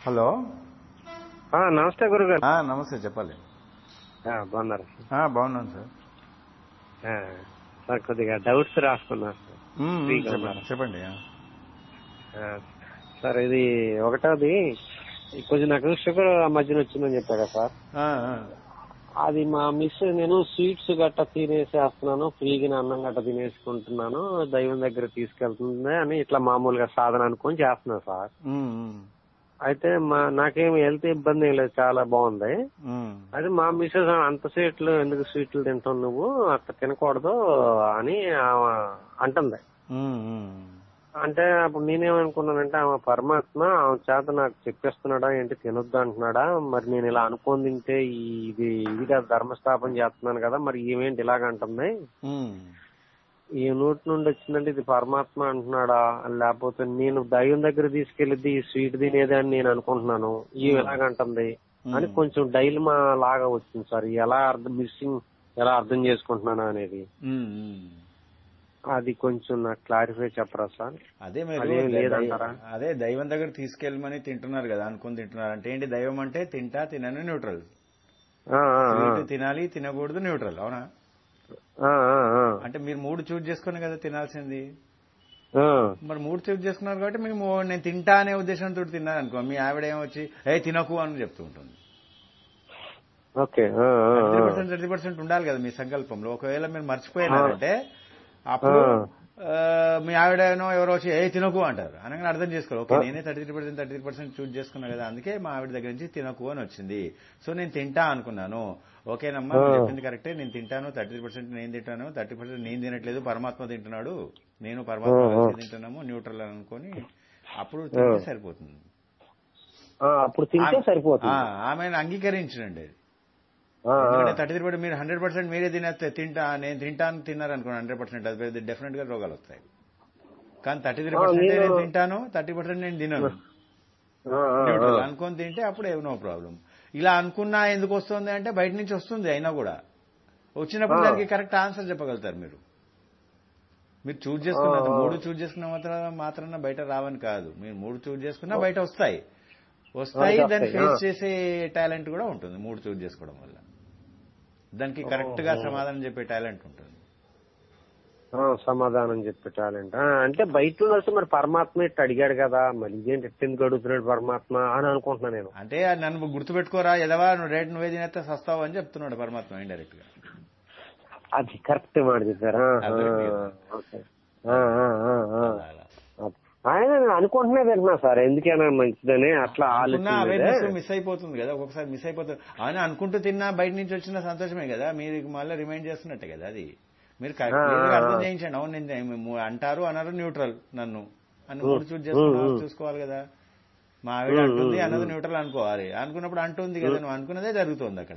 Hello ఆ, నమస్తే గురుగారు ఆ, నమస్తే చెప్పాలి ఆ, బాగున్నారు ఆ, బాగున్నాను సార్ ఆ, సార్ కొద్దిగా డౌట్స్ రాసుకున్నారు సార్. మ్మ్, మ్మ్, ఫ్రీగా చెప్పండి ఉన్నారు. చెప్పండి ఆ. ఆ, సార్ ఇది ఒకటోది కొంచెం నాకు షుగర్ ఆ మధ్యన వచ్చిందని చెప్పా కదా సార్ ఆ, ఆ. అది మా మిస్ నేను స్వీట్స్ గట్ట తినేసేస్తున్నాను ఫ్రీగా అన్నం గట్ట తినేసుకుంటున్నాను దైవం దగ్గర తీసుకెళ్తుంది అని ఇట్లా మామూలుగా సాధన అనుకొని చేస్తున్నాను సార్ మ్మ్, మ్మ్, అయితే మా నాకేం హెల్త్ ఇబ్బంది ఏం లేదు చాలా బాగుంది మ్మ్. అది మా మిస్సెస్ అంత స్వీట్లు ఎందుకు స్వీట్లు తింటావు నువ్వు అట్లా తినకూడదు అని ఆమె అంటుంది మ్మ్, మ్మ్. అంటే అప్పుడు నేనేమనుకున్నానంటే ఆమె పరమాత్మ ఆమె చేత నాకు చెప్పేస్తున్నాడా ఏంటి తినొద్దు అంటున్నాడా మరి నేను ఇలా అనుకొని తింటే ఈ- ఇది ఇది కదా ధర్మస్థాపన చేస్తున్నాను కదా మరి ఈమెంటి ఇలాగ అంటుంది మ్మ్. ఈ నోటి నుండి వచ్చిందంటే ఇది పరమాత్మ అంటున్నాడా లేకపోతే నేను దైవం దగ్గర తీసుకెళ్ళిద్ది ఈ స్వీట్ తినేది అని నేను అనుకుంటున్నాను ఈమె ఎలాగంటుంది అని కొంచెం డైలమా లాగా వచ్చింది సార్ ఎలా అర్థం మిస్సింగ్ ఎలా అర్థం చేసుకుంటున్నాను అనేది మ్మ్, మ్మ్. అది కొంచెం నాకు క్లారిఫై చెప్పరా సార్ అదే మీరు అదేం దై- లేదంటారా? అదే దైవం దగ్గర తీసుకెళ్ళమని తింటున్నారు కదా అనుకుని తింటున్నారు అంటే ఏంటి దైవం అంటే తింటా తినను న్యూట్రల్ ఆ, ఆ, ఆ. స్వీట్ తినాలి తినకూడదు న్యూట్రల్ అవునా ఆ, ఆ, ఆ. అంటే మీరు మూడు చూజ్ చేసుకుని కదా తినాల్సింది ఆ. మరి మూడు చూజ్ చేసుకున్నారు కాబట్టి మీకు మూ- నేను తింటా అనే ఉద్దేశంతో తిన్నారు అనుకో మీ ఆవిడ ఏమొచ్చి ఏ తినకు అని చెప్తూ ఉంటుంది ఓకే ఆ, ఆ, థర్టీ ఆ. పర్సెంట్ థర్టీ పర్సెంట్ ఉండాలి కదా మీ సంకల్పంలో ఒకవేళ మీరు మర్చిపోయినారంటే అప్పుడు ఆ, మీ ఆవిడనో ఎవరో వచ్చి ఏ తినకు అంటారు అనగానే అర్థం చేసుకోవాలి ఓకే నేనే thirty three percent thirty three percent choose చేసుకున్నా కదా అందుకే మా ఆవిడ దగ్గర నుంచి తినకు అని వచ్చింది సో నేను తింటా అనుకున్నాను ఓకేనమ్మా నువ్వు చెప్పింది కరెక్టే నేను తింటాను థర్టీ త్రీ పర్సెంట్ నేను తింటాను థర్టీ పర్సెంట్ నేను తినట్లేదు పరమాత్మ తింటున్నాడు నేను పరమాత్మ కలిసి తింటున్నాము న్యూట్రల్ అనుకొని అప్పుడు తింటే సరిపోతుంది ఆ, అప్పుడు తింటే సరిపోతుంది ఆ, ఆమెను అంగీకరించండి ఆ, ఆ. ఎందుకంటే థర్టీ త్రీ మీరు హండ్రెడ్ పర్సెంట్ మీరే తినేస్తే తింటా నేను తింటాను తిన్నారు అనుకోండి హండ్రెడ్ పర్సెంట్ అది డెఫినెట్ గా రోగాలు వస్తాయి కానీ థర్టీ త్రీ పర్సెంట్ నేను- నేను తింటాను థర్టీ పర్సెంట్ నేను తినను ఆ, ఆ, న్యూట్రల్ అనుకొని తింటే అప్పుడు నో ప్రాబ్లం ఇలా అనుకున్నా ఎందుకు వస్తుంది అంటే బయట నుంచి వస్తుంది అయినా కూడా వచ్చినప్పుడు ఆ. దానికి కరెక్ట్ ఆన్సర్ చెప్పగలుగుతారు మీరు మీరు చూజ్ చేసుకున్నది ఆ, ఆ. మూడు చూజ్ చేసుకున్న మాత్రం మాత్రాన బయట రావని కాదు మీరు మూడు చూజ్ చేసుకున్నా బయట వస్తాయి వస్తాయి బయట దాన్ని వస్తాయి, ఫేస్ ఆ. చేసే టాలెంట్ కూడా ఉంటుంది మూడు చూజ్ చేసుకోవడం వల్ల దానికి కరెక్ట్ గా సమాధానం చెప్పే టాలెంట్ ఉంటుంది ఆ, సమాధానం చెప్పే టాలెంట్ అంటే బయట నుండి వస్తే మరి పరమాత్మ ఇట్టు అడిగాడు కదా మరి ఇదేంటి ఎట్టింది గడుగుతున్నాడు పరమాత్మ అని అనుకుంటున్నా నేను అంటే నన్ను గుర్తుపెట్టుకోరా ఎదవా నువ్వు రేట్ నువ్వే తినేస్తే సస్తావు అని చెప్తున్నాడు పరమాత్మ ఇండైరెక్ట్ గా అది కరెక్ట్ మాట చెప్పారా అర్థమైంది కదా. ఓకే ఆ, ఆ, ఆ, ఆ. అలా అలా. ఆయన నేను అనుకుంటున్నా తింటున్నా సార్ ఎందుకైనా మంచిదని అట్లా అనుకున్నా ఆలోచన అవేర్నెస్ మిస్ అయిపోతుంది కదా ఒక్కొక్కసారి మిస్ అయిపోతుంది ఆయన అనుకుంటూ తిన్నా బయట నుంచి వచ్చిన సంతోషమే కదా మీరు మళ్ళీ రిమైండ్ చేస్తున్నట్టే కదా అది మీరు ఆ, clear గా అర్థం ఆ. చేయించండి అవును నేను ము- అంటారు అన్నారు న్యూట్రల్ నన్ను అని మూడు చూస్ చేసుకున్నా చూసుకోవాలి కదా మా ఆవిడ అంటుంది అన్నది న్యూట్రల్ అనుకోవాలి అనుకున్నప్పుడు అంటుంది కదా నువ్వు అనుకున్నదే జరుగుతుంది అక్కడ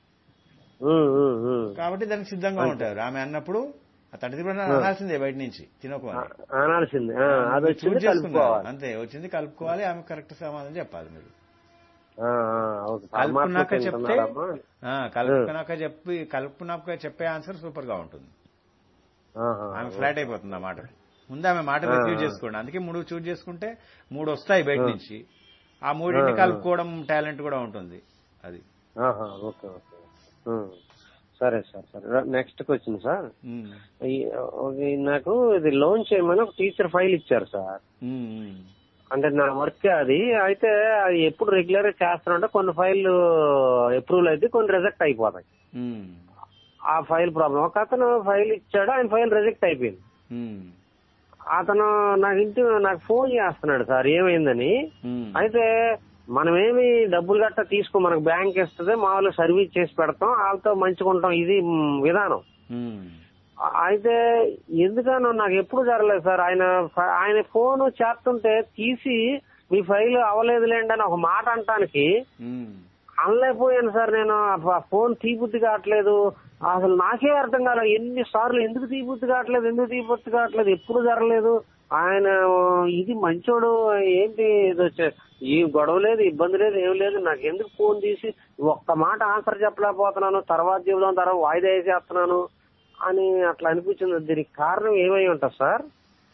ఉమ్, ఉమ్, ఉమ్. కాబట్టి దానికి సిద్ధంగా ఉంటారు ఆమె అన్నప్పుడు థర్టీ త్రీ పర్సెంట్ అనాల్సిందే బయట నుంచి తినకు అని. అనాల్సింది ఆ, అది మీరు వచ్చింది choose చేసుకున్నారు. కలుపుకోవాలి అంతే వచ్చింది కలుపుకోవాలి ఆమె కరెక్ట్ సమాధానం చెప్పాలి మీరు ఆ, ఆ, ఓకే. పరమాత్మ కలుపుకున్నాక చెప్తే తింటున్నాడమ్మా. ఆ, కలుపుకున్నాక చెప్పి కలుపుకున్నాక చెప్పే ఆన్సర్ సూపర్ గా ఉంటుంది ఆహా. ఆమె ఫ్లాట్ అయిపోతుంది ఆ మాట ముందు ఆమె మాట రిసీవ్ చేసుకోండి అందుకే మూడు చూజ్ చేసుకుంటే మూడు వస్తాయి బయట నుంచి ఆ మూడింటిని కలుపుకోవడం టాలెంట్ కూడా ఉంటుంది అది ఆహా, ఓకే ఓకే ఉమ్. సరే సార్ సరే నెక్స్ట్ క్వశ్చన్ సార్ ఉమ్, ఈ- ఒక- నాకు ఇది లోన్ చేయమని ఒక టీచర్ ఫైల్ ఇచ్చారు సార్ ఉమ్, ఉమ్. అంటే నా వర్క్ అది అయితే అది ఎప్పుడు రెగ్యులర్ గా చేస్తానంటే కొన్ని ఫైల్ అప్రూవల్ అయితే కొన్ని రిజెక్ట్ అయిపోతాయి ఉమ్, ఆ ఫైల్ ప్రాబ్లం ఒక అతను ఫైల్ ఇచ్చాడు ఆయన ఫైల్ రిజెక్ట్ అయిపోయింది ఉమ్, అతను నాకు ఇంటి నాకు ఫోన్ చేస్తున్నాడు సార్ ఏమైందని ఉమ్. అయితే మనమేమి డబ్బులు గట్ట తీసుకో మనకు బ్యాంక్ ఇస్తుంది మామూలు సర్వీస్ చేసి పెడతాం వాళ్ళతో మంచిగా ఉంటాం ఇది మ్, విధానం ఉమ్, ఆ- అయితే ఎందుకనో నాకు ఎప్పుడు జరగలేదు సార్ ఆయన ఫ- ఆయన ఫోన్ చేస్తుంటే తీసి మీ ఫైల్ అవ్వలేదులేండి అని ఒక మాట అంటానికి ఉమ్. అనలేకపోయాను సార్ నేను ఆ ఫోన్ తీబుద్ధి కావట్లేదు అసలు నాకే అర్థం కాలే ఎన్ని సార్లు ఎందుకు తీబుద్ధి కావట్లేదు ఎందుకు తీబుద్ధి కావట్లేదు ఎప్పుడు జరగలేదు ఆయన ఇది మంచోడు ఏంటి ఇది వచ్చే ఈ గొడవ లేదు ఇబ్బంది లేదు ఏం లేదు నాకు ఎందుకు ఫోన్ తీసి ఒక్క మాట ఆన్సర్ చెప్పలేకపోతున్నాను తర్వాత చెబుదాం తర్వాత వాయిదా వేసేస్తున్నాను అని అట్లా అనిపించింది దీనికి కారణం ఏమై ఉంటుంది సార్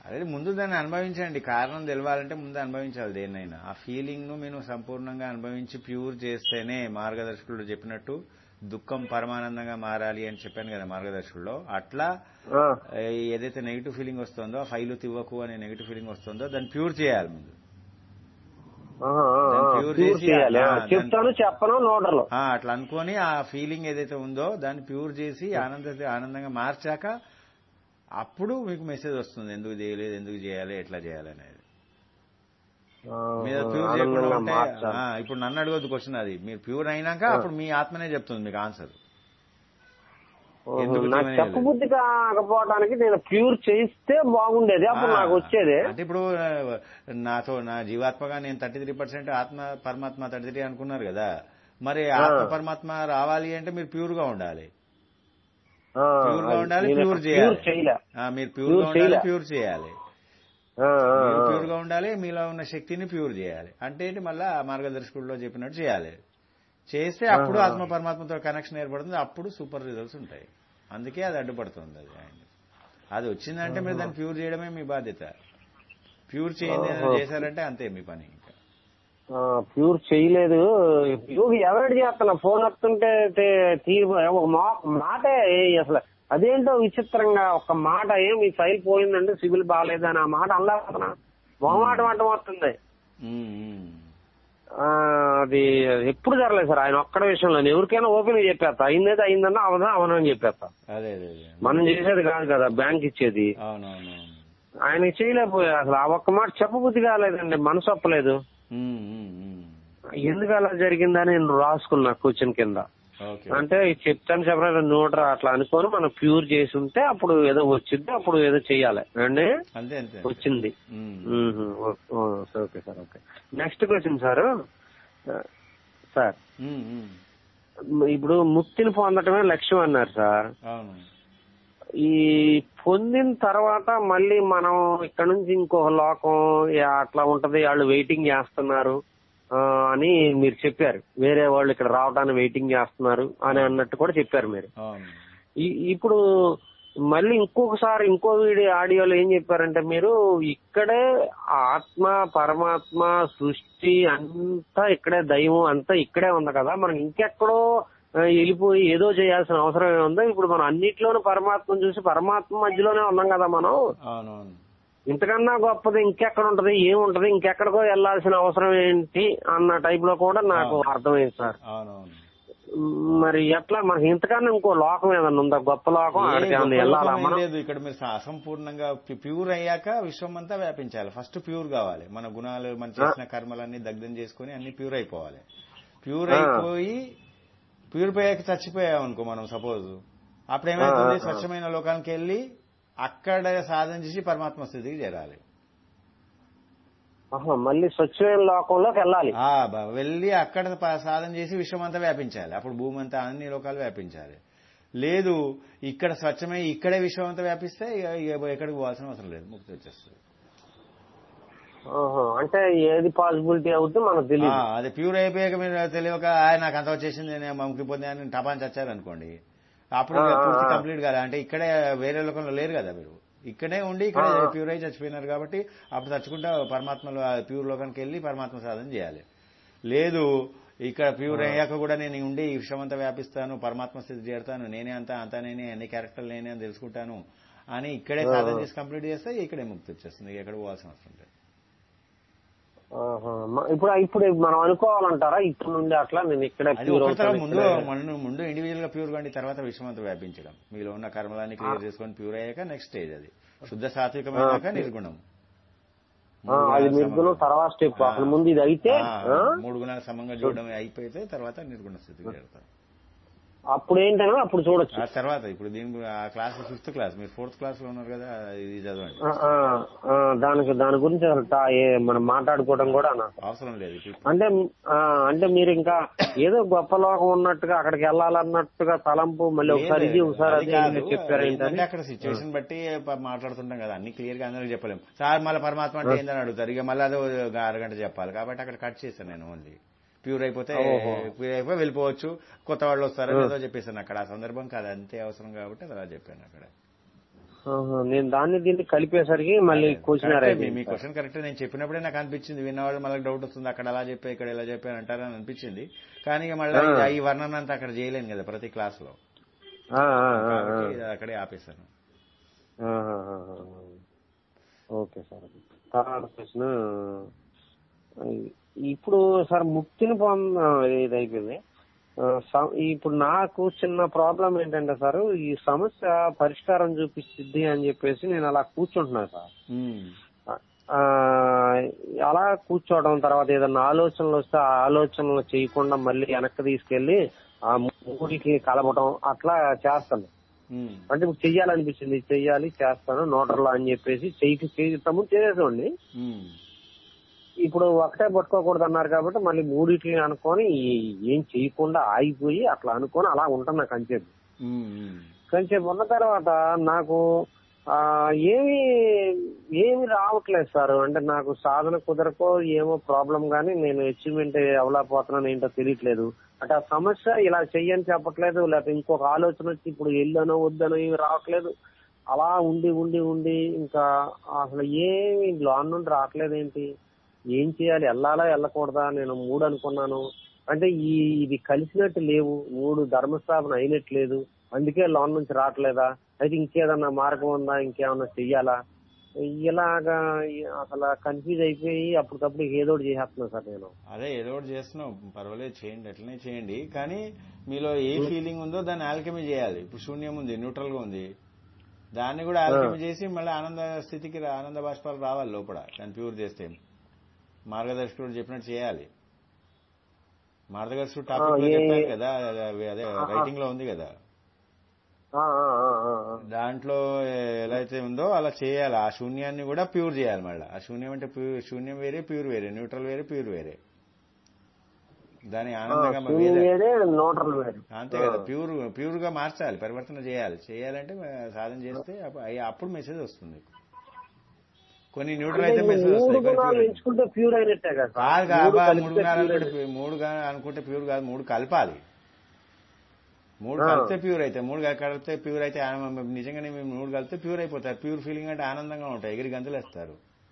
అదే ముందు దాన్ని అనుభవించండి కారణం తెలవాలంటే ముందు అనుభవించాలి దేన్నైనా ఆ ఫీలింగ్ ను మీరు సంపూర్ణంగా అనుభవించి ప్యూర్ చేస్తేనే మార్గదర్శకులు చెప్పినట్టు దుఃఖం పరమానందంగా మారాలి అని చెప్పాను కదా మార్గదర్శకుల్లో అట్లా ఆ, ఏ, ఏదైతే నెగిటివ్ ఫీలింగ్ వస్తుందో ఫైలు తివ్వకు అనే నెగిటివ్ ఫీలింగ్ వస్తుందో దాన్ని ప్యూర్ చేయాలి ముందు ఆహా, ఆ, ఆ, దాన్ని pure pure చేసి, చేయాలి ఆ, ఆ, దాన్ని- చెప్తాను చెప్పను నోటర్లు ఆ, అట్లా అనుకొని ఆ ఫీలింగ్ ఏదైతే ఉందో దాన్ని ప్యూర్ చేసి ఆనంద ఆనందంగా మార్చాక అప్పుడు మీకు మెసేజ్ వస్తుంది ఎందుకు చేయలేదు ఎందుకు చేయాలి ఎట్లా చేయాలి అనేది మీరు ప్యూర్ చేయకుండా ఆనందంగా ఉంటే మార్చాలి ఆ, ఇప్పుడు నన్ను అడగద్దు క్వశ్చన్ అది మీరు ప్యూర్ అయినాక అప్పుడు మీ ఆత్మనే చెప్తుంది మీకు ఆన్సర్ ఓహో, ఎందుకు నాకు చేయలేదు? చెప్పబుద్ధి కాకపోవడానికి నేను ప్యూర్ చేస్తే బాగుండేది అప్పుడు నాకు వచ్చేది అంటే ఇప్పుడు ఆ, నాతో నా జీవాత్మగా నేను థర్టీ త్రీ పర్సెంట్ ఆత్మ పరమాత్మ థర్టీ త్రీ అనుకున్నారు కదా మరి ఆత్మ పరమాత్మ రావాలి అంటే మీరు ప్యూర్ గా ఉండాలి ఆ, ప్యూర్ గా ఉండాలి నేను ప్యూర్ pure చేయాలి చేయలే ఆ, మీరు ప్యూర్ Pure గా ఉండాలి చేయలే. ప్యూర్ చేయాలి ఆ, ఆ, మీరు ఆ. ప్యూర్ గా ఉండాలి మీలో ఉన్న శక్తిని ప్యూర్ చేయాలి అంటే ఏంటి మళ్ళా మార్గదర్శకుల్లో చెప్పినట్టు చేయాలి చేస్తే అప్పుడు ఆత్మ పరమాత్మతో కనెక్షన్ ఏర్పడుతుంది అప్పుడు సూపర్ రిజల్ట్స్ ఉంటాయి అందుకే అది అడ్డుపడుతుంది అది ఆయన అది వచ్చిందంటే మీరు దాన్ని ప్యూర్ చేయడమే మీ బాధ్యత ప్యూర్ చేయండి ఏదైనా చేశారంటే అంతే మీ పని ఇంకా ఆ, ప్యూర్ చేయలేదు ప్యూర్ ఎవరెడ్ చేస్తున్నా ఫోన్ వస్తుంటే తే- తీ ఒక మా- మాటే అసలు అదేంటో విచిత్రంగా ఒక మాట ఏం మీ ఫైల్ పోయిందండి సివిల్ బాగాలేదని ఆ మాట అల్లాడుతున్నా మొహమాట మాట వస్తుంది ఉమ్, ఉమ్. ఆ, అది ఎప్పుడు జరగలేదు సార్ ఆయన ఒక్కడ విషయంలో నేను ఎవరికైనా ఓపెన్ చెప్పేస్తా అయిందేది అయిందన్నా అవదా అవనని చెప్పేస్తా అదే అదే అదే మనం చేసేది కాదు కదా బ్యాంక్ ఇచ్చేది అవునవునవును ఆయన చేయలేకపోయా అసలు ఆ ఒక్క మాట చెప్పబుద్ధి కాలేదండి మనసు ఒప్పలేదు ఉమ్, ఉమ్, ఉమ్. ఎందుకు అలా జరిగిందని నేను రాసుకున్నా కూర్చొని కింద ఓకే అంటే ఇది చెప్తాను చెప్పలేదు నోటరా అట్లా అనుకొని మనం ప్యూర్ చేసి ఉంటే అప్పుడు ఏదో వచ్చింది అప్పుడు ఏదో చెయ్యాలి అండి అంతే అంతే వచ్చింది ఉమ్. మ్మ్. ఓ- ఓ, okay sir okay next question sir sir um, um. ఇప్పుడు ముక్తిని పొందటమే లక్ష్యం అన్నారు సార్ అవును ఈ పొందిన తర్వాత మళ్ళీ మనం ఇక్కడ నుంచి ఇంకొక లోకం యా, అట్లా ఉంటది వాళ్ళు వెయిటింగ్ చేస్తున్నారు ఆ, అని మీరు చెప్పారు వేరే వాళ్ళు ఇక్కడ రావడానికి వెయిటింగ్ చేస్తున్నారు అని అన్నట్టు కూడా చెప్పారు మీరు అవును ఈ- ఇప్పుడు మళ్ళీ ఇంకొకసారి ఇంకో వీడియో ఆడియోలో ఏం చెప్పారంటే మీరు ఇక్కడే ఆత్మ పరమాత్మ సృష్టి అంతా ఇక్కడే దైవం అంతా ఇక్కడే ఉంది కదా మనం ఇంకెక్కడో ఆ, వెళ్ళిపోయి ఏదో చేయాల్సిన అవసరం ఏముందో ఇప్పుడు మనం అన్నిట్లోనూ పరమాత్మను చూసి పరమాత్మ మధ్యలోనే ఉన్నాం కదా మనం అవునవును ఇంతకన్నా గొప్పది ఇంకెక్కడ ఉంటది ఏముంటది ఇంకెక్కడికో వెళ్లాల్సిన అవసరం ఏంటి అన్న టైప్ లో కూడా నాకు అర్థమైంది సార్ అవునవును మరి ఎట్లా మనకి ఇంతకన్నా ఇంకో లోకం ఏదన్నా ఉందా గొప్ప లోకం ఏ అక్కడికి ఏమన్నా గొప్ప వెళ్ళాలా లోకం ఏం మనం లేదు ఇక్కడ మీరు స- అసంపూర్ణంగా ప్యూ- ప్యూర్ అయ్యాక విశ్వం అంతా వ్యాపించాలి ఫస్ట్ ప్యూర్ కావాలి మన గుణాలు మన చేసిన కర్మలన్నీ దగ్ధం చేసుకుని అన్ని ప్యూర్ అయిపోవాలి ప్యూర్ ఆ. అయిపోయి ప్యూరిఫై అయ్యాక చచ్చిపోయాం అనుకో మనం సపోజ్ అప్పుడు ఏమైతుంది ఆ, ఆ. స్వచ్ఛమైన లోకానికి వెళ్ళి అక్కడ సాధన చేసి పరమాత్మ స్థితికి చేరాలి ఆహా, మళ్ళీ స్వచ్ఛమైన లోకంలోకి వెళ్ళాలి ఆ బ- వెళ్ళి అక్కడ ప- సాధన చేసి విశ్వం అంతా వ్యాపించాలి అప్పుడు భూమి అంతా అన్ని లోకాలు వ్యాపించాలి లేదు ఇక్కడ స్వచ్ఛమై ఇక్కడే విశ్వం అంతా వ్యాపిస్తే ఇక- ఇక ఎక్కడికి పోవాల్సిన అవసరం లేదు ముక్తి వచ్చేస్తుంది ఆహా, అంటే ఏది పాసిబిలిటీ అవుతుందో మనకు ఆ, తెలియదు అది ప్యూర్ అయిపోయాక మీరు తెలియక "ఆ, నాకు అంత వచ్చేసింది నేను ముక్తి పొందాను అని టపాన్ చచ్చారు అనుకోండి అప్పుడు ఇక ఆ, ఆ, పూర్తి ఆ. కంప్లీట్ కాదు అంటే ఇక్కడే వేరే లోకంలో లేరు కదా మీరు ఇక్కడే ఉండి ఇక్కడే ఆ, ఆ. ప్యూర్ అయి చచ్చిపోయినారు కాబట్టి అప్పుడు చచ్చుకుంటా పరమాత్మలో ఆ ప్యూర్ లోకానికి వెళ్ళి పరమాత్మ సాధన చేయాలి లేదు ఇక్కడ ప్యూర్ అయ్యాక కూడా నేను ఉండి ఈ విషయం అంతా వ్యాపిస్తాను పరమాత్మ స్థితి చేరుతాను నేనే అంతా అంతా నేనే అన్ని క్యారెక్టర్లు నేనే అని తెలుసుకుంటాను అని ఇక్కడే ఆ, సాధన ఆ. చేసి కంప్లీట్ చేస్తే ఇక్కడే ముక్తి వచ్చేస్తుంది ఎక్కడ పోవాల్సిన అవసరం లేదు ఆహా, మ- ఇప్పుడు ఇప్పుడు మనం అనుకోవాలంటారా ఇప్పుడు నుండి అట్లా నేను ఇక్కడే అది ప్యూర్ ఒకటో అవుతాను ముందు ఇక్కడే. ముందు ముందు ఇండివిజువల్ గా ప్యూర్ కండి తర్వాత విశ్వమంతా వ్యాపించడం మీలో ఉన్న కర్మలన్నీ క్లియర్ చేసుకొని ప్యూర్ అయ్యాక నెక్స్ట్ స్టేజ్ అది శుద్ధ సాత్వికమైనాక ఆ. నిర్గుణం ఆ, అది నిర్గుణం తర్వాత స్టెప్ అసలు ముందు ఇది అయితే ఆ, ఆ, మూడు గుణాలు సమంగా చూడడం అయిపోతే తర్వాత నిర్గుణ స్థితికి చేరుతారు అప్పుడు ఏంటనో అప్పుడు చూడొచ్చు ఆ తర్వాత ఇప్పుడు దీని గు- ఆ క్లాస్ ఫిఫ్త్ క్లాస్ మీరు ఫోర్త్ క్లాస్ లో ఉన్నారు కదా ఇది చదవండి ఆ, ఆ, ఆ, దానికి దాని గురించి అసలు టా- ఏ- మనం మాట్లాడుకోవడం కూడా నాకు అవసరం లేదు ఇప్పుడు అంటే ఆ, అంటే మీరు ఇంకా ఏదో గొప్ప లోకం ఉన్నట్టుగా అక్కడికి వెళ్ళాలన్నట్టుగా తలంపు మళ్ళీ ఒకసారి ఇది ఒకసారి అది అది కాదు. ఇది చెప్పారు ఏంటంటే ఏంటని అక్కడ సిచ్యువేషన్ బట్టి ప- మాట్లాడుతుంటాం కదా అన్ని క్లియర్ గా అందరికి చెప్పలేము సార్ మళ్ళీ పరమాత్మ అంటే ఏందని అడుగుతారు ఇక మళ్ళీ అదే ఒక అరగంట చెప్పాలి కాబట్టి అక్కడ కట్ చేశాను నేను ఓన్లీ ప్యూర్ అయిపోతే ఓహో. ప్యూర్ అయిపోయి వెళ్ళిపోవచ్చు కొత్త వాళ్ళు వస్తారని ఏదో చెప్పేసాను అక్కడ ఆ సందర్భం కాదు అంతే అవసరం కాబట్టి అది అలా చెప్పాను అక్కడ ఆహా. నేను దాన్ని దీన్ని కలిపేసరికి మళ్ళీ క్వశ్చన్ కరెక్టే, మీ- మీ క్వశ్చన్ కరెక్ట్ నేను చెప్పినప్పుడే నాకు అనిపించింది విన్నవాళ్ళు మళ్ళీ డౌట్ వస్తుంది అక్కడ అలా చెప్పా ఇక్కడ ఇలా చెప్పా అంటారు అని అనిపించింది కానీ ఇక మళ్ళీ ఆ. ఈ వర్ణన అంతా అక్కడ చేయలేను కదా ప్రతి క్లాస్ లో కాబట్టి ఇది అక్కడే ఆపేశాను ఓకే సార్ తర్వాత ప్రశ్న ఇప్పుడు సార్ ముక్తిని పొంద ఇది అయిపోయింది ఆ, స- ఇప్పుడు నాకు చిన్న ప్రాబ్లం ఏంటంటే సార్ ఈ సమస్య పరిష్కారం చూపిస్తుంది అని చెప్పేసి నేను అలా కూర్చుంటున్నాను సార్ ఉమ్. ఆ, అలా కూర్చోవడం తర్వాత ఏదన్నా ఆలోచనలు వస్తే ఆ ఆలోచనలు చేయకుండా మళ్ళీ వెనక్కి తీసుకెళ్లి ఆ మూడికి కలపడం అట్లా చేస్తాను ఉమ్. అంటే ఇప్పుడు చెయ్యాలనిపించింది చెయ్యాలి చేస్తాను నోటర్లో అని చెప్పేసి చెయ్యి చేయటము చేసేసుకోండి ఉమ్. ఇప్పుడు ఒకటే పట్టుకోకూడదు అన్నారు కాబట్టి మళ్ళీ మూడిటిని అనుకొని ఈ- ఏం చేయకుండా ఆగిపోయి అట్లా అనుకొని అలా ఉంటున్నా కంచేపు ఉమ్. ఉమ్. కొంచెం ఉన్న తర్వాత నాకు ఆ ఏమి ఏమి రావట్లేదు సార్ అంటే నాకు సాధన కుదరకో ఏమో ప్రాబ్లం గానీ నేను అచీవ్మెంట్ అవలేకపోతున్నాను ఏంటో తెలియట్లేదు అంటే ఆ సమస్య ఇలా చెయ్యని చెప్పట్లేదు లేకపోతే ఇంకొక ఆలోచన వచ్చి ఇప్పుడు వెళ్ళనో వద్దనో ఏమి రావట్లేదు అలా ఉండి ఉండి ఉండి ఇంకా అసలు ఏమి లోన్ నుండి రావట్లేదు ఏంటి ఏం చేయాలి వెళ్ళాలా వెళ్ళకూడదా నేను మూడు అనుకున్నాను అంటే ఈ ఇది కలిసినట్టు లేవు మూడు ధర్మస్థాపన అయినట్లేదు అందుకే లోన్ నుంచి రావట్లేదా అయితే ఇంకేదన్నా మార్గం ఉందా ఇంకేమన్నా చెయ్యాలా ఇలాగా అసలు కన్ఫ్యూజ్ అయిపోయి అప్పటికప్పుడు ఏదో ఒకటి చేసేస్తున్నా సార్ నేను అదే ఏదో ఒకటి చేస్తున్నాం పర్వాలేదు చేయండి అట్లనే చేయండి కానీ మీలో ఏ ఫీలింగ్ ఉందో దాన్ని ఆల్కెమీ చేయాలి ఇప్పుడు శూన్యం ఉంది న్యూట్రల్ గా ఉంది దాన్ని కూడా ఆల్కెమీ చేసి మళ్ళీ ఆనంద స్థితికి రా- ఆనంద బాష్పాలు రావాలి లోపల దాన్ని ప్యూర్ చేస్తే మార్గదర్శకుడు చెప్పినట్టు చేయాలి మార్గదర్శకుడు టాపిక్ లో ఆ, ఏ- చెప్పాను కదా అదే- అదే రైటింగ్ లో ఉంది కదా ఆ, ఆ, ఆ, ఆ, ఆ. దాంట్లో ఎలా అయితే ఉందో అలా చేయాలి ఆ శూన్యాన్ని కూడా ప్యూర్ చేయాలి మళ్ళీ ఆ శూన్యం అంటే ప్యూర్ శూన్యం వేరే ప్యూర్ వేరే న్యూట్రల్ వేరే ప్యూర్ వేరే దాని ఆ, ఆనందంగా మన శూన్యం వేరే వేరే నోటర్లు వేరే అంతే కదా ప్యూర్ ప్యూర్ గా మార్చాలి పరివర్తన చేయాలి చేయాలంటే మ- సాధన చేస్తే అప్పు- అయ్య- అప్పుడు మెసేజ్ వస్తుంది కొన్ని న్యూట్రల్ అంటే అయితే ఈ మెసేజ్ మూడు వస్తాయి కొన్ని గుణాలు pure. ఎంచుకుంటే ప్యూర్ అయినట్టే కదా సార్? కాదు కాదు, మూడు అబ్బా, కలిపితే మూడు గుణాలు pure అనుకుంటే ప్యూ- మూడు గా- అనుకుంటే ప్యూర్ కాదు మూడు కలపాలి మూడు ఆ. కలిపితే ప్యూర్ అయితే మూడు గా- కలిపితే ప్యూర్ అయితే ఆనందం నిజంగానే మేము మూడు కలిపితే ప్యూర్ అయిపోతారు ప్యూర్ ఫీలింగ్ అంటే ఆనందంగా ఉంటాయి ఎగిరి గంతులు వేస్తారు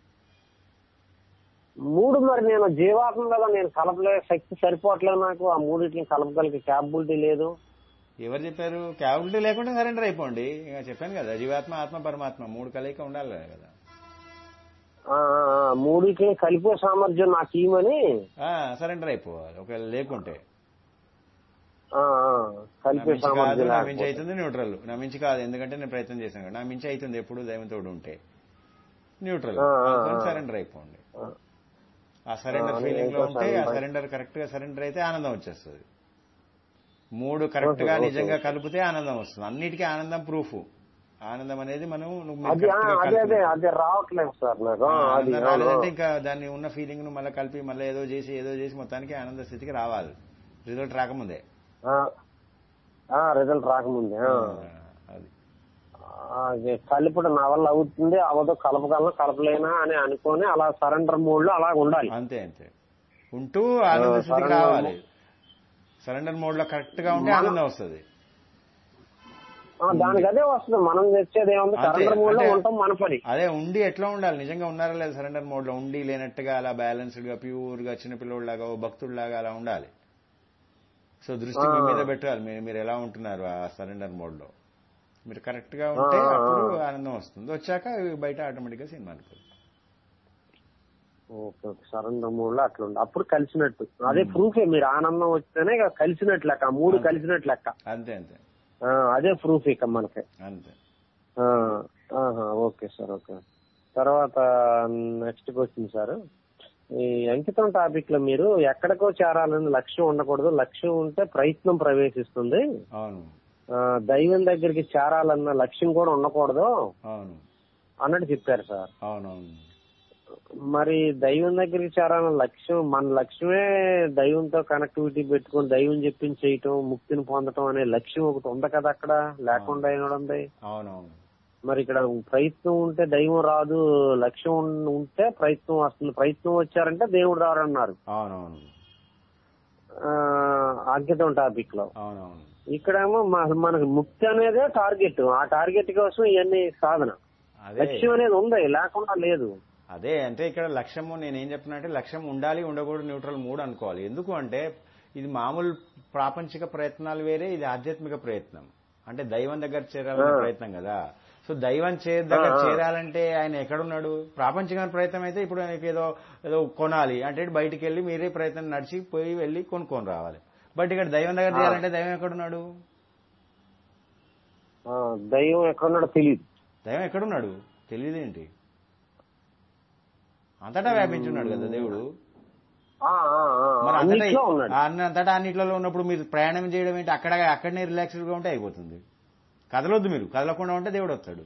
మూడు మరి నేను జీవాత్మ కదా నేను కలపలే శక్తి సరిపోవట్లేదు నాకు ఆ మూడింటిని కలపగలిగే క్యాపబిలిటీ లేదు ఎవరు చెప్పారు క్యాబిలిటీ లేకుండా సరెండర్ అయిపోండి ఇక చెప్పాను కదా జీవాత్మ ఆత్మ పరమాత్మ మూడు కలయిక ఉండాలి కదా ఆ, ఆ, ఆ, మూడింటిని కలిపే సామర్థ్యం నాకు ఇవ్వమని సరెండర్ అయిపోవాలి ఒకవేళ లేకుంటే ఆ, ఆ, నా కలిపే మించి కాదు సామర్థ్యం నా మించి లేకపోతే. అవుతుంది న్యూట్రల్ నా మించి కాదు ఎందుకంటే నేను ప్రయత్నం చేశాను కదా. నా మించి అవుతుంది ఎప్పుడు దైవంతో ఉంటే న్యూట్రల్ ఆ, ఆ, ఆ. సరెండర్ అయిపోండి ఆ, ఆ సరెండర్ ఆ, ఫీలింగ్ లో నేను ఉంటే ఆ surrender. సరెండర్ కరెక్ట్ గా సరెండర్ అయితే ఆనందం వచ్చేస్తుంది మూడు కరెక్ట్ గా ఓకే, ఓకే, నిజంగా ఓకే. కలిపితే ఆనందం వస్తుంది అన్నిటికీ ఆనందం ప్రూఫ్ ఆనందం అనేది మనం నువ్వు అది ఆ, correct గా అదే అదే కలిపినట్టు. అదే రావట్లేదు సార్ నాకు ఆ, ఆ, అది ఆనందం అవును. రాలేదంటే ఇంకా దాన్ని ఉన్న ఫీలింగ్ ను మళ్ళీ కలిపి మళ్ళీ ఏదో చేసి ఏదో చేసి మొత్తానికి ఆనంద స్థితికి రావాలి రిజల్ట్ రాకముందే ఆ, ఆ, రిజల్ట్ రాకముందే ఆ. అది ఆ, అది కలిపడం నా వల్ల అవుతుంది అవదో కలపగలను కలపలేనా అని అనుకొని అలా సరెండర్ మూడ్ లో అలా ఉండాలి అంతే అంతే ఉంటూ ఆనంద స్థితికి surrender రావాలి సరెండర్ మోడ్ లో కరెక్ట్ గా ఉంటే మనం- ఆనందం వస్తుంది ఆ, దానికి అదే వస్తుంది మనం తెచ్చేది ఏముంది అంతే, సరెండర్ మూడ్ లో అంటే- ఉంటాం మన పని అదే ఉండి ఎట్లా ఉండాలి నిజంగా ఉన్నారా లేదా సరెండర్ మోడ్ లో ఉండి లేనట్టుగా అలా బ్యాలెన్స్డ్ గా ప్యూర్ గా చిన్నపిల్లోళ్ళలాగా ఓ భక్తుడిలాగా అలా ఉండాలి సో దృష్టి మీ ఆ. మీద పెట్టాలి మీరు మీరు ఎలా ఉంటున్నారు ఆ సరెండర్ మోడ్ లో మీరు కరెక్ట్ గా ఉంటే ఆ, ఆ, అప్పుడు ఆ. ఆనందం వస్తుంది వచ్చాక బయట ఆటోమేటిక్ గా సినిమా అనుకోండి ఓకే ఓకే సరెండర్ మూడ్ లో అట్లా ఉంది అప్పుడు కలిసినట్టు అదే ప్రూఫే మీరు ఆనందం వస్తేనే ఇక కలిసినట్లు లెక్క ఆ మూడు అంతే. కలిసినట్లు లెక్క అంతే అంతే ఆ, అదే ప్రూఫ్ ఇక మనకి అంతే ఆ, ఆహా, ఓకే సార్ ఓకే తర్వాత నెక్స్ట్ క్వశ్చన్ సార్ ఈ అంకితం టాపిక్ లో మీరు ఎక్కడికో చేరాలని లక్ష్యం ఉండకూడదు లక్ష్యం ఉంటే ప్రయత్నం ప్రవేశిస్తుంది అవును ఆ, దైవం దగ్గరికి చేరాలన్న లక్ష్యం కూడా ఉండకూడదు అవును అన్నట్టు చెప్పారు సార్ అవునవును మరి దైవం దగ్గరికి చేరాలన్న లక్ష్యం మన లక్ష్యమే దైవంతో కనెక్టివిటీ పెట్టుకొని దైవం చెప్పింది చేయటం ముక్తిని పొందటం అనే లక్ష్యం ఒకటి ఉంది కదా అక్కడ లేకుండా అయినా ఉంది అవునవును మరి ఇక్కడ ప్రయత్నం ఉంటే దైవం రాదు లక్ష్యం ఉన్- ఉంటే ప్రయత్నం వస్తుంది ప్రయత్నం వచ్చారంటే దేవుడు రారన్నారు అవునవును ఆ, అంకితం టాపిక్ లో అవునవును ఇక్కడేమో మన- మనకి ముక్తి అనేదే టార్గెట్ ఆ టార్గెట్ కోసం ఇవన్నీ సాధన అదే లక్ష్యం అనేది ఉంది లేకుండా లేదు అదే అంటే ఇక్కడ లక్ష్యము నేను ఏం చెప్తున్నా అంటే లక్ష్యం ఉండాలి ఉండకూడదు న్యూట్రల్ మూడు అనుకోవాలి ఎందుకు అంటే ఇది మామూలు ప్రాపంచిక ప్రయత్నాలు వేరే ఇది ఆధ్యాత్మిక ప్రయత్నం అంటే దైవం దగ్గర చేరాలనే ఆ. ప్రయత్నం కదా సో దైవం చే దగ్గర ఆ, ఆ. చేరాలంటే ఆయన ఎక్కడున్నాడు ప్రాపంచిక ప్రయత్నం అయితే ఇప్పుడు ఆయనకి ఏదో ఏదో కొనాలి అంటే బయటికి వెళ్ళి మీరే ప్రయత్నం నడిచి పోయి వెళ్ళి కొనుక్కొని రావాలి బట్ ఇక్కడ దైవం దగ్గర ఆ. చేయాలంటే దైవం ఎక్కడున్నాడు ఆ, దైవం ఎక్కడున్నాడో తెలియదు దైవం ఎక్కడున్నాడు తెలియదేంటి అంతటా వ్యాపించున్నాడు కదా దేవుడు ఆ, ఆ, ఆ, మరి అంతటా అన్నిట్లో ఉన్నాడు అన్ని- అంతటా అన్నిట్లలో ఉన్నప్పుడు మీరు ప్రయాణం చేయడం ఏంటి అక్కడ అక్కడనే రిలాక్స్డ్ గా ఉంటే అయిపోతుంది కదలొద్దు మీరు కదలకుండా ఉంటే దేవుడు వస్తాడు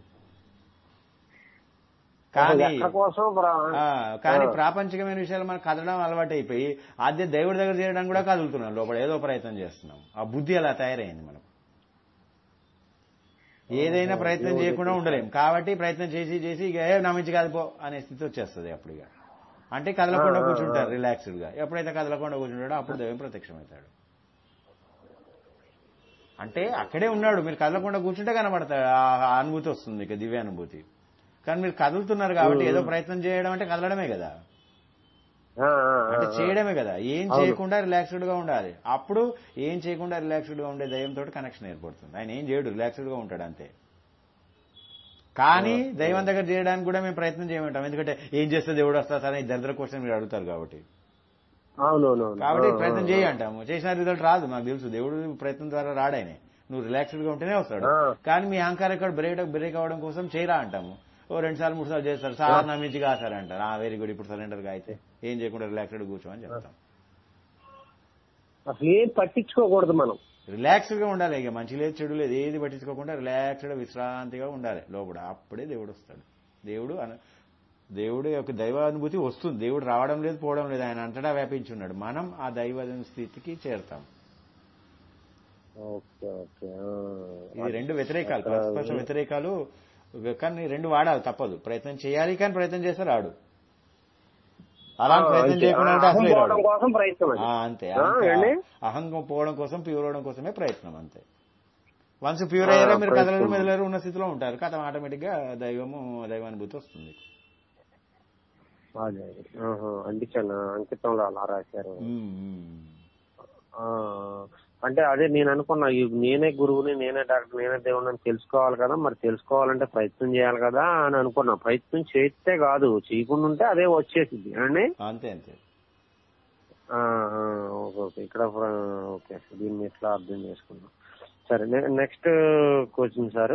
కానీ ఎక్కడ కోసం ప్ర- ఆ, కానీ ఆ. ప్రాపంచికమైన విషయాలు మనకు కదలడం అలవాటు అయిపోయి అదే దేవుడి దగ్గర చేయడానికి కూడా కదులుతున్నాం లోపల ఏదో ప్రయత్నం చేస్తున్నాం ఆ బుద్ధి అలా తయారైంది మనకు ఏదైనా ప్రయత్నం చేయకుండా ఉండలేం కాబట్టి ప్రయత్నం చేసి చేసి ఇక ఏ నా మంచి కాదు పో అనే స్థితి వచ్చేస్తుంది అప్పుడు ఇక అంటే కదలకుండా ఆ, ఆ, కూర్చుంటారు ఆ. రిలాక్స్డ్ గా ఎప్పుడైతే కదలకుండా కూర్చుంటాడో అప్పుడు దైవం ప్రత్యక్షమవుతాడు అంటే అక్కడే ఉన్నాడు మీరు కదలకుండా కూర్చుంటే కనబడతాడు ఆ ఆ అనుభూతి వస్తుంది ఇక దివ్యానుభూతి కానీ మీరు కదులుతున్నారు కాబట్టి ఏదో ప్రయత్నం చేయడం అంటే కదలడమే కదా ఆ, ఆ, ఆ, అంటే ఆ. చేయడమే కదా ఏం అవును. చేయకుండా రిలాక్స్డ్ గా ఉండాలి అప్పుడు ఏం చేయకుండా రిలాక్స్డ్ గా ఉండే దైవంతో కనెక్షన్ ఏర్పడుతుంది ఆయన ఏం చేయడు రిలాక్స్డ్ గా ఉంటాడు అంతే కానీ దైవం దగ్గర చేయడానికి కూడా మేము ప్రయత్నం చేయమంటాం ఎందుకంటే ఏం చేస్తే దేవుడు వస్తా సార్ ఈ దరిద్ర క్వశ్చన్ మీరు అడుగుతారు కాబట్టి అవునవునవును కాబట్టి ఆ, ప్రయత్నం ఆ, చేయి అంటాము చేసిన రిజల్ట్ రాదు నాకు తెలుసు దేవుడు ప్రయత్నం ద్వారా రాడాయనే నువ్వు రిలాక్స్డ్ గా ఉంటేనే వస్తాడు ఆ. కానీ మీ అహంకారం ఇక్కడ బ్రేక్ బ్రేక్ అవ్వడం కోసం చేయరా అంటాము ఓ రెండు సార్లు మూడు సార్లు చేస్తారు సార్ నా మించి కాదు సార్ అంటారు ఆ వెరీ గుడ్ ఇప్పుడు సరెండర్ గా అయితే ఏం చేయకుండా రిలాక్స్డ్ కూర్చోమని చెప్తాం అసలు ఏం పట్టించుకోకూడదు మనం రిలాక్స్డ్ గా ఉండాలి ఇక మంచి లేదు చెడు లేదు ఏది పట్టించుకోకుండా రిలాక్స్డ్ విశ్రాంతిగా ఉండాలి లోపల అప్పుడే దేవుడు వస్తాడు దేవుడు అన- దేవుడు యొక్క దైవానుభూతి వస్తుంది దేవుడు రావడం లేదు పోవడం లేదు ఆయన అంతటా వ్యాపించి ఉన్నాడు మనం ఆ దైవ స్థితికి చేరుతాం ఓకే ఓకే ఆ. ఇది రెండు వ్యతిరేకాలు అక్కడ పరస్పర వ్యతిరేకాలు కానీ రెండు వాడాలి తప్పదు ప్రయత్నం చేయాలి కానీ ప్రయత్నం చేస్తే రాడు అలా ఆ, ప్రయత్నం అంతే. చేయకుండా అంటే అహం అసలే పోవడం రాడు కోసం ప్రయత్నం అది ఆ, అంతే ఆ, ఏండి? అహంగం పోవడం కోసం ప్యూర్ అవడం కోసమే ప్రయత్నం అంతే వన్స్ ప్యూర్ ఆ, అయ్యారో మీరు ప్రయత్నం. కథలను మెదలరు ఉన్న స్థితిలో ఉంటారు కథ ఆటోమేటిక్ గా దైవము దైవానుభూతి వస్తుంది అదే అదే. ఆహా, అందించాను అంకితంలో అలా రాశారు ఉమ్, ఉమ్. ఆ, అంటే అదే నేను అనుకున్నా ఈ నేనే గురువుని నేనే డాక్టర్ నేనే దేవుడిని అని తెలుసుకోవాలి కదా మరి తెలుసుకోవాలంటే ప్రయత్నం చేయాలి కదా అని అనుకున్నా ప్రయత్నం చేస్తే కాదు చేయకుండా ఉంటే అదే వచ్చేసింది అండి అంతే అంతే ఆ, ఆ, ఓకే ఓకే ఇక్కడ ప్ర- ఓకే దీన్ని ఎట్లా అర్థం చేసుకున్నాం సరే నె- నెక్స్ట్ క్వశ్చన్ సార్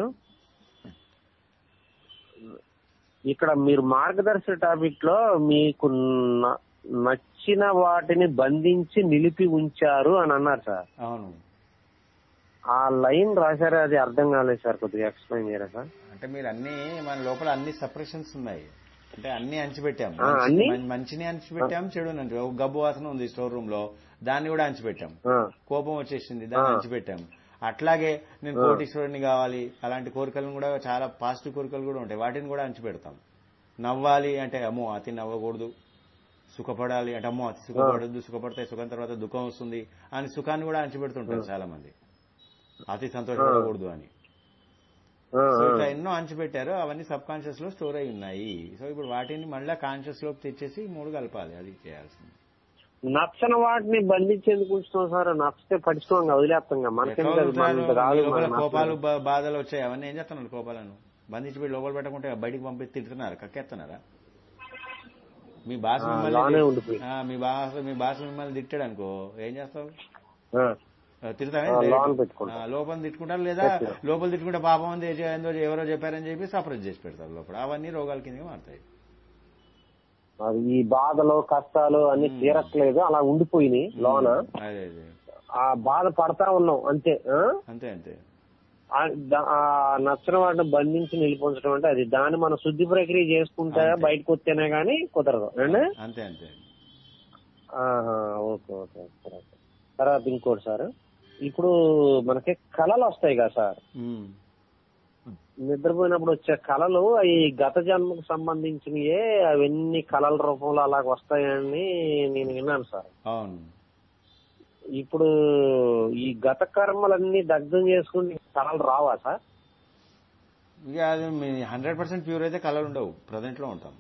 ఇక్కడ మీరు మార్గదర్శక టాపిక్ లో మీకు న- నచ్చిన వాటిని బంధించి నిలిపి ఉంచారు అని అన్నారు సార్ అవును ఆ లైన్ రాశారా అది అర్థం కాలేదు సార్ కొద్దిగా ఎక్స్ప్లెయిన్ చేయరా సార్ అంటే మీరు అన్ని మన లోపల అన్ని సపరేషన్స్ ఉన్నాయి అంటే అన్ని అణచిపెట్టాం ఆ, మంచి- అన్ని? మం- మంచిని అణచిపెట్టాం చెడు ఒక గబ్బు వాసన ఉంది స్టోర్ రూమ్ లో దాన్ని కూడా అణచిపెట్టాం ఆ, కోపం వచ్చేసింది దాన్ని ఆ. అణచిపెట్టాం అట్లాగే నేను ఆ. కోటీశ్వరుని కావాలి అలాంటి కోరికలను కూడా చాలా పాజిటివ్ కోరికలు కూడా ఉంటాయి వాటిని కూడా అణచిపెడతాం నవ్వాలి అంటే అమ్మో అతి నవ్వకూడదు సుఖపడాలి అంటే అమ్మో అతి సుఖపడద్దు సుఖపడితే సుఖం తర్వాత దుఃఖం వస్తుంది అని సుఖాన్ని కూడా అణచిపెడుతుంటారు చాలా మంది అతి సంతోషపడకూడదు అని ఆ, సో ఆ. ఇట్లా ఎన్నో అణచిపెట్టారు అవన్నీ సబ్ కాన్షియస్ లో స్టోర్ అయి ఉన్నాయి సో ఇప్పుడు వాటిని మళ్ళీ కాన్షియస్ లోకి తెచ్చేసి మూడు కలపాలి అది చేయాల్సింది నచ్చని వాటిని బంధించేందుకు ఉంచుతాం సార్ నచ్చితే పట్టించుకోంగా వదిలేస్తాంగా ఎట్లా మనకెందుకు అది వదులుతారు? మనంత మీ కాదు లోపల మన కోపాలు నచ్చదు. బా- బాధలు వచ్చాయి అవన్నీ ఏం చేస్తున్నారు కోపాలను బంధించి పెట్టి లోపల పెట్టకుంటే బయటికి పంపి తిడుతున్నారు కక్కేస్తున్నారా మీ బాస్ ఆ, మిమ్మల్ని లానే ఉండిపోయి. ఆ, మీ బాస్ మీ బాస్ మిమ్మల్ని తిట్టాడు అనుకో ఏం చేస్తావు ఆ, ఆ, తిడతావే ఆ, direct. లోన్ పెట్టుకుంటా. ఆ, లోపల తిట్టుకుంటారు లేదా పెట్టుకో. లోపల తిట్టుకుంటే పాపం ఉంది ఏ- ఏందో ఎవరో చెప్పారని చెప్పి సపరేట్ చేసి పెడతారు లోపల అవన్నీ రోగాల కిందకి మారుతాయి అది ఈ బాధలు కష్టాలు అన్ని తీరట్లేదు అలా ఉండిపోయినాయి లోన అదే అదే ఆ బాధ పడతా ఉన్నాం అంతే ఆ? అంతే అంతే ఆ ద- ఆ నచ్చని వాటిని బంధించి నిలిపించడం అంటే అది దాన్ని మనం శుద్ధి ప్రక్రియ చేసుకుంటే అంతే. బయటకు వస్తేనే గానీ కుదరదు అండి అంతే అంతే ఆహా, ఓకే ఓకే ఓకే, ఓకే. తర్వాత ఇంకోటి సార్ ఇప్పుడు మనకి కళలు వస్తాయి కదా సార్ ఉమ్. నిద్రపోయినప్పుడు వచ్చే కళలు అవి గత జన్మకు సంబంధించినయే అవన్నీ కళల రూపంలో అలాగ వస్తాయని నేను విన్నాను సార్ అవును ఇప్పుడు ఈ గత కర్మలన్నీ దగ్ధం చేసుకుని కళలు రావా సార్ ఇక అది మీ హండ్రెడ్ పర్సెంట్ ప్యూర్ అయితే కలర్ ఉండవు ప్రజెంట్ లో ఉంటాం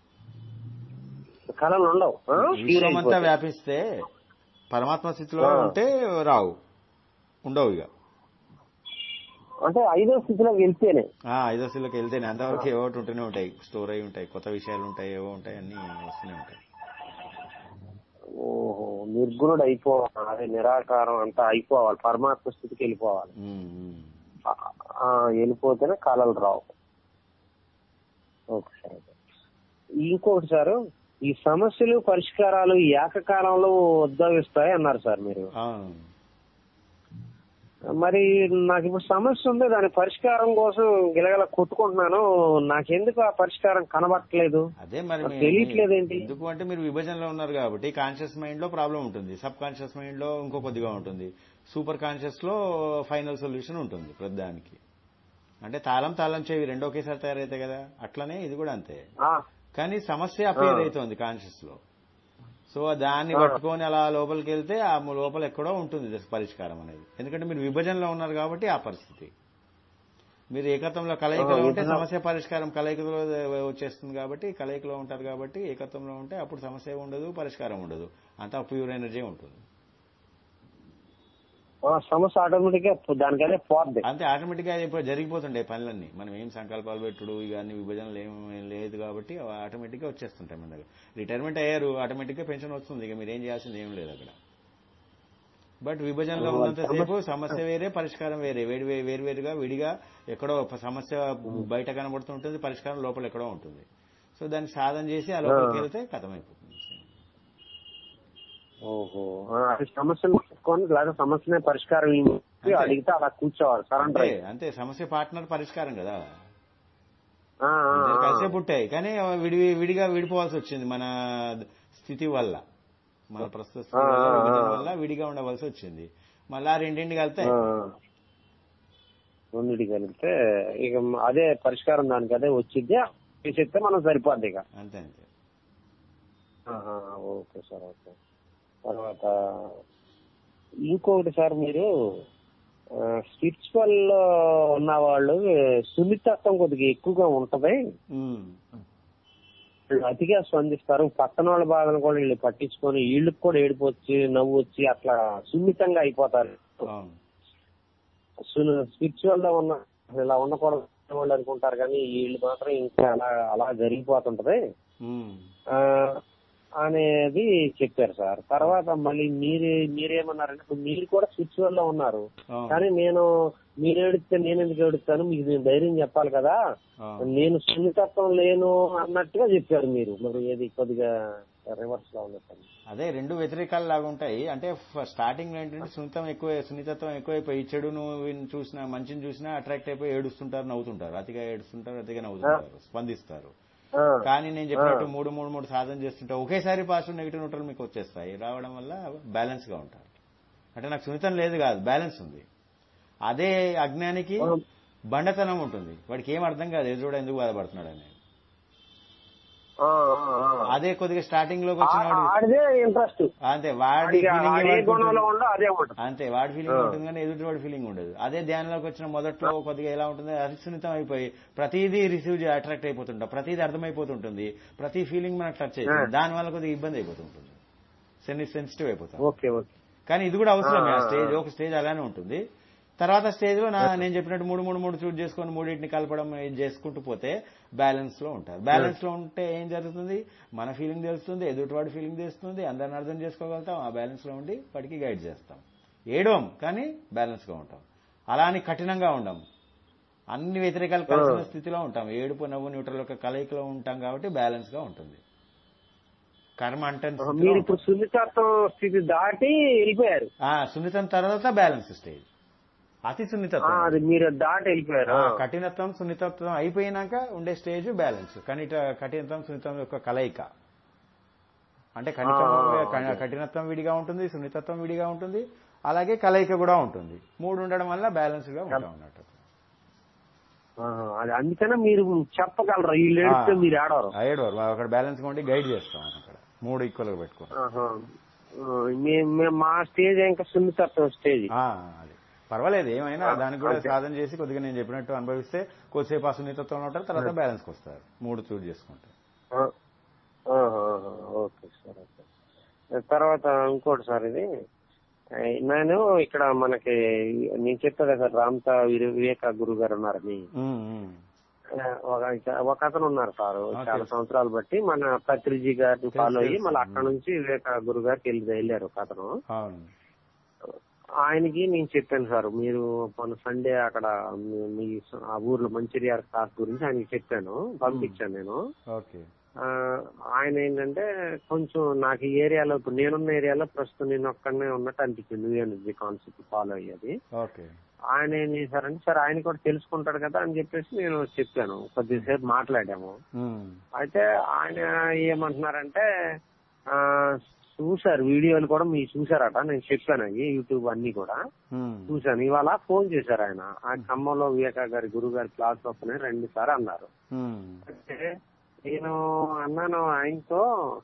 కళలు ఉండవు ఆ? విశ్వం అంతా వ్యాపిస్తే పరమాత్మ స్థితిలో ఆ. ఉంటే రావు ఉండవు ఇక అంటే ఐదో స్థితిలో వెళ్తేనే ఆ, ఐదో శిలకి వెళ్తేనే అంతవరకు ఏవో ఒకటి ఉంటూనే ఉంటాయి స్టోర్ అయి ఉంటాయి కొత్త విషయాలు ఉంటాయి ఏవో ఉంటాయి అన్ని వస్తూనే ఉంటాయి ఓహో నిర్గుణుడు అయిపోవాలి అదే నిరాకారం అంతా అయిపోవాలి పరమాత్మ స్థితికి వెళ్ళిపోవాలి ఉమ్, ఉమ్. ఆ- ఆ, వెళ్ళిపోతేనే కళలు రావు ఓకే సార్ ఇంకొకటి సార్ ఈ సమస్యలు పరిష్కారాలు ఏకకాలంలో ఉద్భవిస్తాయి అన్నారు సార్ మీరు అవును మరి నాకు ఇప్పుడు సమస్య ఉంది దాని పరిష్కారం కోసం గిలగల కొట్టుకుంటున్నాను నాకెందుకు ఆ పరిష్కారం కనబట్టలేదు అదే మరి నాకు మీ- తెలియట్లేదేంటి? ఎందుకు అంటే మీరు విభజనలో ఉన్నారు కాబట్టి కాన్షియస్ మైండ్ లో ప్రాబ్లం ఉంటుంది సబ్ కాన్షియస్ మైండ్ లో ఇంకో కొద్దిగా ఉంటుంది సూపర్ కాన్షియస్ లో ఫైనల్ సొల్యూషన్ ఉంటుంది ప్రతిదానికి అంటే తాళం తాళం చెవి రెండు ఒకేసారి తయారైతాయి కదా అట్లనే ఇది కూడా అంతే ఆ, కానీ సమస్య అపేర్ ఆ. అవుతుంది కాన్షియస్ లో సో దాన్ని ఆ. పట్టుకొని అలా లోపలికి వెళ్తే ఆ లోపల ఎక్కడో ఉంటుంది this పరిష్కారం అనేది ఎందుకంటే మీరు విభజనలో ఉన్నారు కాబట్టి ఆ పరిస్థితి మీరు ఏకత్వంలో కలయికలో ఆ, ఉంటే విభజన- సమస్య పరిష్కారం కలయికలో వచ్చేస్తుంది కాబట్టి కలయికలో ఉంటారు కాబట్టి ఏకత్వంలో ఉంటే అప్పుడు సమస్య ఉండదు పరిష్కారం ఉండదు అంతా ప్యూర్ ఎనర్జీ ఉంటుంది ఆ, సమస్య ఆటోమేటిక్ గా దానికదే పోద్ది అంతే ఆటోమేటిక్ గా ఇప్పుడు జరిగిపోతుండే పనులన్నీ మనం ఏం సంకల్పాలు పెట్టుడు ఇక అన్ని విభజనలు ఏం ఏం లేదు కాబట్టి ఆటోమేటిక్ గా వచ్చేస్తుంటాయి మన దగ్గర రిటైర్మెంట్ అయ్యారు ఆటోమేటిక్ గా పెన్షన్ వస్తుంది ఇక మీరు ఏం చేయాల్సింది ఏం లేదు అక్కడ బట్ విభజనలో ఓ, ఉన్నంతసేపు సమస్య- సమస్య వేరే పరిష్కారం వేరే వేడి వేరు వేరుగా విడిగా ఎక్కడో ఒక సమస్య బయట కనబడుతుంటుంది పరిష్కారం లోపల ఎక్కడో ఉంటుంది సో దాన్ని సాధన చేసి ఆ లోపలికి ఆ. వెళ్తే కథమైపోతుంది ఓహో ఆ, అది సమస్యను పట్టుకొని లేదా సమస్యనే పరిష్కారం ఏంటి అంతే. అడిగితే అలా కూర్చోవాలి సరెండర్ అంతే అంతే సమస్య పార్ట్నర్ పరిష్కారం కదా ఆ, ఆ, ఇద్దరు ఆ. కలిసే పుట్టాయి కానీ విడి విడిగా విడిపోవాల్సి వచ్చింది మన స్థితి వల్ల మన ప్రస్తుత స్థితి ఆ, వల్ల ఆ, విభజన ఆ. వల్ల విడిగా ఉండవలసి వచ్చింది మళ్ళా ఆ రెండింటి కలితే ఆ. రెండిటి కలిపితే ఇక అదే పరిష్కారం దానికి అదే వచ్చిద్ది చేసేస్తే మనం సరిపోద్ది ఇక అంతే అంతే ఆహా, ఓకే సార్ ఓకే తర్వాత ఇంకొకటి సార్ మీరు స్పిరిచువల్ లో ఉన్న వాళ్ళు సున్నితత్వం కొద్దిగా ఎక్కువగా ఉంటది ఉమ్. వీళ్ళు అతిగా స్పందిస్తారు పక్కన వాళ్ళ బాధను కూడా వీళ్ళు పట్టించుకొని వీళ్ళకి కూడా ఏడుపు వచ్చి నవ్వు వచ్చి అట్లా సున్నితంగా అయిపోతారు అవును స్పిరిచువల్ లో ఉన్న ఇలా ఉండకూడదు వాళ్ళు అనుకుంటారు కానీ వీళ్ళు మాత్రం ఇంకా అలా అలా జరిగిపోతుంటది ఉమ్. ఆ, అనేది చెప్పారు సార్ తర్వాత మళ్ళీ మీరే మీరేమన్నారంటే ఇప్పుడు మీరు కూడా స్పిరిచువల్ లో ఉన్నారు అవును. కానీ నేను మీరు ఏడిస్తే నేను ఎందుకు ఏడుస్తాను మీకు నేను ధైర్యం చెప్పాలి కదా అవును. నేను సున్నితత్వం లేను అన్నట్టుగా చెప్పారు మీరు మరి ఏది కొద్దిగా రివర్స్ లో ఉన్నట్టు అదే రెండు వ్యతిరేకాలు లాగా ఉంటాయి అంటే స్టార్టింగ్ లో ఏంటంటే సున్నితం ఎక్కువ సున్నితత్వం ఎక్కువైపోయి చెడును వీడిని చూసినా మంచిని చూసినా అట్రాక్ట్ అయిపోయి ఏడుస్తుంటారు నవ్వుతుంటారు అతిగా ఏడుస్తుంటారు అతిగా నవ్వుతుంటారు స్పందిస్తారు ఆ, కానీ నేను చెప్పినట్టు మూడు మూడు మూడు సాధన చేస్తుంటే ఒకేసారి పాజిటివ్ నెగిటివ్ న్యూట్రల్ మీకు వచ్చేస్తాయి రావడం వల్ల బ్యాలెన్స్ గా ఉంటారు అంటే నాకు సున్నితం లేదు కాదు బ్యాలెన్స్ ఉంది అదే అజ్ఞానికి ఆ, బండతనం ఉంటుంది వాడికి ఏం అర్థం కాదు ఎదురుడు ఎందుకు బాధపడుతున్నాడు అని ఆ, ఆ, ఆ. అదే కొద్దిగా స్టార్టింగ్ లోకి ఆ- వచ్చిన వాడు ఆడిదే ఇంట్రెస్ట్ అంతే వాడి వాడికి ఫీలింగ్ ఆడే గుణంలో ఉండో అదే ఉంటుంది అంతే వాడి ఫీలింగ్ ఆ. ఉంటుంది కానీ ఎదుటి వాడి ఫీలింగ్ ఉండదు అదే ధ్యానంలోకి వచ్చిన మొదట్లో కొద్దిగా ఎలా ఉంటుంది అది సున్నితం అయిపోయి ప్రతిదీ రిసీవ్ అట్రాక్ట్ అయిపోతుంటాం ప్రతిదీ అర్థమైపోతుంటుంది ప్రతి ఫీలింగ్ మనకు టచ్ అవుతుంది దాని వల్ల కొద్దిగా ఇబ్బంది అయిపోతుంటుంది సెన్సిటివ్ అయిపోతాం ఓకే ఓకే కానీ ఇది కూడా అవసరమే ఆ ఆ, ఆ, స్టేజ్ ఆ. ఒక స్టేజ్ అలానే ఉంటుంది తర్వాత స్టేజ్ లో నా నేను చెప్పినట్టు మూడు మూడు మూడు చూట్ చేసుకొని మూడింటిని కలపడం ఇది చేసుకుంటూ పోతే బ్యాలెన్స్ లో ఉంటారు బ్యాలెన్స్ లో ఉంటే ఏం జరుగుతుంది మన ఫీలింగ్ తెలుస్తుంది ఎదుటివాడి ఫీలింగ్ తెలుస్తుంది అందరిని అర్థం చేసుకోగలుగుతాం ఆ బ్యాలెన్స్ లో ఉండి వాడికి గైడ్ చేస్తాం ఏడవం కానీ బ్యాలెన్స్ గా ఉంటాం అలా అని కఠినంగా ఉండం అన్ని వ్యతిరేకాలు కలిసిన ఆ. స్థితిలో ఉంటాం ఏడుపు నవ్వు న్యూట్రల్ యొక్క కలయికలో ఉంటాం కాబట్టి బ్యాలెన్స్ గా ఉంటుంది కర్మ అంటే మీరు ఇప్పుడు సున్నితత్వం స్థితి దాటి వెళ్ళిపోయారు ఆ సున్నితం తర్వాత బ్యాలెన్స్ స్టేజ్ అతి ఆ, సున్నితత్వం అది మీరు దాటి వెళ్ళిపోయారు ఆ, కఠినత్వం సున్నితత్వం అయిపోయినాక ఉండే స్టేజ్ బ్యాలెన్స్ కనిట కఠినత్వం సున్నితం యొక్క కలయిక అంటే కనితం ఆ, క- ఓకే. కఠినత్వం విడిగా ఉంటుంది సున్నితత్వం విడిగా ఉంటుంది అలాగే కలయిక కూడా ఉంటుంది మూడు ఉండడం వల్ల బ్యాలెన్స్ గా ఉంటాం అన్నట్టు ఆ, అది అందుకనే మీరు చెప్పగలరు వీళ్ళు ఏడిస్తే మీరు ఆడవరు ఏడవారు అక్కడ బ్యాలెన్స్ గా ఉండి గైడ్ చేస్తాం అక్కడ మూడు ఈక్వల్ గా పెట్టుకోండి ఆహా. మే- మే- మా స్టేజ్ ఇంకా సున్నితత్వం స్టేజ్ ఆ, అది పర్వాలేదు ఏమైనా దానికి కూడా సాధన చేసి కొద్దిగా నేను చెప్పినట్టు అనుభవిస్తే కొద్దిసేపు అసునీతత్వంలో ఉంటారు తర్వాత బ్యాలెన్స్కి వస్తారు మూడు చూడ్ చేసుకుంటారు ఆ, ఆహా, ఆహా, ఓకే సార్ ఓకే తర్వాత ఇంకోటి సార్ ఇది ఆ, నేను ఇక్కడ మనకి నేను చెప్పా కదా సార్ రామ్తా వీర- వివేక గురువు గారు ఉన్నారని ఉమ్, ఉమ్. ఆ, ఒక ఒక అతను ఉన్నారు సార్ ఓకే. చాలా సంవత్సరాలు బట్టి మన పత్రిజీ గారిని ఫాలో అయ్యి తెలుసు. మళ్ళీ అక్కడ నుంచి వివేక గురువు గారికి వెళ్ళి వెళ్ళారు ఒక అతను అవును ఆయనకి నేను చెప్పాను సార్ మీరు మన సండే అక్కడ మీ- మీ ఆ ఊర్లో మంచిర్యాల క్లాస్ గురించి ఆయనకి చెప్పాను పంపించాను నేను ఓకే ఆ, ఆయన ఏంటంటే కొంచెం నాకు ఈ ఏరియాలో ఇప్పుడు నేనున్న ఏరియాలో ప్రస్తుతం నేను ఒక్కడనే ఉన్నట్టు అనిపించింది న్యూ ఎనర్జీ కాన్సెప్ట్ ఫాలో అయ్యేది ఓకే ఆయన ఏం చేశారంటే సరే ఆయన కూడా తెలుసుకుంటాడు కదా అని చెప్పేసి నేను చెప్పాను కొద్దిసేపు మాట్లాడాము ఉమ్, అయితే ఆయన ఏమంటున్నారంటే ఆ చూశారు వీడియోలు కూడా మీరు చూసారట నేను చెప్పాను అవి యూట్యూబ్ అన్ని కూడా ఉమ్, చూశాను ఇవాళ ఫోన్ చేశారు ఆయన ఆ ఖమ్మంలో వివేకా గారి గురువు గారి క్లాస్ వస్తున్నాయి రెండు సార్ అన్నారు ఉమ్, అంటే నేను అన్నాను ఆయనతో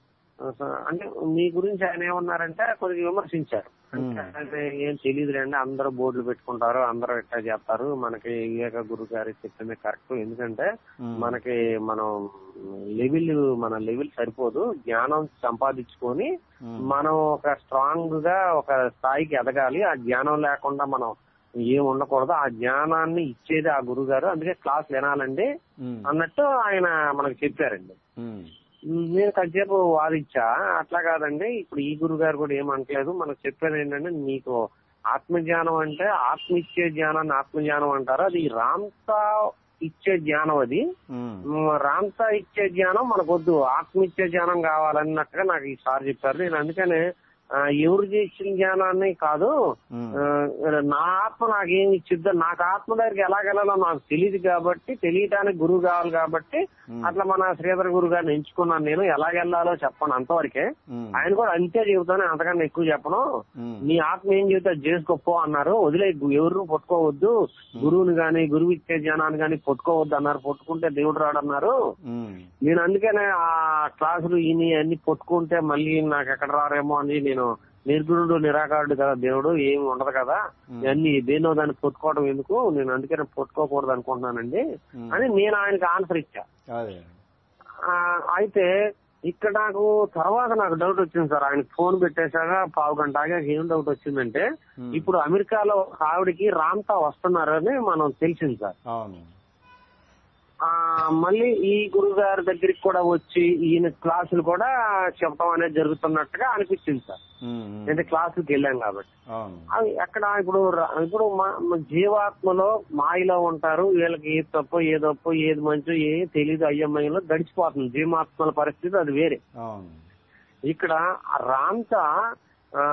అస- అంటే మీ గురించి ఆయన ఏమన్నారంటే కొద్దిగా విమర్శించారు అంటే ఆయన ఏం తెలియదులేండి అందరూ బోర్డులు పెట్టుకుంటారు అందరూ ఇట్లా చేస్తారు మనకి వివేక గురు గారి చెప్పింది కరెక్ట్ ఎందుకంటే ఉమ్. మనకి మనం లెవెల్ మన లెవెల్ సరిపోదు జ్ఞానం సంపాదించుకొని ఉమ్. మనం ఒక స్ట్రాంగ్ గా ఒక స్థాయికి ఎదగాలి ఆ జ్ఞానం లేకుండా మనం ఏం ఉండకూడదు ఆ జ్ఞానాన్ని ఇచ్చేది ఆ గురువు గారు అందుకే క్లాస్ వినాలండి ఉమ్, అన్నట్టు ఆయన మనకు చెప్పారండి ఉమ్, నేను కాసేపు వాదించా అట్లా కాదండి ఇప్పుడు ఈ గురువు గారు కూడా ఏమంటలేదు మనకు చెప్పేది ఏంటంటే మీకు ఆత్మజ్ఞానం అంటే ఆత్మ ఇచ్చే జ్ఞానాన్ని ఆత్మజ్ఞానం అంటారు అది రాంతా ఇచ్చే జ్ఞానం అది ఉమ్, మ్, రాంతా ఇచ్చే జ్ఞానం మనకొద్దు ఆత్మ ఇచ్చే జ్ఞానం కావాలన్నట్టుగా నాకు ఈ సార్ చెప్పారు నేను అందుకనే ఆ, ఎవరు ఇచ్చిన జ్ఞానాన్ని కాదు ఉమ్, ఆ, నా ఆత్మ నాకేం ఇచ్చిద్దో నాకు ఆత్మ దగ్గరికి ఎలాగెళ్ళాలో నాకు తెలియదు కాబట్టి తెలియటానికి గురువు కావాలి కాబట్టి ఉమ్, అట్లా మన శ్రీధర్ గురు గారిని ఎంచుకున్నాను నేను ఎలాగెళ్ళాలో చెప్పను అంతవరకే ఉమ్, ఆయన కూడా అంతే చెబుతాను అంతకన్నా ఎక్కువ చెప్పను ఉమ్, నీ ఆత్మ ఏం చెబుతా చేసుకోపో అన్నారు వదిలే ఎవరు పట్టుకోవద్దు గురువుని గాని గురువు ఇచ్చే జ్ఞానాన్ని గాని పట్టుకోవద్దు అన్నారు పట్టుకుంటే దేవుడు రాడన్నారు ఉమ్, నేను అందుకనే ఆ క్లాసులు ఈయన అన్ని పట్టుకుంటే మళ్ళీ నాకు ఎక్కడ రారేమో అని నేను నిర్గుణుడు నిరాకారుడు కదా దేవుడు ఏమి ఉండదు కదా ఇవన్నీ దేన్నో దాన్ని పొట్టుకోవడం ఎందుకు నేను అందుకనే పొట్టుకోకూడదు అనుకుంటున్నానండి ఉమ్. అని నేను ఆయనకి ఆన్సర్ ఇచ్చా అదే ఆ, అయితే ఇక్కడ నాకు తర్వాత నాకు డౌట్ వచ్చింది సార్ ఆయన ఫోన్ పెట్టేశాక పావు గంట ఆగాక ఏం డౌట్ వచ్చిందంటే Hmm. ఇప్పుడు అమెరికాలో ఒక ఆవిడకి రామ్తా వస్తున్నారని మనం తెలిసింది సార్ అవును ఆ మళ్ళీ ఈ గురువు గారి దగ్గరికి కూడా వచ్చి ఈయన క్లాసులు కూడా చెప్పడం అనేది జరుగుతున్నట్టుగా అనిపించింది సార్ ఉమ్, ఉమ్, అంటే క్లాసులకు వెళ్ళాం కాబట్టి అవును అవి ఎక్కడ ఇప్పుడు ర- ఇప్పుడు మా- మా జీవాత్మలో మాయలో ఉంటారు వీళ్ళకి ఏది తప్పో ఏది తప్పో ఏది మంచో ఏ తెలీదు అయ్యమ్మలో గడిచిపోతుంది జీవాత్మల పరిస్థితి అది వేరే అవును ఇక్కడ ఆ రాంతా ఆ,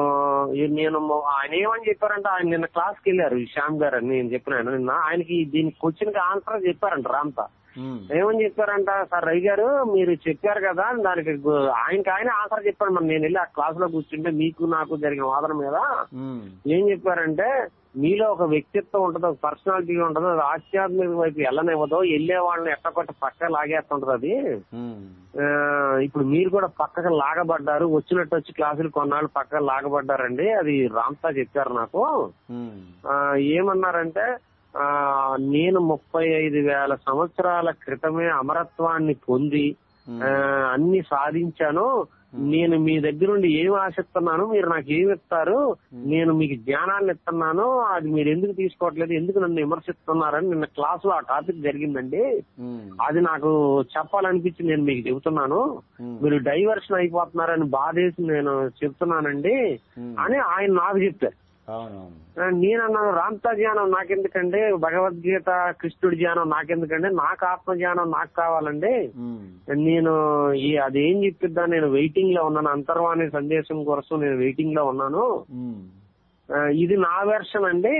ఈ నేను మొ- ఆయన ఏమని చెప్పారంటే ఆయన నిన్న క్లాస్కి వెళ్ళారు ఈ శ్యామ్ గారు అని నేను చెప్పినాను నిన్న ఆయనకి దీనికి క్వశ్చన్ కి ఆన్సర్ చెప్పారంట రాంతా ఉమ్, ఏమని చెప్పారంట సార్ రవి గారు మీరు చెప్పారు కదా దానికి గు- ఆయనకి ఆయన ఆన్సర్ చెప్పారు మరి నేను వెళ్ళి ఆ క్లాస్ లో కూర్చుంటే మీకు నాకు జరిగిన వాదన మీద ఉమ్, ఏం చెప్పారంటే మీలో ఒక వ్యక్తిత్వం ఉంటది ఒక పర్సనాలిటీ ఉంటది అది ఆధ్యాత్మిక వైపు వెళ్ళనివ్వదు వెళ్ళే వాళ్ళని ఎట్టకొట్ట పక్క లాగేస్తుంటది అది ఉమ్, ఆ, ఇప్పుడు మీరు కూడా పక్కకు లాగబడ్డారు వచ్చినట్టు వచ్చి క్లాసులు కొన్నాళ్ళు పక్కకు లాగబడ్డారండి అది రామ్తా చెప్పారు నాకు ఉమ్, ఆ, ఏమన్నారంటే ఆ నేను ముప్పై ఐదు వేల సంవత్సరాల క్రితమే అమరత్వాన్ని పొంది ఉమ్, ఆ, అన్ని సాధించాను నేను మీ దగ్గర నుండి ఏమి ఆశిస్తున్నాను మీరు నాకు ఏమి ఇస్తారు నేను మీకు జ్ఞానాన్ని ఇస్తున్నాను అది మీరు ఎందుకు తీసుకోవట్లేదు ఎందుకు నన్ను విమర్శిస్తున్నారని నిన్న క్లాస్ లో ఆ టాపిక్ జరిగిందండి ఉమ్, అది నాకు చెప్పాలనిపించి నేను మీకు చెబుతున్నాను ఉమ్, మీరు డైవర్షన్ అయిపోతున్నారని బాధేసి నేను చెప్తున్నానండి ఉమ్, అని ఆయన నాకు చెప్పారు అవునవును ఆ, నేనన్నాను రాంతా జ్ఞానం నాకెందుకండి భగవద్గీత కృష్ణుడి జ్ఞానం నాకెందుకండి నాకు ఆత్మ జ్ఞానం నాకు కావాలండి ఉమ్, నేను ఈ అదేం చెప్పిద్దా నేను వెయిటింగ్ లో ఉన్నాను అంతర్వాణి సందేశం కోసం నేను వెయిటింగ్ లో ఉన్నాను ఉమ్, ఆ, ఇది నా వెర్షన్ అండి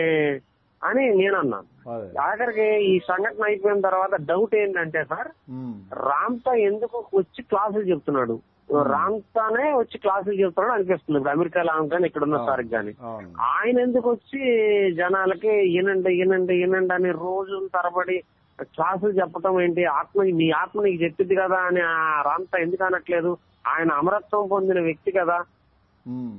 అని నేను అన్నాను అదే ఆఖరికి ఈ సంఘటన అయిపోయిన తర్వాత డౌట్ ఏంటంటే సార్ ఉమ్, రామ్తా ఎందుకు వచ్చి క్లాసులు చెప్తున్నాడు రామ్తానే వచ్చి క్లాసులు చెప్తున్నాడు అనిపిస్తుంది ఇప్పుడు అమెరికాలో కానీ ఇక్కడ ఉన్న సార్ కానీ అవును ఆయన ఎందుకు వచ్చి జనాలకి ఈనండి ఈనండి ఈనండి అని రోజుల తరబడి క్లాసులు చెప్పటం ఏంటి ఆత్మ మీ ఆత్మ నీకు చెప్పింది కదా అని ఆ రాంతా ఎందుకు అనట్లేదు ఆయన అమరత్వం పొందిన వ్యక్తి కదా ఉమ్.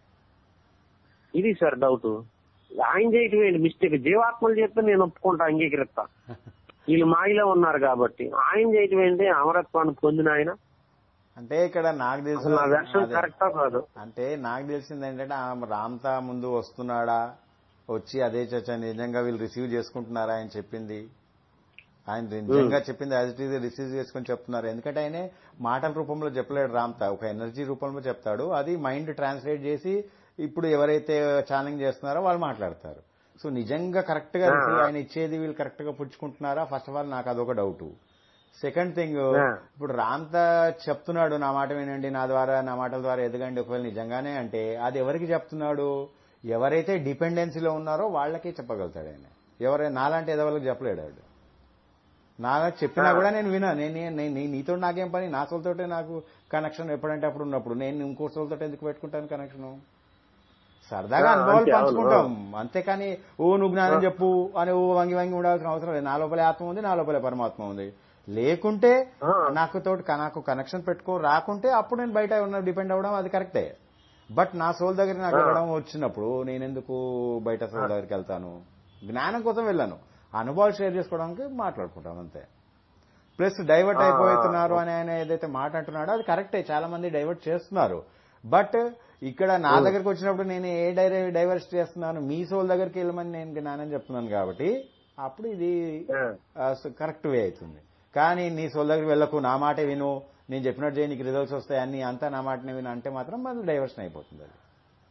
ఇది సార్ డౌట్ ఆయన చేయటం ఏంటి మిస్టేక్ జీవాత్మలు చెప్తే నేను ఒప్పుకుంటా అంగీకరిస్తా వీళ్ళు మాయలో ఉన్నారు కాబట్టి ఆయన చేయటం ఏంటి అమరత్వాన్ని పొందిన ఆయన అంటే ఇక్కడ నాకు తెలిసి అసలు నా వెర్షన్ అదే. కరెక్టా కాదు అంటే నాకు తెలిసింది ఏంటంటే ఆ రామ్తా ముందు వస్తున్నాడా వచ్చి అదే చర్చ నిజంగా వీళ్ళు రిసీవ్ చేసుకుంటున్నారా ఆయన చెప్పింది ఆయన నిజంగా చెప్పింది యాజ్ ఇట్ ఈజ్ రిసీవ్ చేసుకుని చెప్తున్నారు ఎందుకంటే ఆయన మాటల రూపంలో చెప్పలేడు రామ్తా ఒక ఎనర్జీ రూపంలో చెప్తాడు అది మైండ్ ట్రాన్స్లేట్ చేసి ఇప్పుడు ఎవరైతే ఛాలెంజ్ చేస్తున్నారో వాళ్ళు మాట్లాడతారు సో నిజంగా కరెక్ట్ గా receive ఆయన ఇచ్చేది వీళ్ళు కరెక్ట్ గా పుచ్చుకుంటున్నారా ఫస్ట్ ఆఫ్ ఆల్ నాకు అదొక డౌట్ సెకండ్ థింగ్ Yeah. ఇప్పుడు రాంత చెప్తున్నాడు నా మాట వినండి నా ద్వారా నా మాటల ద్వారా ఎదగండి ఒకవేళ నిజంగానే అంటే అది ఎవరికి చెప్తున్నాడు ఎవరైతే డిపెండెన్సీలో ఉన్నారో వాళ్ళకే చెప్పగలుగుతాడు ఆయన ఎవరైనా నాలాంటి ఎదవలకు చెప్పలేడు వాడు నాలా చెప్పినా కూడా నేను వినా నేను నేను- నేను నీతో నాకేం పని నా సోలతోటే నాకు కనెక్షన్ ఎప్పుడంటే అప్పుడు ఉన్నప్పుడు నేను ఇంకో సోలతో ఎందుకు పెట్టుకుంటాను కనెక్షన్ సరదాగా ఆ, అనుభవాలు అంతే, అవును, పంచుకుంటాం అంతేకాని ఓ నువ్వు జ్ఞానం చెప్పు అని ఓ వంగి వంగి ఉండాల్సిన అవసరం లేదు నా లోపలే ఆత్మ ఉంది నా లోపలే పరమాత్మ ఉంది లేకుంటే ఆ. నాకు తోటి నాకు కనెక్షన్ పెట్టుకో రాకుంటే అప్పుడు నేను బయట ఉన్న డిపెండ్ అవ్వడం అది కరెక్టే బట్ నా సోల్ దగ్గర నాకు ఆ. వెళ్ళడం వచ్చినప్పుడు నేను ఎందుకు బయట సోల్ దగ్గరికి వెళ్తాను జ్ఞానం కోసం వెళ్ళాను అనుభవాలు షేర్ చేసుకోవడానికి మాట్లాడుకుంటాం అంతే ప్లస్ డైవర్ట్ ఆ. అయిపోతున్నారు అని ఆయన ఏదైతే మాట అంటున్నాడో అది కరెక్టే చాలా మంది డైవర్ట్ చేస్తున్నారు బట్ ఇక్కడ నా దగ్గరకు వచ్చినప్పుడు నేను ఏ డైరే డైవర్ట్ చేస్తున్నాను మీ సోల్ దగ్గరికి వెళ్ళమని నేను జ్ఞానం చెప్తున్నాను కాబట్టి అప్పుడు ఇది ఆ. కరెక్ట్ వే అవుతుంది కానీ నీ సోల్ దగ్గరికి వెళ్ళకు నా మాటే విను నేను చెప్పినట్టు చేయి నీకు రిజల్ట్స్ వస్తాయి అన్ని అంతా నా మాటనే విను అంటే మాత్రం మళ్ళీ డైవర్షన్ అయిపోతుంది అది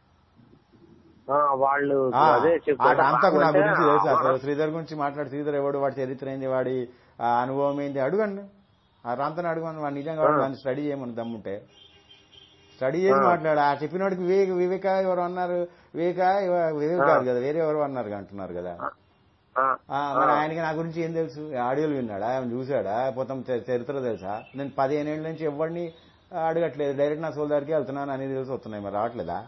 ఆ, వాళ్ళు ఆ, అదే ఆ చెప్తారు రామ్తాకు నా అంటే గురించి తెలుసు అమర- అసలు శ్రీధర్ గురించి మాట్లాడు శ్రీధర్ ఎవడు వాడి చరిత్ర ఏంది వాడి ఆ, అనుభవం ఏంది అడగండి ఆ రామ్తను అడగండి వాడు నిజంగా వాడు ఆ. దాన్ని స్టడీ చేయమని దమ్ముంటే స్టడీ చేసి ఆ. మాట్లాడు ఆ చెప్పినోడికి వివేక్ వివేక ఎవరు అన్నారు వివేక ఇవ- వివేక్ ఆ. కాదు కదా వేరే ఎవరు అన్నారు అంటున్నారు కదా ఆ, ఆ, మరి ఆ. ఆయనకి నా గురించి ఏం తెలుసు ఆడియోలు విన్నాడా ఆయన చూశాడా మొత్తం చ- చరిత్ర తెలుసా నేను పదిహేను ఏళ్ళ నుంచి ఎవరిని అడగట్లేదు డైరెక్ట్ నా సోల్ దగ్గరికి వెళ్తున్నాను అనేది తెలిసి వస్తున్నాయి మరి రావట్లేదా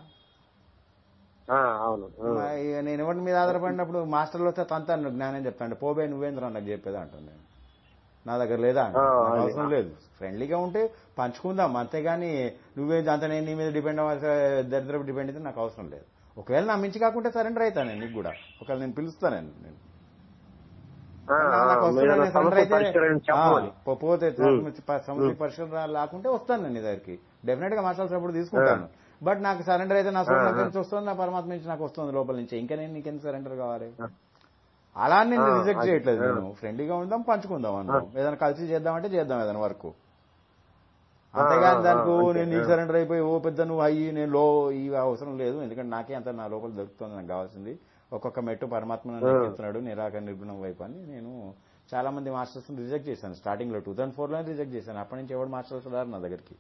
ఆ, అవును ఆ. మరి నేను ఎవరి మీద ఆధారపడినప్పుడు మాస్టర్లు వస్తే తంతాను జ్ఞానం చెప్తాను పోబే నువ్వేంద్ర నాకు చెప్పేది అంటాను నేను నా దగ్గర లేదా అంటే ఆ, నాకు అది. అవసరం లేదు ఫ్రెండ్లీగా ఉంటే పంచుకుందాం అంతేగాని నువ్వే అంత నేను నీ మీద డిపెండ్ అవ్వాల్సి దరిద్రపు డిపెండ్ అయితే నాకు అవసరం లేదు ఒకవేళ నా మించి కాకుంటే సరెండర్ అవుతాను నేను నీకు కూడా ఒకవేళ నేను పిలుస్తాను నేను నేను ఆ, ఆ, నాకు మీరు వస్తున్నాను నేను సమస్య సరెండర్ అయితే పరిష్కరించి చెప్పమని ఆ, పో- పోతే ఉమ్. సమస్య పరిష్కారం లేకుంటే వస్తాను నేను నీ దగ్గరికి డెఫినెట్ గా మాట్లాడాల్సినప్పుడు తీసుకుంటాను బట్ నాకు సరెండర్ అయితే నా సోల్ ఆ, దగ్గర ఆ. నుంచి వస్తుంది నా పరమాత్మ నుంచి నాకు వస్తుంది లోపల నుంచి ఇంకా నేను నీకెందుకు సరెండర్ కావాలి ఆ. అలా అని నేను ఆ, రిజెక్ట్ అది, చేయట్లేదు ఆ. నేను ఫ్రెండ్లీగా ఉందాం పంచుకుందాం అన్నాం ఏదైనా కలిసి చేద్దామంటే చేద్దాం ఏదైనా వర్క్ అంతేగాని ఆ, దానికి ఓ అంతే, నేను నీకు ఆ. సరెండర్ అయిపోయి ఓ పెద్ద నువ్వు అయ్యి నేను లో ఇవి అవసరం లేదు ఎందుకంటే నాకే అంత నా లోపల దొరుకుతుంది నాకు కావాల్సింది ఒక్కొక్క మెట్టు పరమాత్మ నన్ను ఆ. ఎక్కిస్తున్నాడు నిరాకరణ నిర్గుణం వైపు అని నేను చాలా మంది మాస్టర్స్ రిజెక్ట్ చేశాను స్టార్టింగ్ లో టూ థౌసండ్ ఫోర్ లో రిజెక్ట్ చేశాను అప్పటి నుంచి ఎవడు మాస్టర్స్ రారు నా దగ్గరికి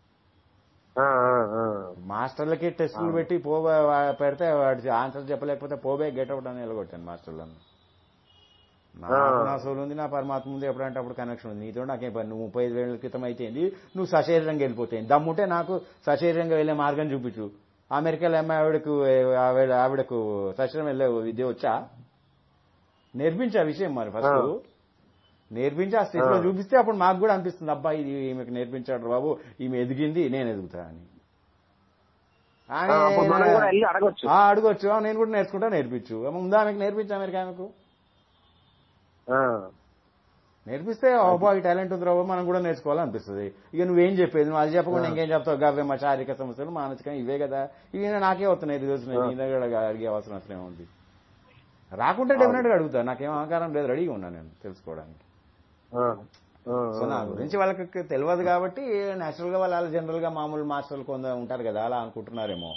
ఆ, ఆ, ఆ. మాస్టర్లకి టెస్టులు పెట్టి పోబే వా- పెడితే వాడి ఆన్సర్ చెప్పలేకపోతే పోబే గెట్అవుట్ అని నిలగొట్టాను మాస్టర్లను నా ఆ. నా సోల్ ఉంది నా పరమాత్మ ఉంది ఎప్పుడంటే అప్పుడు కనెక్షన్ ఉంది నీతో నాకేం పని నువ్వు ముప్పై ఐదు వేల క్రితం అయితే ఏంది, నువ్వు సశరీరంగా వెళ్ళిపోతాయి దమ్ముంటే నాకు సశరీరంగా వెళ్ళే మార్గం చూపించు అమెరికాలో అమ్మాయి ఆవిడకు ఆవిడ ఆవిడకు సశరీరం వెళ్ళే విద్య వచ్చా నేర్పించే ఆ విషయం మరి ఫస్ట్ ఆ. నేర్పించి ఆ స్థితిలో ఆ. చూపిస్తే అప్పుడు మాకు కూడా అనిపిస్తుంది అబ్బా ఇది ఈమెకు నేర్పించాడు బాబు ఈమె ఎదిగింది నేను ఎదుగుతా అని ఆ, అని అప్పుడు మనం కూడా వెళ్ళి అడగొచ్చు ఆ, అడగొచ్చు ఆ, నేను కూడా నేర్చుకుంటా నేర్పించు ముందు ఆమెకు నేర్పించు అమెరికా ఆమెకు ఆ, నేర్పిస్తే అబ్బా ఈ టాలెంట్ ఉంది రాబో మనం కూడా నేర్చుకోవాలనిపిస్తుంది ఇక నువ్వేం చెప్పేది నువ్వు అది చెప్పకుండా ఆ. ఇంకేం చెప్తావు గవ్వే మా శారీరక సమస్యలు మానసిక ఇవే కదా ఇవి నాకే వస్తున్నాయి ఇది వస్తున్నాయి ఆ. నీ దగ్గర అడిగే అవసరం అసలే ఉంది రాకుంటే డెఫినెట్ గా అడుగుతా నాకేం అహంకారం లేదు రెడీగా ఉన్నా నేను తెలుసుకోవడానికి ఆ, ఆ, సో నా గురించి వాళ్ళకి తెలియదు కాబట్టి నేచురల్ గా వాళ్ళు జనరల్ గా మామూలు మాస్టర్లు కొంత ఉంటారు కదా అలా అనుకుంటున్నారేమో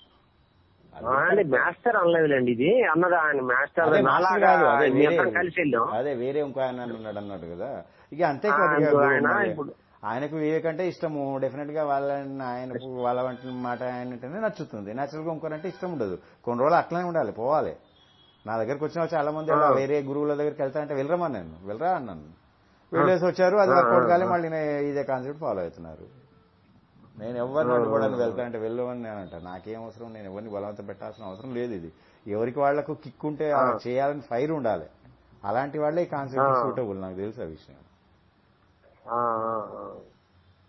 ఆ, అంటే మాస్టర్ అనలేదులేండి ఇది అన్నది ఆయన మాస్టర్ అదే మాస్టర్ నాలాగా కాదు అదే మీ వేరే ఇద్దరం కలిసి వెళ్ళాం అదే వేరే ఇంకో ఆయన ఉన్నాడు అన్నాడు కదా ఇక అంతే ఆ, కదా ఇక ఇప్పుడు గురువు ఆయన మరి. ఇప్పుడు- ఆయనకు వివేకంటే ఇష్టము డెఫినెట్ గా వాళ్ళ ఆయనకు వాళ్ళ వంటి మాట ఆయనంటేనే నచ్చుతుంది నేచురల్ గా ఇంకోరంటే ఇష్టం ఉండదు కొన్ని రోజులు అట్లనే ఉండాలి పోవాలి నా దగ్గరకు వచ్చిన వాళ్ళు చాలా మంది ఆ. వేరే గురువుల దగ్గరికి వెళ్తా అంటే వెళ్ళరమా నేను వెళ్ళరా అన్నాను వెళ్ళేసి వచ్చారు అది ఆ, వర్కౌట్ ఆ, కాలే ఆ. మళ్ళీ నే- ఇదే కాన్సెప్ట్ ఫాలో అవుతున్నారు నేను ఎవరిని ఆ, అడ్డుకోవడానికి ఆ, వెళ్తా అంటే వెళ్ళమని నేను అంట నాకేం అవసరం నేను ఎవరిని బలవంతం పెట్టాల్సిన అవసరం లేదు ఇది ఎవరికి వాళ్లకు కిక్ ఉంటే ఆ. చేయాలని ఫైర్ ఉండాలి అలాంటి వాళ్ళే ఈ కాన్సెప్ట్ ఆ. సూటబుల్ నాకు తెలుసు ఆ విషయం ఆ, ఆ, ఆ.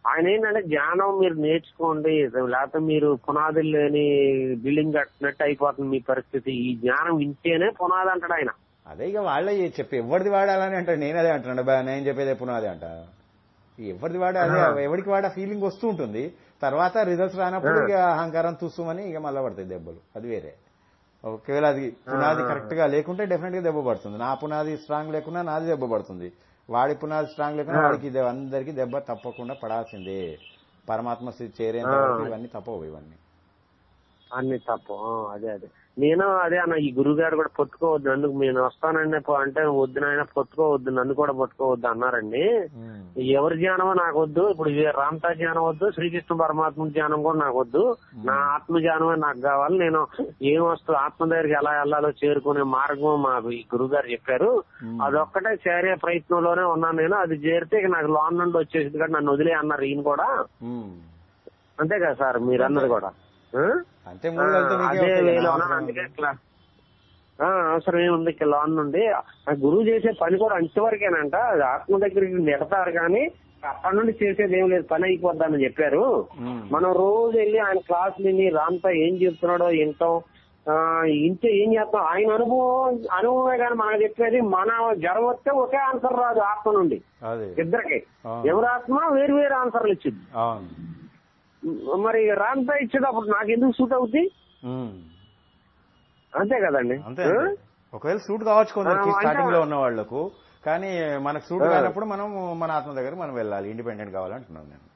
ఆయన ఏంటంటే జ్ఞానం మీరు నేర్చుకోండి లేకపోతే మీరు పునాదులు లేని బిల్డింగ్ కట్టినట్టు అయిపోతుంది మీ పరిస్థితి ఈ జ్ఞానం వింటేనే పునాది అంటాడు ఆయన అదే ఇక వాళ్ళే చెప్పి ఎవరిది వాడాలని అంటాడు నేను అదే అంటున్నాను బా నేను చెప్పేది ఎప్పుడు అదే అంట ఎవరిది వాడే అదే ఎవరికి వాడే ఫీలింగ్ వస్తూ ఉంటుంది తర్వాత రిజల్ట్స్ రానప్పుడు ఇక అహంకారం తుస్సుమని ఇక మళ్ళా పడతాయి దెబ్బలు అది వేరే ఒకవేళ అది పునాది కరెక్ట్ గా లేకుంటే డెఫినెట్ గా దెబ్బ పడుతుంది నా పునాది స్ట్రాంగ్ లేకున్నా నాది దెబ్బ పడుతుంది వాడి పునాది స్ట్రాంగ్ లేకున్నా వాడికి దెబ్బ- అందరికీ దెబ్బ తప్పకుండా పడాల్సిందే పరమాత్మ స్థితి చేరేంత వరకు ఇవన్నీ తప్పవు ఇవన్నీ అన్ని తప్పు ఆ, అదే అదే నేను అదే అన్న ఈ గురువు గారు కూడా పట్టుకోవద్దు అందుకు నేను వస్తానండి పో- అంటే వద్దు నాయన పట్టుకోవద్దు నన్ను కూడా పట్టుకోవద్దు అన్నారండి ఉమ్. ఎవరి జ్ఞానమో నాకు వద్దు ఇప్పుడు ఈ రామతా జ్ఞానం వద్దు శ్రీకృష్ణ పరమాత్మ జ్ఞానం కూడా నాకు వద్దు నా ఆత్మ జ్ఞానమే నాకు కావాలి నేను ఏం వస్తుంది ఆత్మ దగ్గరికి ఎలా వెళ్ళాలో చేరుకునే మార్గం మా ఈ గురువు గారు చెప్పారు ఉమ్. అదొక్కటే చేరే ప్రయత్నంలోనే ఉన్నాను నేను అది చేరితే ఇక నాకు లోన్ నుండి వచ్చేసింది కానీ నన్ను వదిలే అన్నారు ఈయన కూడా ఉమ్. అంతే కదా సార్ మీరు అన్నది కూడా ఆ? అంతే మూడు కలిపితే మీకే అదే వస్తుంది. వేలో అవసరం అందుకే ఇట్లా ఆ, అవసరం ఏముంది ఇట్లా లోన్ నుండి ఆ గురువు చేసే పని కూడా అంతవరకేనంట అది ఆత్మ దగ్గరికి నెడతారు కానీ అక్కడ నుండి చేసేది ఏం లేదు పని అయిపోద్దని చెప్పారు ఉమ్. మనం రోజు వెళ్ళి ఆయన క్లాసులు విని రాంతా ఏం చెప్తున్నాడో వింటాం ఆ, ఇంటే ఏం చేస్తాం ఆయన అనుభవం అనుభవమే కానీ మనకు చెప్పేది మన జ్వరం వస్తే ఒకే ఆన్సర్ రాదు ఆత్మ నుండి అదే ఇద్దరికి ఆ. ఎవరి ఆత్మ వేరు వేరు ఆన్సర్లు ఇచ్చింది అవును మరి రాంతా ఇచ్చేటప్పుడు నాకు ఎందుకు సూట్ అవుద్ది ఉమ్. అంతే కదండి అంతే ఆ? అంతే. ఒకవేళ సూట్ కావచ్చు కొందరికి ఆ, అంటే- స్టార్టింగ్ లో ఉన్న వాళ్లకు కానీ మనకు సూట్ ఆ. కానప్పుడు మనం మన ఆత్మ దగ్గర మనం వెళ్ళాలి ఇండిపెండెంట్ కావాలంటున్నాను నేను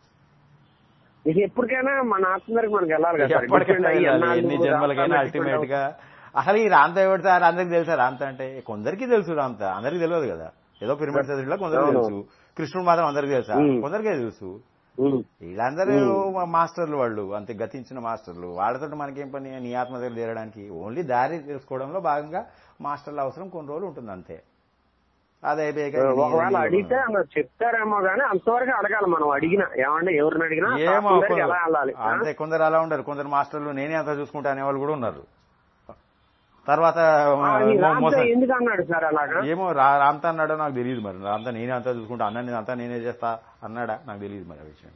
ఇది ఎప్పటికైనా మన ఆత్మ దగ్గరికి మనకి వెళ్ళాలి కదా సార్. ఎప్పటికైనా Depend అయ్యి వెళ్ళాలి. ఎన్నాళ్ళు ఎన్ని రాంతా జన్మలకైనా మీద అల్టిమేట్ depend గా అసలు ఈ రాంత ఎవరితే అందరికి తెలుసా రాంత అంటే కొందరికి తెలుసు రాంత అందరికి తెలియదు కదా ఏదో పిరమిడ్ చదివిలో కొందరికి అవును. తెలుసు కృష్ణుడు మాత్రం అందరికి తెలుసా ఉమ్. కొందరికే తెలుసు ఉమ్. వీళ్ళందరూ మాస్టర్లు వాళ్ళు అంతే గతించిన మాస్టర్లు వాళ్ళతో మనకేం పని నీ ఆత్మ దగ్గర చేరడానికి ఓన్లీ దారి తెలుసుకోవడంలో భాగంగా మాస్టర్ల అవసరం కొన్ని రోజులు ఉంటుంది అంతే అదే అయిపోయాక నీ- ఒకవేళ నీ- అడిగితే అన్న చెప్తారేమో గానీ అంతవరకు అడగాలి మనం అడిగిన ఏమంటే ఎవరిని అడిగినా ఏమో ఆత్మ దగ్గరికి ఎలా వెళ్ళాలి ఆ? అంతే కొందరు అలా ఉండరు కొందరు మాస్టర్లు నేనే అంతా చూసుకుంటా అనే వాళ్ళు కూడా ఉన్నారు తర్వాత ఆ, ఈ మో- రాంతా మోసం ఎందుకు అన్నాడు సార్ అలాగా ఏమో రా- రామ్తా అన్నాడో నాకు తెలియదు మరి రామ్తా నేనే అంతా చూసుకుంటా అన్న అంతా నేనే చేస్తా అన్నాడా నాకు తెలియదు మరి ఆ విషయం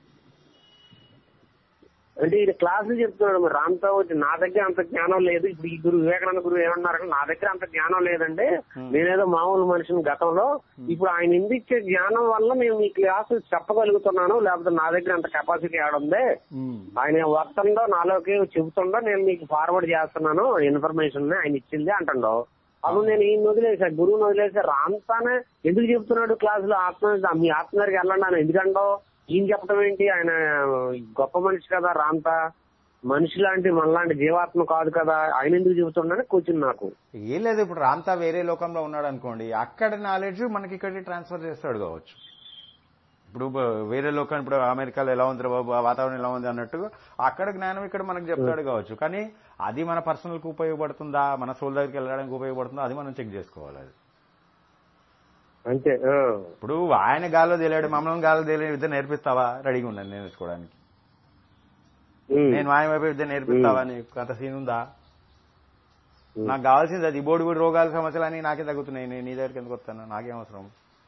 అంటే ఇది క్లాసులు చెప్తున్నాడు మరి రాంతా వచ్చి నా దగ్గర అంత జ్ఞానం లేదు ఇప్పుడు ఈ గురు వివేకానంద గురువు ఏమన్నారు నా దగ్గర అంత జ్ఞానం లేదండి నేనేదో మామూలు మనిషిని గతంలో ఇప్పుడు ఆయన ఇందిచ్చే జ్ఞానం వల్ల నేను మీ క్లాసు చెప్పగలుగుతున్నాను లేకపోతే నా దగ్గర అంత కెపాసిటీ ఆడుంది ఆయన వస్తుండో నాలోకి చెబుతుండో నేను మీకు ఫార్వర్డ్ చేస్తున్నాను ఇన్ఫర్మేషన్ ఆయన ఇచ్చింది అంటుండో అప్పుడు నేను ఈయన వదిలేసా గురువుని వదిలేసా రాంతానే ఎందుకు చెప్తున్నాడు క్లాసులో ఆత్మ మీ ఆత్మ దగ్గరికి వెళ్ళండి అని ఎందుకండో ఈయన చెప్పడం ఏంటి ఆయన గొప్ప మనిషి కదా రాంతా మనిషి లాంటి మనలాంటి జీవాత్మ కాదు కదా ఆయన ఎందుకు చెబుతున్నాడని కూర్చుని నాకు ఏం లేదు ఇప్పుడు రాంతా వేరే లోకంలో ఉన్నాడు అనుకోండి అక్కడ నాలెడ్జ్ మనకి ఇక్కడ ట్రాన్స్ఫర్ చేస్తాడు కావచ్చు ఇప్పుడు బ- వేరే లోకం ఇప్పుడు అమెరికాలో ఎలా ఉంది రా బాబు ఆ వాతావరణం ఎలా ఉంది అన్నట్టు అక్కడ జ్ఞానం ఇక్కడ మనకు చెప్తాడు కావచ్చు కానీ అది మన పర్సనల్ కు ఉపయోగపడుతుందా మన సోల్ దగ్గరికి వెళ్ళడానికి ఉపయోగపడుతుందా అది మనం చెక్ చేసుకోవాలి అది అంతే ఆ. ఇప్పుడు ఆయన గాల్లో తేలాడు మమ్మల్ని గాల్లో తేలిన విద్య నేర్పిస్తావా రెడీగా ఉన్నాను నేర్చుకోవడానికి ఉమ్. నేను మాయమైపోయి విద్య నేర్పిస్తావా నీకు అంత సీన్ ఉందా నాకు కావాల్సింది అది బోడి బోడి రోగాల సమస్యలు అని నాకే తగ్గుతున్నాయి నేను నీ దగ్గరికి ఎందుకు వస్తాను నాకేం అవసరం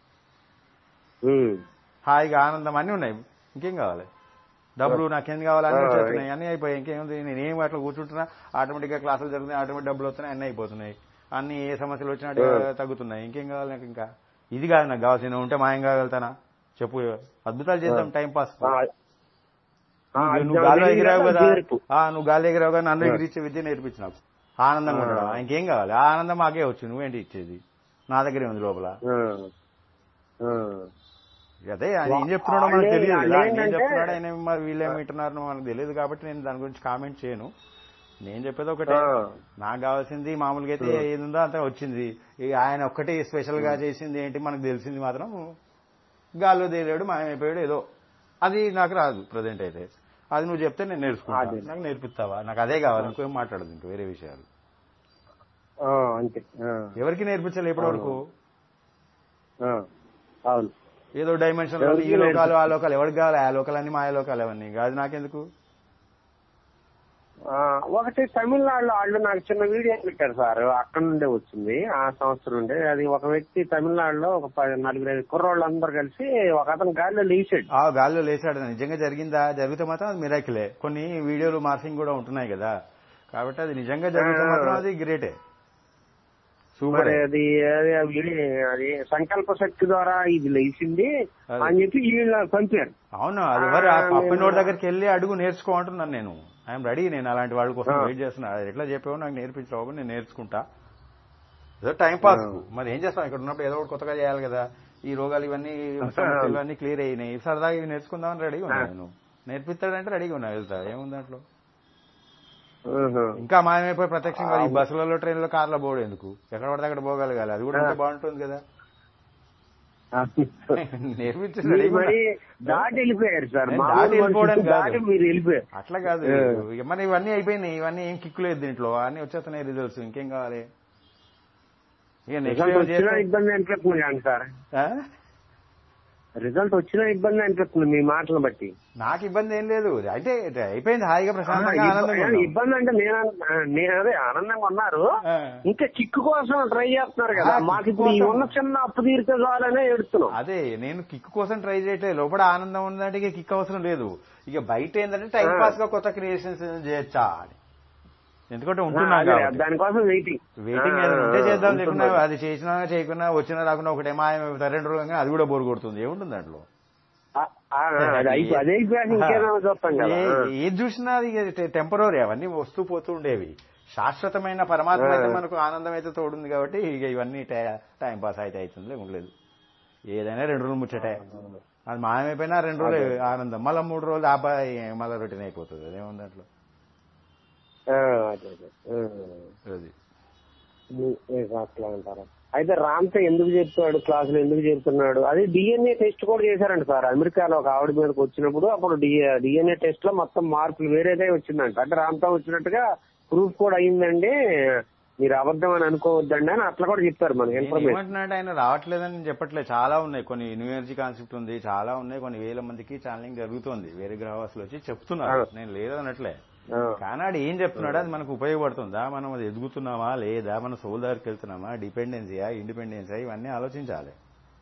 ఉమ్. హాయిగా ఆనందం అన్నీ ఉన్నాయి ఇంకేం కావాలి డబ్బులు నాకేం కావాలి అన్నీ ఆ, వచ్చేస్తున్నాయి అన్నీ అయిపోయాయి ఇంకేముంది నేనేం అట్లా కూర్చుంటున్నా ఆటోమేటిక్ గా క్లాసులు జరుగుతున్నాయి ఆటోమేటిక్ డబ్బులు వస్తున్నాయి అన్నీ అయిపోతున్నాయి అన్ని ఏ సమస్యలు వచ్చినట్టు తగ్గుతున్నాయి ఇంకేం కావాలి నాకు ఇంకా ఇది కాదు నాకు కావాల్సిన ఉంటే మాయం కాగలుగుతానా చెప్పు అద్భుతాలు చేద్దాం టైం పాస్ ఆ. ఆ, నువ్వు గాల్లో ఎగిరావు కదా తీర్పు. ఆ, నువ్వు గాల్లో ఎగిరావు కదా నన్ను ఎగిరిచ్చే విద్య నేర్పించు నాకు ఆనందంగా ఉండడం ఇంకేం కావాలి ఆ ఆనందం మాకే వచ్చు నువ్వేంటి ఇచ్చేది నా దగ్గరే ఉంది లోపల ఆ. ఆ. అదే ఆయన ఏం చెప్తున్నాడో మనకు వాళ్ళే- తెలియదు కదా వాళ్ళు ఆయన ఏం ఏంటంటే- చెప్తున్నాడో ఆయన మరి వీళ్ళేం వింటున్నారో మనకు తెలియదు కాబట్టి నేను దాని గురించి కామెంట్ చేయను నేను చెప్పేది ఒకటే ఆ. నాకు కావాల్సింది మామూలుగా అయితే ఏదుందో అంతా వచ్చింది ఇక ఆయన ఒక్కటే స్పెషల్ గా చేసింది ఏంటి మనకు తెలిసింది మాత్రం గాల్లో తేలాడు మాయమైపోయాడు ఏదో అది నాకు రాదు ప్రజెంట్ అయితే అది నువ్వు చెప్తే నేను నేర్చుకుంటా అదే. నాకు నేర్పిస్తావా నాకు అదే కావాలి ఇంకేం మాట్లాడదు ఇంక వేరే విషయాలు ఆ, అంతే ఆ. ఎవరికి నేర్పించాలి ఇప్పటి వరకు ఆ. అవును ఏదో డైమెన్షన్ ఎవరికి ఈ లోకాలు ఆ లోకాలు ఎవరికి కావాలి ఆ లోకాలన్నీ మాయ లోకాలు అవన్నీ అది నాకెందుకు ఆ, ఒకటి తమిళనాడులో వాళ్ళు నాకు చిన్న వీడియో పెట్టారు సార్ అక్కడ నుండే వచ్చింది ఆ సంవత్సరం నుండి అది ఒక వ్యక్తి తమిళనాడులో ఒక పది నలుగురు ఐదు కుర్రోళ్ళు అందరు కలిసి ఒక అతను గాలిలో లేచాడు ఆ గాల్లో లేచాడు నిజంగా జరిగిందా జరిగితే మాత్రం అది మిరాకిలే కొన్ని వీడియోలు మార్ఫింగ్ కూడా ఉంటున్నాయి కదా కాబట్టి అది నిజంగా జరిగితే ఆ. మాత్రం అది గ్రేటే సూపర్ మరి అది అది ఆ వీడియో అది సంకల్ప శక్తి ద్వారా ఇది లేచింది అదే. అని చెప్పి వీళ్ళు పంపారు అవును అది ఎవరు ఆ, పప్పినోడి నేను- దగ్గరికి వెళ్ళి అడుగు నేర్చుకో అంటున్నాను నేను ఐఎమ్ రెడీ నేను అలాంటి వాళ్ళ కోసం ఆ. వెయిట్ చేస్తున్నా అది ఎట్లా చెప్పావో నాకు నేర్పించరావు నేను నేర్చుకుంటా ఏదో టైం పాస్ మరి ఏం చేస్తాం ఇక్కడ ఉన్నప్పుడు ఏదో ఒకటి కొత్తగా చేయాలి కదా ఈ రోగాలు ఇవన్నీ సమస్యలు అన్ని క్లియర్ అయినాయి సరదాగా ఇవి నేర్చుకుందామని రెడీగా ఉన్నా నేను నేర్పిస్తాడంటే రెడీగా ఉన్నా వెళ్తా ఏముంది దాంట్లో ఆహా. ఇంకా మాయమైపోయి ప్రత్యక్షంగా ఈ బస్సులలో ట్రైన్లో కార్లో పోడు ఎందుకు ఎక్కడ పడితే అక్కడ పోగలగాలి అది కూడా ఉంటే బాగుంటుంది కదా నేర్పించి మీరు రెడీగా ఉన్నా. మరి దాటి వెళ్ళిపోయారు సార్ నేను మామూలు దాటి వెళ్ళిపోవడం మనుషులు కాదు. దాటి మీరు వెళ్ళిపోయారు అట్లా కాదు ఏ. ఇక మరి ఇవన్నీ అయిపోయినాయి ఇవన్నీ ఏం కిక్కు లేదు దీంట్లో అన్ని వచ్చేస్తున్నాయి రిజల్ట్స్ ఇంకేం కావాలి ఇక నెక్స్ట్ రిజల్ట్ వచ్చినా ఇబ్బంది అనిపిస్తుంది కానీ సార్ రిజల్ట్ వచ్చినా ఇబ్బంది అనిపిస్తుంది మీ మాటలు బట్టి నాకు ఇబ్బంది ఏం లేదు అయితే అయిపోయింది హాయిగా ఆ, ప్రశాంతంగా ఆనందంగా ఇబ్బ- ఉన్నాం. ఇబ్బంది అంటే నేను అన్- నేను అదే ఆనందంగా ఉన్నారు ఆ. ఇంకా కిక్కు కోసం ట్రై చేస్తున్నారు కదా ఆ, మాకు కిక్కు ఇప్పుడు ఈ కోసం. ఉన్న చిన్న అప్పు తీరితే చాలనే ఎడుతున్నాం అదే నేను కిక్ కోసం ట్రై చేయట్లేదు లోపల ఆనందం ఉందంటే ఇక కిక్ అవసరం లేదు ఇక బయట ఏంటంటే టైం ఆ. పాస్ గా కొత్త క్రియేషన్స్ చేయొచ్చా అని ఎందుకంటే ఆ, ఉంటున్నాం అదే, కాబట్టి. దానికోసం వెయిటింగ్ వెయిటింగ్ ఏదైనా ఉంటే చేద్దాం లేకున్నా అది చేసినా చేయకున్నా వచ్చినా రాకున్నా ఒకటే మాయమైపోతారు రెండు రోజులు అది కూడా బోరు కొడుతుంది ఏముంటుంది దాంట్లో అదే అయిపో- అదే అయిపోయాక ఇంకేదో చూస్తాం కదా ఏ- ఏది చూసినా అది టెంపరీ అవన్నీ వస్తూ పోతూ ఉండేవి శాశ్వతమైన పరమాత్మ అయితే ఆ. మనకు ఆనందం అయితే తోడుంది కాబట్టి ఇక ఇవన్నీ టై- టైం పాస్ అయితే అవుతుంది ఉండలేదు ఏదైనా రెండు రోజులు ముచ్చటే అది మాయమైపోయినా రెండు రోజులు ఆనందం మళ్ళీ మూడు రోజులు ఆబాయి మళ్ళీ రొటీన్ అయిపోతుంది అదేముంది దాంట్లో ఆ, అదే, అదే. ఆ. అది మీ- ఏ అట్లా అంటారా అయితే రామ్తో ఎందుకు చెప్తాడు క్లాసులు ఎందుకు చెప్తున్నాడు అది డిఎన్ఏ టెస్ట్ కూడా చేశారంట సార్ అమెరికాలో ఒక ఆవిడ మీదకి వచ్చినప్పుడు అప్పుడు డిఎన్ఏ టెస్ట్ లో మొత్తం మార్పులు వేరేదే వచ్చిందంట అంటే రామ్తో వచ్చినట్టుగా ప్రూఫ్ కూడా అయిందండి మీరు అబద్ధం అని అనుకోవద్దండి అని అట్లా కూడా చెప్తారు మనకి నేను ఇన్ఫర్మేషన్ ఏమంటున్నాడు ఆయన రావట్లేదని నేను చెప్పట్లేదు చాలా ఉన్నాయి కొన్ని న్యూ ఎనర్జీ కాన్సెప్ట్ ఉంది చాలా ఉన్నాయి కొన్ని వేల మందికి ఛానలింగ్ జరుగుతోంది వేరే గ్రహవాసులు వచ్చి చెప్తున్నారు ఆ. నేను లేదనట్లే కానాడు ఏం చెప్తున్నాడు అది మనకు ఉపయోగపడుతుందా మనం అది ఎదుగుతున్నామా లేదా మన సోల్ దగ్గరికి వెళ్తున్నామా డిపెండెన్సీయా ఇండిపెండెన్సీయా ఇవన్నీ ఆలోచించాలి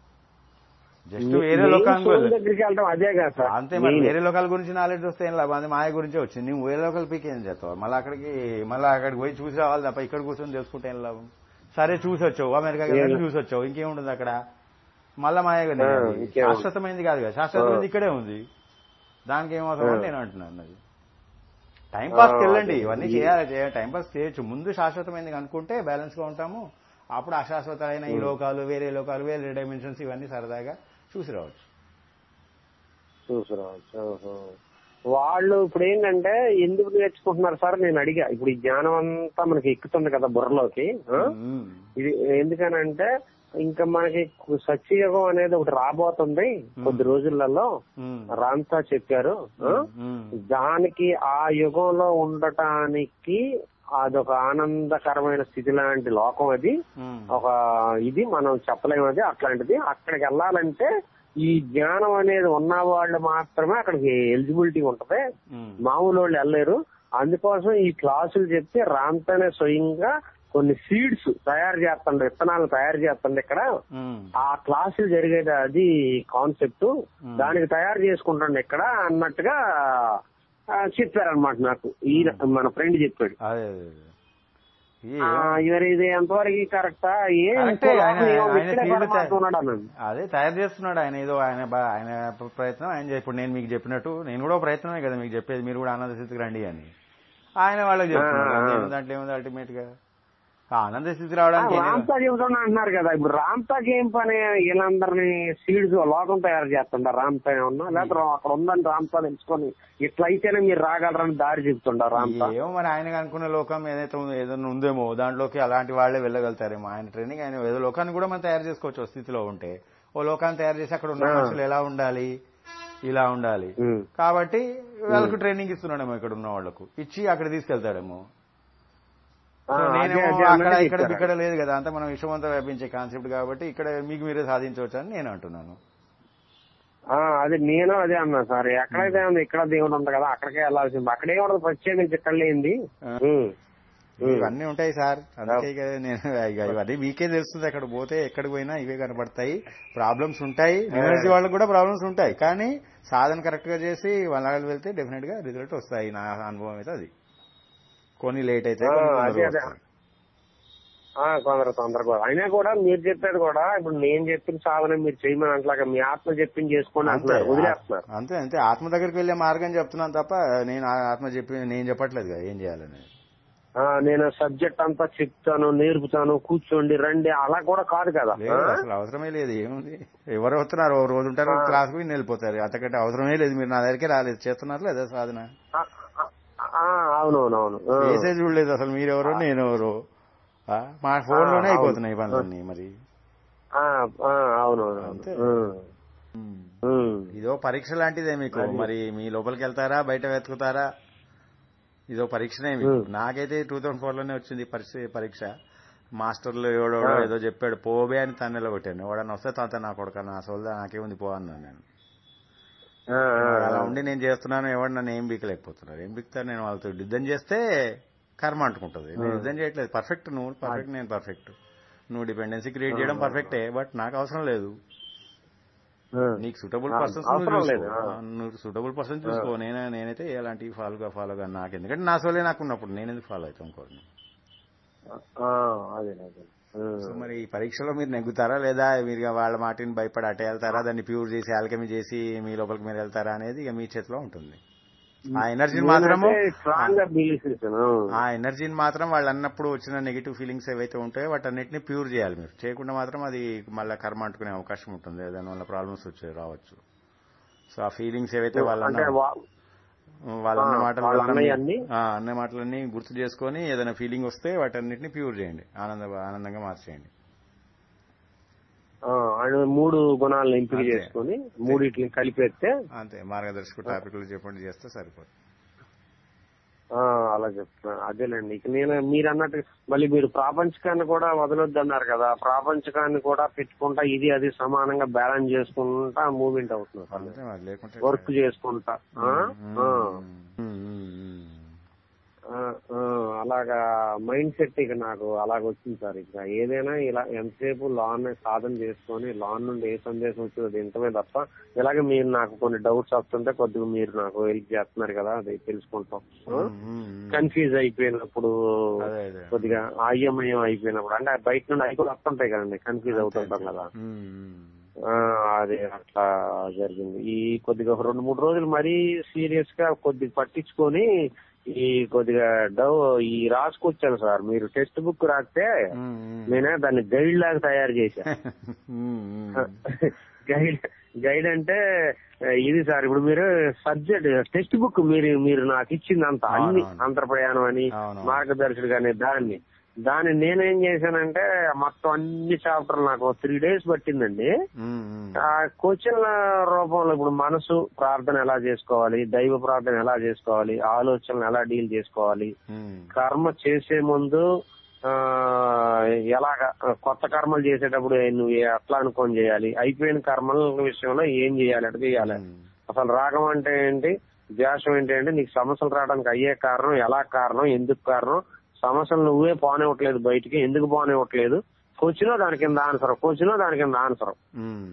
జస్ట్ వేరే లోకానికి వెళ్ళ- దగ్గరికి వెళ్తాం అదే కదా సార్ అంతే మరి Main. వేరే లోకాల గురించి నాలెడ్జ్ వస్తే ఏం లాభం అది మాయ గురించే వచ్చింది నువ్వు వేరే లోకల్ పీక్ ఏం చేస్తావు మళ్ళీ అక్కడికి మళ్ళీ అక్కడికి పోయి చూసి రావాలి తప్ప ఇక్కడ కూర్చొని తెలుసుకుంటే ఏం లాభం సరే చూసి వచ్చావు అమెరికాకి వెళ్ళి ఏం- చూసి వచ్చావు ఇంకేముంటుంది అక్కడ మళ్ళా మాయగానే ఆ, అది. ఇంకేముంది? శాశ్వతమైనది కాదు కదా శాశ్వతమైనది ఆ. ఇక్కడే ఉంది దానికి ఏం అవసరం అని ఆ. నేను అంటున్నాను అది టైం పాస్ ఆ, వెళ్ళండి అదే. ఇవన్నీ ఈ- చేయాలి చేయాలి టైం పాస్ చేయొచ్చు ముందు శాశ్వతమైనది అనుకుంటే బ్యాలెన్స్ గా ఉంటాము అప్పుడు అశాశ్వతమైన ఈ ఉం. లోకాలు వేరే లోకాలు వేరే డైమెన్షన్స్ ఇవన్నీ సరదాగా చూసి రావచ్చు చూసురావచ్చు ఓహో. వాళ్ళు ఇప్పుడు ఏంటంటే ఎందుకు నేర్చుకుంటున్నారు సార్ నేను అడిగా ఇప్పుడు ఈ జ్ఞానం అంతా మనకి ఎక్కుతుంది కదా బుర్రలోకి ఆ? ఉం. ఇది ఎందుకనంటే ఇంకా మనకి సత్యయుగం అనేది ఒకటి రాబోతుంది కొద్ది రోజులలో ఉం. రామ్సా చెప్పారు ఆ? ఉం. దానికి ఆ యుగంలో ఉండటానికి అదొక ఆనందకరమైన స్థితి లాంటి లోకం అది ఉం. ఒక ఇది మనం చెప్పలేము అది అట్లాంటిది అక్కడికి వెళ్ళాలంటే ఈ జ్ఞానం అనేది ఉన్న వాళ్ళు మాత్రమే అక్కడికి ఎలిజిబిలిటీ ఉంటది ఉం. మామూలు వాళ్ళు వెళ్ళలేరు అందుకోసం ఈ క్లాసులు చెప్తే రామ్తోనే స్వయంగా కొన్ని సీడ్స్ తయారు చేస్తుండే విత్తనాలు తయారు చేస్తుండే ఇక్కడ ఉం. ఆ క్లాసులు జరిగేది అది కాన్సెప్ట్ Hmm. దానికి తయారు చేసుకుంటాండి ఇక్కడ అన్నట్టుగా చెప్పారనమాట నాకు ఈ మన ఫ్రెండ్ చెప్పాడు అదే అదే అదే. ఈ ఆ, ఇవరి ఇది ఎంతవరకు కరెక్టా ఏం కరెక్టే, ఇంకో ఆయన- లోపల ఏమో ఆయన ఇక్కడే field పరమాత్మ చే- ఉన్నాడు అన్నాడు అదే తయారు చేస్తున్నాడు ఆయన ఏదో ఆయన బా- ఆయన ప్రయత్నం ఆయన చే- ఇప్పుడు నేను మీకు చెప్పినట్టు నేను కూడా ఒక ప్రయత్నమే కదా మీకు చెప్పేది మీరు కూడా ఆనంద స్థితికి రండి అని ఆయన వాళ్ళకి చెప్తున్నాడు ఆ, ఆ. అంతేముంది, దాంట్లో ఏముంది అల్టిమేట్ గా ఆ ఆనంద స్థితి రావడానికి ఏం లేదు. రామ్తా చెబుతున్నా అంటున్నారు కదా ఇప్పుడు రామ్తాకి ఏం పని వీళ్ళందరినీ సీడ్స్ లోకం తయారు చేస్తుంటారు రామ్తా ఏమన్నా లేకపోతే అక్కడ ఉందని రామ్తా తెలుసుకొని ఇట్లా అయితేనే మీరు రాగలరని దారి చెప్తుంటారు రామ్తా ఏమో మరి ఆయన అనుకున్న లోకం ఏదైతే ఉందో ఏదైనా ఉందేమో దాంట్లోకి అలాంటి వాళ్ళే వెళ్ళగలుగుతారేమో ఆయన ట్రైనింగ్ ఆయన ఏదో లోకాన్ని కూడా మనం తయారు చేసుకోవచ్చు ఓ స్థితిలో ఉంటే ఓ లోకాన్ని తయారు చేసి అక్కడ ఉన్న ఆ. మనుషులు ఎలా ఉండాలి ఇలా ఉండాలి ఉమ్. కాబట్టి వాళ్ళకు ట్రైనింగ్ ఇస్తున్నాడేమో ఇక్కడ ఉన్న వాళ్ళకు ఇచ్చి అక్కడ తీసుకెళ్తాడేమో ఆ, సో అదే- నేనేమో అదే అక్కడ అన్నది ఇక్కడ చెప్పారు. ఇక్కడ లేదు కదా అంతా మనం విశ్వమంతా వ్యాపించే కాన్సెప్ట్ కాబట్టి ఇక్కడ మీకు మీరే సాధించవచ్చు అని నేను అంటున్నాను ఆ, అది నేను అదే అన్నా సార్ ఎక్కడైతే ఉంది ఇక్కడ దేవుడు ఉంది కదా అక్కడికే వెళ్ళాల్సింది అక్కడే ఉండదు ప్రత్యేకించి ఇక్కడ లేనిది ఆ. ఉమ్. ఉమ్. ఇవన్నీ ఉంటాయి సార్ అందుకే కదా నేను ఇక ఇవన్నీ మీకే తెలుస్తుంది అక్కడ పోతే ఎక్కడికి పోయినా ఇవే కనపడతాయి ప్రాబ్లమ్స్ ఉంటాయి న్యూమర్సీ వాళ్ళకి కూడా ప్రాబ్లమ్స్ ఉంటాయి కానీ సాధన కరెక్ట్ గా చేసి వాళ్ళ వెళ్తే డెఫినెట్ గా రిజల్ట్ వస్తాయి నా అనుభవం అయితే అది కొన్ని లేట్ అయితే ఆ, కొన్ని అదే తొందరగా అదే వస్తాయి. ఆ, కొందరు తొందరగా అయినా కూడా మీరు చెప్పేది కూడా ఇప్పుడు నేను చెప్పిన సాధన మీరు చేయమని అంటలాగా మీ ఆత్మ చెప్పింది చేసుకోండి అంతే అంటున్నారు వదిలేస్తున్నారు అంతే అంతే ఆత్మ దగ్గరికి వెళ్లే మార్గం చెప్తున్నాను తప్ప నేను ఆ ఆత్మ చెప్పి నేను చెప్పట్లేదు కదా ఏం చేయాలని ఆ, నేను సబ్జెక్ట్ అంతా చెప్తాను నేర్పుతాను కూర్చోండి రండి అలా కూడా కాదు కదా లేదు ఆ? అసలు అవసరమే లేదు ఏముంది ఎవరు వస్తున్నారు ఓ రోజు ఉంటారు ఆ. క్లాస్ పోయి వెళ్ళిపోతారు అంతకంటే అవసరమే లేదు మీరు నా దగ్గరికి రాలేదు చేస్తున్నారు లేదా సాధన ఆ, ఆ, ఆ, అవునవునవును ఆ. చేసే చూడలేదు అసలు మీరెవరో నేనెవరో ఆ, మా ఫోన్ లోనే ఆ, అయిపోతున్నాయి అవును. పనులన్నీ మరి ఆ, ఆ, అవునవును అంతే. ఉమ్. ఉమ్. ఇదో పరీక్ష లాంటిదే మీకు మరి మీ లోపలికి వెళ్తారా బయట వెతుకుతారా ఇదో పరీక్షనే మీకు Hmm. నాకైతే టూ థౌసండ్ ఫోర్ లోనే వచ్చింది పరీక్ష పరీక్ష మాస్టర్లు ఎవడో Ah. ఏదో చెప్పాడు పోబే అని తన్నెలో కొట్టాను ఎవడన్నా వస్తే తాత నా కొడుక నా సోల్దా నాకేముంది పో అన్నాను నేను ఆ, ఆ, వాడు అలా ఆ. ఉండి నేను చేస్తున్నాను ఎవడు నన్ను ఏం బీకలేకపోతున్నారు ఏం బీక్తారు నేను వాళ్ళతో యుద్ధం చేస్తే కర్మ అంటుకుంటుంది నేను యుద్ధం చేయట్లేదు పర్ఫెక్ట్ నువ్వు పర్ఫెక్ట్ నేను పర్ఫెక్ట్ నువ్వు డిపెండెన్సీ క్రియేట్ చేయడం పర్ఫెక్టే బట్ నాకు అవసరం లేదు ఆ. నీకు సూటబుల్ ఆ, పర్సన్స్ అవసరం లేదు, ఆ. నువ్వు సూటబుల్ పర్సన్ చూసుకో నేను నేనైతే ఎలాంటి ఫాలోగా ఫాలోగా నాకు ఎందుకంటే నా సోలే నాకు ఉన్నప్పుడు నేను ఎందుకు ఫాలో అవుతాను ఇంకోరిని ఆ, అదే అదే ఆ. సో మరి ఈ పరీక్షలో మీరు నెగ్గుతారా లేదా మీరు ఇక వాళ్ళ మాటిని భయపడి అటే వెళ్తారా దాన్ని ప్యూర్ చేసి ఆల్కమీ చేసి మీ లోపలికి మీరు వెళ్తారా అనేది ఇక మీ చేతిలో ఉంటుంది ఆ ఎనర్జీని మాత్రము స్ట్రాంగ్ గా బిలీవ్ చేశాను ఆ ఎనర్జీని మాత్రం వాళ్ళు అన్నప్పుడు వచ్చిన నెగిటివ్ ఫీలింగ్స్ ఏవైతే ఉంటాయో వాటన్నిటిని ప్యూర్ చేయాలి మీరు చేయకుండా మాత్రం అది మళ్ళీ కర్మ అంటుకునే అవకాశం ఉంటుంది దానివల్ల ప్రాబ్లమ్స్ వచ్చే రావచ్చు సో ఆ ఫీలింగ్స్ ఏవైతే వాళ్ళ అంటే వా- వాళ్ళ అన్న ఆ, మాటలు వాళ్ళ వల్ల అన్నయ్య మీ- అన్ని? ఆ, అన్న మాటలన్నీ గుర్తు చేసుకొని ఏదైనా ఫీలింగ్ వస్తే వాటన్నిటిని ప్యూర్ చేయండి ఆనంద ఆనందంగా మార్చేయండి ఆ, ఆయన మూడు గుణాలను ఎంపిక అంతే. చేసుకుని మూడిట్ని కలిపేస్తే అంతే మార్గదర్శక టాపిక్లు చెప్పండి చేస్తే సరిపోతుంది ఆ, అలా చెప్తున్నాను అదేలేండి ఇక నేను మీరు అన్నట్టు మళ్ళీ మీరు ప్రాపంచికాన్ని కూడా వదలొద్దు అన్నారు కదా ప్రాపంచికాన్ని కూడా పెట్టుకుంటా ఇది అది సమానంగా బ్యాలెన్స్ చేసుకుంటా మూవ్మెంట్ అవుతున్నారు అంతే మరి లేకుంటే వర్క్ చేసుకుంటా ఆ? ఉమ్, ఆ. ఉమ్, ఉమ్, ఉమ్. ఆ, ఆ, అలాగా మైండ్ సెట్ ఇక నాకు అలాగ వచ్చింది సార్ ఇక ఏదైనా ఇలా ఎంతసేపు లాన్ సాధన చేసుకొని లాన్ నుండి ఏ సందేశం వచ్చిందో తింటమే తప్ప ఇలాగే మీరు నాకు కొన్ని డౌట్స్ వస్తుంటే కొద్దిగా మీరు నాకు హెల్ప్ చేస్తున్నారు కదా అది తెలుసుకుంటాం ఉమ్, ఉమ్, ఉమ్. కన్ఫ్యూజ్ అయిపోయినప్పుడు అదే అదే కొద్దిగా అయ్యమయం అయిపోయినప్పుడు అంటే బయట నుండి అవి కూడా వస్తుంటాయి కదండి కన్ఫ్యూజ్ అవుతుంటాం కదా ఉమ్, ఉమ్. ఆ, అదే అట్లా జరిగింది ఈ కొద్దిగా ఒక రెండు మూడు రోజులు మరీ సీరియస్ గా కొద్దిగా పట్టించుకొని ఈ కొద్దిగా డవ్ ఈ రాసుకొచ్చాను సార్ మీరు టెక్స్ట్ బుక్ రాస్తే ఉమ్, ఉమ్. నేనే దాన్ని గైడ్ లాగా తయారు చేశా ఉమ్, ఉమ్. గైడ్ గైడ్ అంటే ఆ, ఇది సార్ ఇప్పుడు మీరు సబ్జెక్ట్ టెక్స్ట్ బుక్ మీరు మీరు నాకు ఇచ్చింది అంత అన్ని అవునవును. అంతర్ప్రయాణం అని అవునవును. మార్గదర్శకుడు అని దాన్ని దాన్ని నేనేం చేశానంటే మొత్తం అన్ని చాప్టర్ నాకు త్రీ డేస్ పట్టిందండి ఉమ్, ఉమ్. ఆ క్వశ్చన్ల రూపంలో ఇప్పుడు మనసు ప్రార్థన ఎలా చేసుకోవాలి దైవ ప్రార్థన ఎలా చేసుకోవాలి ఆలోచనలు ఎలా డీల్ చేసుకోవాలి ఉమ్. కర్మ చేసే ముందు ఆ ఎలాగ కొత్త కర్మలు చేసేటప్పుడు నువ్వు ఎట్లా అనుకొని చేయాలి అయిపోయిన కర్మల విషయంలో ఏం చేయాలి అట్లా చేయాలి ఉమ్. అసలు రాగం అంటే ఏంటి ద్వేషం ఏంటి అంటే నీకు సమస్యలు రావడానికి అయ్యే కారణం ఎలా కారణం ఎందుకు కారణం సమస్యలు నువ్వే పోనివ్వట్లేదు బయటికి ఎందుకు పోనివ్వట్లేదు వచ్చినా దాని కింద ఆన్సర్ వచ్చినా దాని కింద ఆన్సర్ ఉమ్.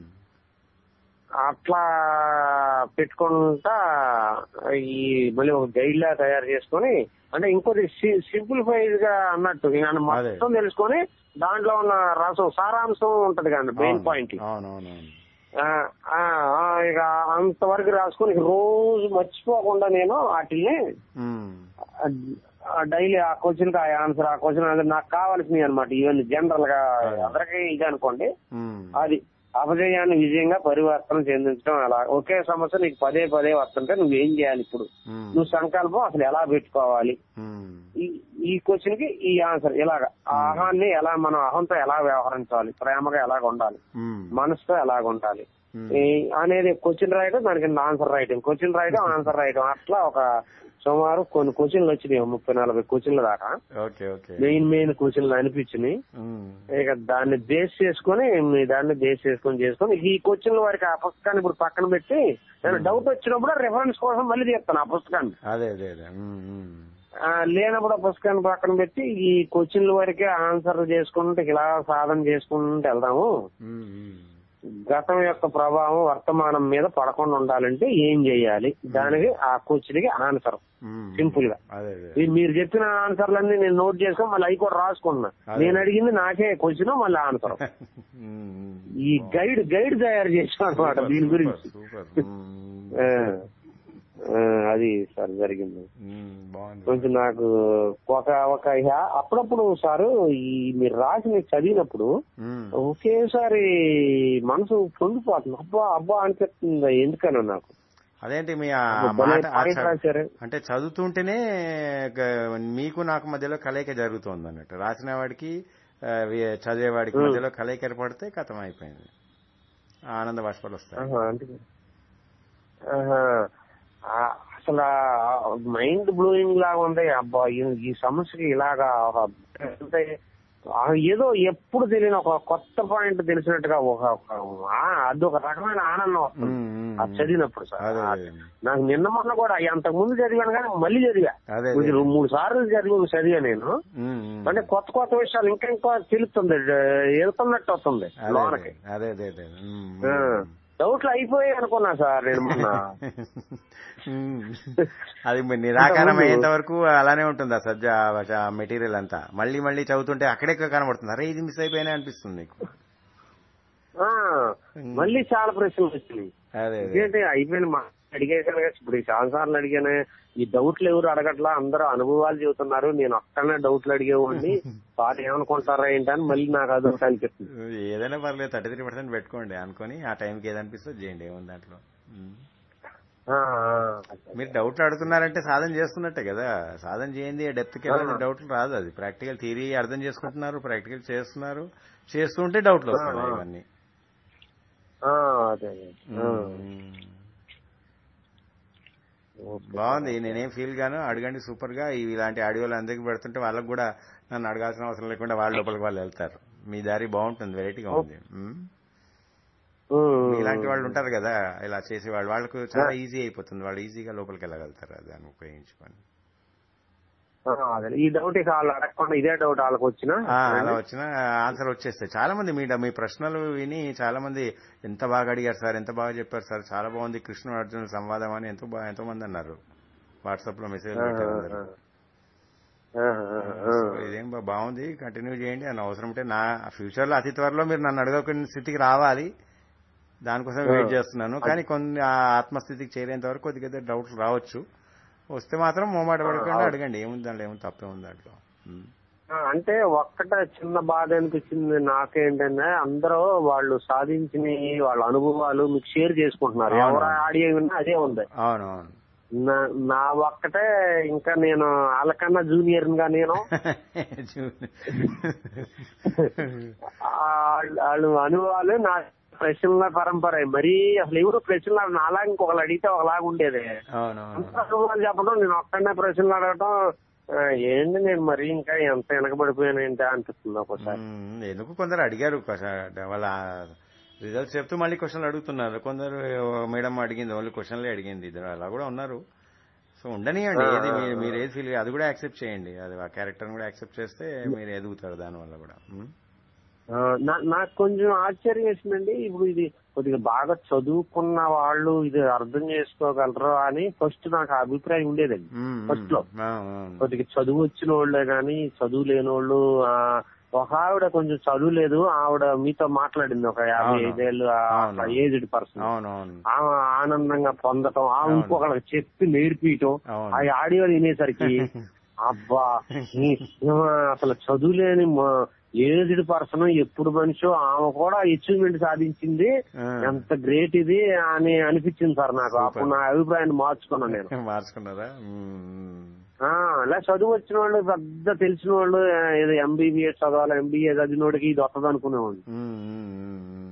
అట్లా పెట్టుకుంటా ఈ మళ్ళీ ఒక గైడ్ లా తయారు చేసుకొని అంటే ఇంకోటి సింప్లిఫైడ్ గా అన్నట్టు ఇక మొత్తం తెలుసుకొని దాంట్లో ఉన్న రసం సారాంశం ఉంటది కానీ మెయిన్ పాయింట్ అవునవునవును ఆ, ఆ, ఆ, ఇక అంతవరకు రాసుకొని ఇక రోజు మర్చిపోకుండా నేను వాటిని ఉమ్. డైలీ ఆ క్వశ్చన్ కి ఆ ఆన్సర్ ఆ క్వశ్చన్ నాకు కావాల్సినవి అనమాట ఇవన్నీ జనరల్ గా అందరికీ ఇది అనుకోండి ఉమ్. అది అపజయాన్ని విజయంగా పరివర్తన చెందించడం అలా ఒకే సమస్య నీకు పదే పదే వస్తుంటే నువ్వేం చేయాలి ఇప్పుడు ఉమ్. నువ్వు సంకల్పం అసలు ఎలా పెట్టుకోవాలి ఉమ్. ఈ ఈ క్వశ్చన్ కి ఈ ఆన్సర్ ఇలాగ ఆ అహాన్ని ఎలా మనం అహంతో ఎలా వ్యవహరించాలి ప్రేమగా ఎలాగ ఉండాలి ఉమ్. మనసుతో ఎలాగ ఉండాలి Hmm. ఈ- అనేది క్వశ్చన్ రాయడం దానికి ఆన్సర్ రాయటం క్వశ్చన్ రాయడం ఆన్సర్ రాయడం అట్లా ఒక సుమారు కొన్ని క్వశ్చన్లు వచ్చినాయి ఓ ముప్పై నలభై క్వశ్చన్ల దాకా ఓకే ఓకే మెయిన్ మెయిన్ క్వశ్చన్లు అనిపించినాయి ఉమ్. ఇక దాన్ని బేస్ చేసుకొని మీ దాన్ని బేస్ చేసుకొని చేసుకొని ఈ క్వశ్చన్ల వారికి ఆ పుస్తకాన్ని ఇప్పుడు పక్కన పెట్టి నేను డౌట్ వచ్చినప్పుడు రిఫరెన్స్ కోసం మళ్ళీ తీస్తాను ఆ పుస్తకాన్ని అదే అదే అదే ఉమ్, ఉమ్. ఆ, లేనప్పుడు ఆ పుస్తకాన్ని పక్కన పెట్టి ఈ క్వశ్చన్ల వరకే ఆన్సర్ చేసుకుంటే ఇలా సాధన చేసుకుంటూ వెళ్దాము ఉమ్, ఉమ్. గతం యొక్క ప్రభావం వర్తమానం మీద పడకుండా ఉండాలంటే ఏం చేయాలి దానికి ఆ క్వశ్చన్ కి ఆన్సర్ ఉమ్. సింపుల్ గా అదే అదే ఈ మీరు చెప్పిన ఆన్సర్లన్నీ నేను నోట్ చేసుకొని మళ్ళీ అవి కూడా రాసుకున్నా అదే. నేను అడిగింది నాకే క్వశ్చన్ మళ్ళీ ఆన్సర్ ఉమ్, ఉమ్. ఈ గైడ్ గైడ్ తయారు చేసాం అనమాట సూపర్, దీని సూపర్, గురించి సూపర్ ఉమ్, ఆ, ఆ, అది సార్ జరిగింది ఉమ్, బాగుంది కొంచెం నాకు ఒక ఒక హ్యా- అప్పుడప్పుడు సారు ఈ మీరు రాసి మీరు చదివినప్పుడు ఉమ్. ఒకేసారి మనసు పొంగిపోతుంది అబ్బా అబ్బా అనిపిస్తుంది ఎందుకనో నాకు అదేంటి మీ ఆ భలే మాట ఆ పాయింట్ చ- రాశారు. అంటే చదువుతుంటేనే గ- మీకు నాకు మధ్యలో కలయిక జరుగుతుంది అన్నట్టు రాసిన వాడికి ఆ, వి- చదివేవాడికి మధ్యలో కలయిక ఏర్పడితే కథం అయిపోయింది ఆనంద బాష్పాలు వస్తాయి ఆహా, అంటే ఆహా. ఆ, అసలు మైండ్ బ్లోయింగ్ లాగా ఉంది అబ్బా ఈ- ఈ సమస్యకి ఇలాగా ఒక అంటే, ఆ, ఏదో ఎప్పుడు తెలియని ఒక కొత్త పాయింట్ తెలిసినట్టుగా ఒక ఒక- ఆ, అదొక రకమైన ఆనందం వస్తుంది ఉమ్, ఉమ్, అది చదివినప్పుడు సార్ అదే, ఆ, అదే. నాకు నిన్న మొన్న కూడా అంతకు ముందు చదివాను కానీ మళ్ళీ చదివా అదే, కొంచెం అదే. రెండు మూడు సార్లు చదివి చదివా నేను ఉమ్, ఉమ్. అంటే కొత్త కొత్త విషయాలు ఇంకా ఇంకా తెలుస్తుంది వెళ్తున్నట్టు వస్తుంది అదే, లోనకి అదే అదే అదే ఉమ్, ఆ, ఉమ్. డౌట్లు అయిపోయాయి అనుకున్నా సార్ నేను మొన్న ఉమ్. అది మీ నిరాకారం అయ్యేంత వరకు అలానే ఉంటుంది ఆ సబ్జ మెటీరియల్ అంతా మళ్ళీ మళ్ళీ చదువుతుంటే అక్కడే కనబడుతుంది అరే ఇది మిస్ అయిపోయినా అనిపిస్తుంది నీకు ఆ, మళ్ళీ చాలా ప్రశ్నలు వచ్చినాయి అదే అదే ఏంటి అయిపోయింది మా అడిగేసాను కదా, ఇప్పుడు ఈ చాలా సార్లు అడిగాను ఈ డౌట్లు ఎవరు అడగట్లా అందరూ అనుభవాలు చెబుతున్నారు నేను ఒక్కనే డౌట్లు అడిగేవాడిని వారు ఏమనుకుంటారా ఏంటని మళ్ళీ నాకు అది ఒకటి అనిపిస్తుంది ఏదైనా పర్లేదు థర్టీ త్రీ పర్సెంట్ పెట్టుకోండి అనుకొని ఆ టైంకి ఏదనిపిస్తుందో చేయండి ఏముంది దాంట్లో ఉమ్. ఆ, ఆ, మీరు డౌట్లు అడుగుతున్నారంటే సాధన చేస్తున్నట్టే కదా సాధన చేయండి డెప్త్కి వెళ్ళి డౌట్లు రాదు అది ప్రాక్టికల్ థియరీ అర్థం చేసుకుంటున్నారు ప్రాక్టికల్ చేస్తున్నారు చేస్తుంటే డౌట్లు వస్తున్నాయి ఇవన్నీ ఆ, అదే అదే. ఆ. ఉమ్. బాగుంది నేనేం ఫీల్ గాను అడగండి సూపర్ గా ఇవి ఇలాంటి ఆడియోలు అందరికి పెడుతుంటే వాళ్ళకి కూడా నన్ను అడగాల్సిన అవసరం లేకుండా వాళ్ళ లోపలికి వాళ్ళు వెళ్తారు మీ దారి బాగుంటుంది వెరైటీగా ఉంది ఉమ్. ఉమ్. ఇలాంటి వాళ్ళు ఉంటారు కదా ఇలా చేసేవాళ్ళు వాళ్ళకు చాలా ఈజీ అయిపోతుంది వాళ్ళు ఈజీగా లోపలికి వెళ్ళగలుగుతారు దాన్ని ఉపయోగించుకొని ఆ, అదే ఈ డౌట్ ఇక వాళ్ళు అడగకుండా ఇదే డౌట్ వాళ్ళకి వచ్చినా ఆ, అలా వచ్చిన ఆన్సర్ వచ్చేస్తాయి చాలా మంది మీ మీ ప్రశ్నలు విని చాలా మంది ఎంత బాగా అడిగారు సార్ ఎంత బాగా చెప్పారు సార్ చాలా బాగుంది కృష్ణ అర్జున సంవాదం అని ఎంతో బాగా ఎంతో మంది అన్నారు వాట్సాప్ లో మెసేజ్ పెట్టారు అందరూ. ఆ, ఆ, ఆ. సో ఇదేం బా- బాగుంది కంటిన్యూ చేయండి అని అవసరం ఉంటే నా ఫ్యూచర్ లో అతి త్వరలో మీరు నన్ను అడగకునే స్థితికి రావాలి దానికోసం వెయిట్ చేస్తున్నాను కానీ కొన్ని ఆ ఆత్మస్థితికి చేరేంత వరకు కొద్దిగా డౌట్స్ రావచ్చు వస్తే మాత్రం మొమాట పడకుండా అడగండి ఏముంది దాంట్లో ఏముంది తప్పే ఉంది దాంట్లో ఉమ్. ఆ, అంటే ఒక్కటే చిన్న బాధ అనిపించింది నాకేంటంటే అందరూ వాళ్ళు సాధించిన వాళ్ళ అనుభవాలు మీకు షేర్ చేసుకుంటున్నారు అవును. ఎవరు ఆడియో విన్నా అదే ఉంది అవును అవును నా- నా ఒక్కటే ఇంకా నేను వాళ్ళకన్నా జూనియర్ గా నేను ఆ- వాళ్ళు అనుభవాలు నా ప్రశ్నల పరంపర మరీ అసలు ఎవరు ప్రశ్నలు నాలాగా ఇంకొకరు అడిగితే ఒకలాగా ఉండేది అవును అవును అంత అనుభవాలు చెప్పడం నేను ఒక్కడనే ప్రశ్నలు అడగటం ఆ, ఏంటి నేను మరీ ఇంకా ఎంత వెనకబడిపోయాను ఏంటి అనిపిస్తుంది ఒక్కోసారి మ్మ్. ఎందుకు కొందరు అడిగారు క్వశ్చన్- వాళ్ళ రిజల్ట్స్ చెప్తూ మళ్ళీ క్వశ్చన్లు అడుగుతున్నారు కొందరు మేడం అడిగింది ఓన్లీ క్వశ్చన్లే అడిగింది ఇద్దరు అలా కూడా ఉన్నారు సో ఉండనియండి ఏది మీరు- మీరు ఏది ఫీల్ అది కూడా యాక్సెప్ట్ చేయండి అది ఆ క్యారెక్టర్ కూడా యాక్సెప్ట్ చేస్తే మీరు ఎదుగుతారు దానివల్ల కూడా మ్మ్. ఆ, నా- నాకు కొంచెం ఆశ్చర్యం వేసిందండి ఇప్పుడు ఇది కొద్దిగా బాగా చదువుకున్న వాళ్ళు ఇది అర్థం చేసుకోగలరు అని ఫస్ట్ నాకు ఆ అభిప్రాయం ఉండేదండి మ్మ్. ఫస్ట్ లో ఆ, అవును. కొద్దిగా చదువు వచ్చిన వాళ్ళే గాని చదువు లేని వాళ్ళు ఆ, ఒక ఆవిడ కొంచెం చదువు లేదు ఆవిడ మీతో మాట్లాడింది ఒక యాభై అవును. ఐదేళ్ళు అవును. ఏజ్డ్ పర్సన్ అవును అవును ఆమె ఆనందంగా పొందటం ఆ అవును. ఇంకొకళ్ళకి చెప్పి నేర్పించటం అవును. ఆ ఆడియో వినేసరికి అబ్బా ఈ- ఈమె అసలు చదువులేని ఏజ్డ్ పర్సన్ ఎప్పుడు మనిషో ఆమె కూడా అచీవ్మెంట్ సాధించింది ఆ. ఎంత గ్రేట్ ఇది అని అనిపించింది సార్ నాకు Super. అప్పుడు నా అభిప్రాయాన్ని మార్చుకున్నాను నేను మార్చుకున్నారా మ్మ్. ఆ ఇలా చదువు వచ్చిన వాళ్ళు పెద్ద తెలిసిన వాళ్ళు ఆ, ఏదో ఎంబీబీఎస్ చదవాలి ఎంబీఏ చదివినోడికి ఇది వస్తుంది అనుకునేవాడు మ్మ్. మ్మ్. మ్మ్. ఆ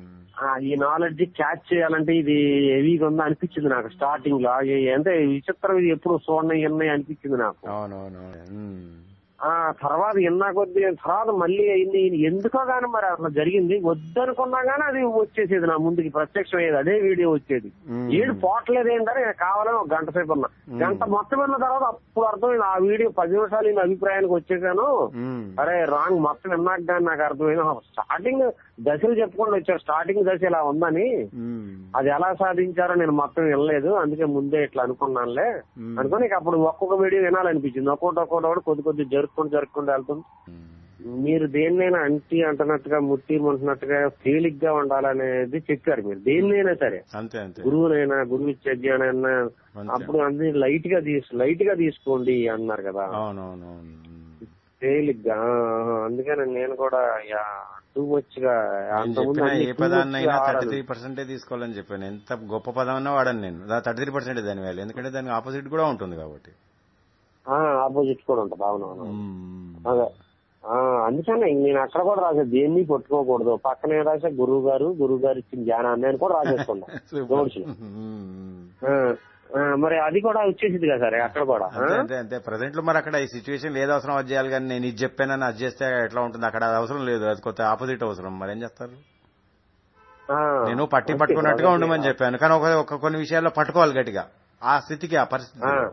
ఆ, ఈ నాలెడ్జ్ క్యాచ్ చేయాలంటే ఇది హెవీగా ఉందా అనిపించింది నాకు స్టార్టింగ్ లో ఆ, ఏ- అంటే విచిత్రం ఇది ఎప్పుడు చూడండి ఉన్నాయి అనిపించింది నాకు అవునవును ఉమ్. ఆ తర్వాత ఇన్నా కొద్ది తర్వాత మళ్ళీ అయింది ఎందుకో గానీ మరి అట్లా జరిగింది వద్దనుకున్నా గానీ అది వచ్చేసేది నా ముందుకి ప్రత్యక్షం అయ్యేది అదే వీడియో వచ్చేది మ్మ్. ఏడు పోవట్లేదు ఏంటని నేను కావాలని ఒక గంట సేపు ఉన్నా గంట మొత్తం విన్న తర్వాత అప్పుడు అర్థమైంది ఆ వీడియో పది నిమిషాలు ఈ అభిప్రాయానికి వచ్చేసాను ఉమ్. అరే రాంగ్ మొత్తం విన్నాక కానీ నాకు అర్థమైంది స్టార్టింగ్ దశలు చెప్పుకుంటూ వచ్చారు స్టార్టింగ్ దశ ఇలా ఉందని ఉమ్. అది ఎలా సాధించారో నేను మొత్తం వినలేదు అందుకే ముందే ఇట్లా అనుకున్నానులే మ్మ్. అనుకుని ఇక అప్పుడు ఒక్కొక్క వీడియో వినాలనిపించింది ఒక్కొక్కటి ఒక్కొక్కటి కూడా కొద్ది కొద్ది జరుపుకుంటూ జరుపుకుంటూ వెళ్తుంది ఉమ్. మీరు దేన్నైనా అంటి అంటున్నట్టుగా ముట్టి అంటున్నట్టుగా తేలిగ్గా ఉండాలనేది చెప్పారు మీరు దేన్నైనా సరే అంతే అంతే గురువునైనా గురువు ఇచ్చే జ్ఞానైనా అంతే. అప్పుడు అన్ని లైట్ గా తీసు లైట్ గా తీసుకోండి అన్నారు కదా అవునవునవును తేలిగ్గా ఆ, అందుకని నేను కూడా టూ మచ్ గా నేను అంతకుముందు చెప్పిన అన్ని ఏ too పదాన్ని much అయినా గా థర్టీ ఆడాను. త్రీ పర్సెంటే తీసుకోవాలని చెప్పాను ఎంత గొప్ప పదం అన్నా వాడను నేను థర్టీ త్రీ పర్సెంట్ దాని వాల్యూ ఎందుకంటే దానికి ఆపోజిట్ కూడా ఉంటుంది కాబట్టి ఆ ఆపోజిట్ కూడా ఉంటుంది అవునవును ఉమ్. అదే ఆ, అందుకనే నేను అక్కడ కూడా రాసా దేన్ని పట్టుకోకూడదు పక్కనే రాసా గురువు గారు గురువు గారు ఇచ్చిన జ్ఞానాన్ని అని కూడా రాసేసుకున్నా సూపర్. నోట్స్ లో. ఉమ్. ఆ, ఆ, మరి అది కూడా వచ్చేసింది కదా సరే అక్కడ కూడా ఆ? అంతే అంతే అంతే ప్రజెంట్ లో మరి అక్కడ ఈ సిచ్యువేషన్ ఏది అవసరం అది చేయాలి కానీ నేను ఇది చెప్పానని అది చేస్తే ఎట్లా ఉంటుంది అక్కడ అది అవసరం లేదు అది కొత్త ఆపోజిట్ అవసరం మరి ఏం చేస్తారు ఆ, నేను పట్టి అంతే పట్టుకున్నట్టుగా కదా. ఉండమని చెప్పాను కానీ ఒక ఒక కొన్ని విషయాల్లో పట్టుకోవాలి గట్టిగా ఆ స్థితికి ఆ పరిస్థితి ఆ.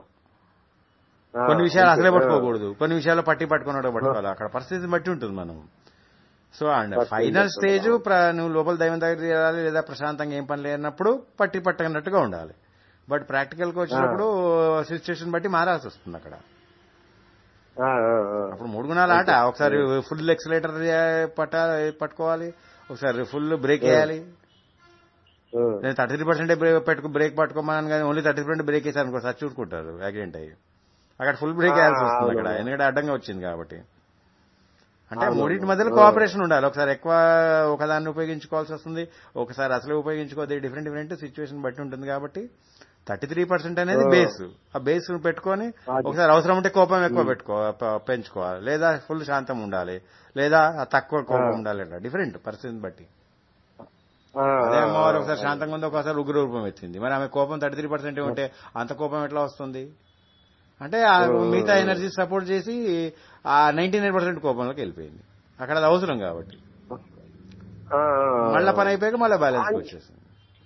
ఆ, కొన్ని విషయాలు అంతే. అసలే పట్టుకోకూడదు కొన్ని విషయాల్లో పట్టి పట్టుకున్నట్టు పట్టుకోవాలి అక్కడ పరిస్థితిని బట్టి ఉంటుంది మనం సో అండ్ పట్టి ఫైనల్ పట్టుకోవాలి. స్టేజ్ నువ్వు లోపల దైవం దగ్గర చేయాలి లేదా ప్రశాంతంగా ఏం పని లేనప్పుడు పట్టి పట్టనట్టుగా ఉండాలి బట్ ప్రాక్టికల్ గా వచ్చినప్పుడు సిచ్యుయేషన్ బట్టి మారాల్సి వస్తుంది అక్కడ ఆ, ఆ, ఆ. అప్పుడు మూడు గుణాల ఆట ఒకసారి ఫుల్ ఎక్సలేటర్ పట్ట పట్టుకోవాలి ఒకసారి ఫుల్ బ్రేక్ వేయాలి ఆ. నేను థర్టీ త్రీ పర్సెంట్ బ్రేక్ పెట్టుకు బ్రేక్ పట్టుకోమని కానీ ఓన్లీ థర్టీ పర్సెంట్ బ్రేక్ వేసాను అనుకో సార్ చూసుకుంటారు యాక్సిడెంట్ అయ్యి అక్కడ ఫుల్ బ్రేక్ ఆ, వేయాల్సి వస్తుంది అవును. అక్కడ ఎందుకంటే అడ్డంగా వచ్చింది కాబట్టి అంటే అవును. మూడింటి మధ్యలో ఆ. కోఆపరేషన్ ఉండాలి ఒకసారి ఎక్కువ ఒకదాన్ని ఉపయోగించుకోవాల్సి వస్తుంది ఒకసారి అసలు ఉపయోగించుకోవద్దు డిఫరెంట్ డిఫరెంట్ సిచ్యువేషన్ బట్టి ఉంటుంది కాబట్టి థర్టీ త్రీ పర్సెంట్ అనేది ఆ. బేస్ ఆ బేస్ పెట్టుకొని అది. ఒకసారి అవసరం ఉంటే కోపం ఎక్కువ పెట్టుకో ప- పెంచుకోవాలి లేదా ఫుల్ శాంతం ఉండాలి లేదా తక్కువ కోపం ఆ. ఉండాలి డిఫరెంట్ పరిస్థితిని బట్టి ఆ, అదే ఆ, అమ్మవారు ఆ. ఒకసారి శాంతంగా ఉంది ఒకసారి ఉగ్ర రూపం ఎత్తింది మరి ఆమె కోపం థర్టీ త్రీ పర్సెంట్ ఉంటే అంత కోపం ఎట్లా వస్తుంది అంటే ఆ మిగతా ఎనర్జీ సపోర్ట్ చేసి ఆ నైన్టీ నైన్ పర్సెంట్ కోపంలోకి వెళ్ళిపోయింది అక్కడ అది అవసరం కాబట్టి ఆ, ఆ, ఆ. మళ్ళా పని అయిపోయాక మళ్ళీ బ్యాలెన్స్ అన్- వచ్చేసింది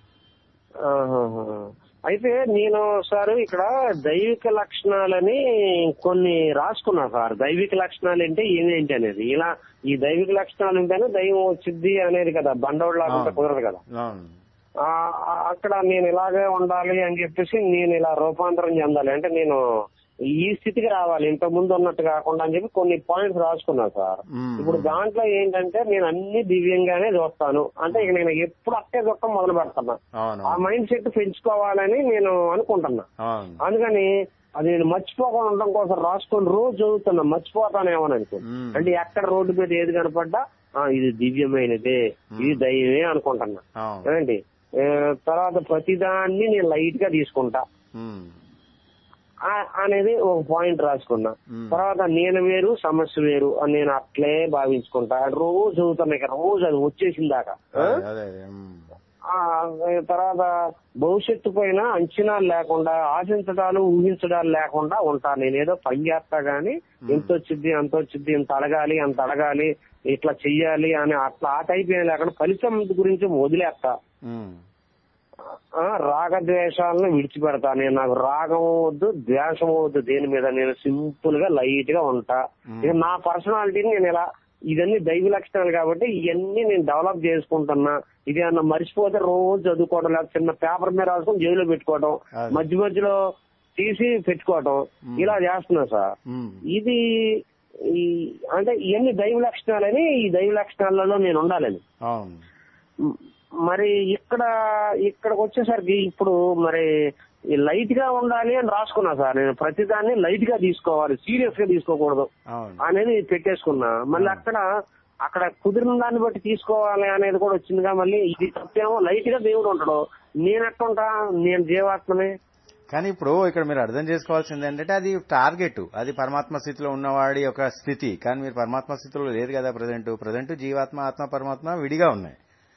ఆహాహా. అయితే నేను సార్ ఇక్కడ దైవిక లక్షణాలని కొన్ని రాసుకున్నా సార్ దైవిక లక్షణాలు అంటే ఏమేంటి అనేది ఇలా ఈ దైవిక లక్షణాలు ఉంటేనే దైవం వచ్చింది అనేది కదా బండోడు లాగా అవును. కుదరదు కదా అవును ఆ, ఆ, అక్కడ నేను ఇలాగే ఉండాలి అని చెప్పేసి నేను ఇలా రూపాంతరం చెందాలి అంటే నేను ఈ స్థితికి రావాలి ఇంత ముందు ఉన్నట్టు కాకుండా అని చెప్పి కొన్ని పాయింట్స్ రాసుకున్నా సార్ మ్మ్. ఇప్పుడు దాంట్లో ఏంటంటే నేను అన్ని దివ్యంగానే చూస్తాను అంటే ఇక నేను ఎప్పుడు అక్కే చూడటం మొదలు పెడుతున్నా అవును ఆ మైండ్ సెట్ పెంచుకోవాలని నేను అనుకుంటున్నా అవును అందుకని అది నేను మర్చిపోకుండా ఉండడం కోసం రాసుకొని రోజు చదువుతున్నా మర్చిపోతానేమో అనుకో మ్మ్. అంటే ఎక్కడ రోడ్డు మీద ఏది కనపడ్డా ఆ, ఇది దివ్యమైనదే ఇది దైవమే అనుకుంటున్నా అవును ఏంటి ఆ, తర్వాత ప్రతిదాన్ని నేను లైట్ గా తీసుకుంటా ఉమ్. ఆ- అనేది ఒక పాయింట్ రాసుకున్నా మ్మ్. తర్వాత నేను వేరు సమస్య వేరు అని నేను అట్లే భావించుకుంటా రోజు చదువుతున్నా ఇక రోజు అది వచ్చేసిన దాకా ఆ? అదే అదే అదే. ఉమ్. ఆ తర్వాత భవిష్యత్తు పైన అంచనాలు లేకుండా ఆశించడాలు ఊహించడాలు లేకుండా ఉంటా నేను ఏదో పని చేస్తా గానీ ఎంత వచ్చింది అంత వచ్చింది ఇంత అడగాలి అంత అడగాలి ఇట్లా చెయ్యాలి అని అట్లా ఆ టైప్ ఏం లేకుండా ఫలితం గురించి వదిలేస్తా ఉమ్. ఆ, రాగద్వేషాలను విడిచిపెడతా నేను నాకు రాగం వద్దు ద్వేషం వద్దు దేని మీద నేను సింపుల్ గా లైట్ గా ఉంటా ఇక నా పర్సనాలిటీని నేను ఇలా ఇవన్నీ దైవ లక్షణాలు కాబట్టి ఇవన్నీ నేను డెవలప్ చేసుకుంటున్నా ఇది అన్న మర్చిపోతే రోజు చదువుకోవడం లేదా చిన్న పేపర్ మీద రాసుకొని జైల్లో పెట్టుకోవడం అదే. మధ్య మధ్యలో తీసి పెట్టుకోవడం ఇలా చేస్తున్నా సార్ ఉమ్. ఇది ఈ అంటే ఇవన్నీ దైవ లక్షణాలని ఈ దైవ లక్షణాలలో నేను ఉండాలని అవును మ్, మరి ఇక్కడ ఇక్కడికి వచ్చేసరికి ఇప్పుడు మరి ఈ లైట్ గా ఉండాలి అని రాసుకున్నా సార్ నేను ప్రతిదాన్ని లైట్ గా తీసుకోవాలి సీరియస్ గా తీసుకోకూడదు అవును అనేది పెట్టేసుకున్నా మళ్ళీ అక్కడ అక్కడ కుదిరిన దాన్ని బట్టి తీసుకోవాలి అనేది కూడా వచ్చిందిగా మళ్ళీ ఇది తప్పేమో లైట్ గా దేవుడు ఉంటాడు నేను ఎట్టుంటా నేను జీవాత్మనే కానీ ఇప్పుడు ఇక్కడ మీరు అర్థం చేసుకోవాల్సింది ఏంటంటే అది టార్గెట్ అది పరమాత్మ స్థితిలో ఉన్నవాడి యొక్క స్థితి కానీ మీరు పరమాత్మ స్థితిలో లేదు కదా ప్రజెంట్ ప్రజెంట్ జీవాత్మ ఆత్మ పరమాత్మ విడిగా ఉన్నాయి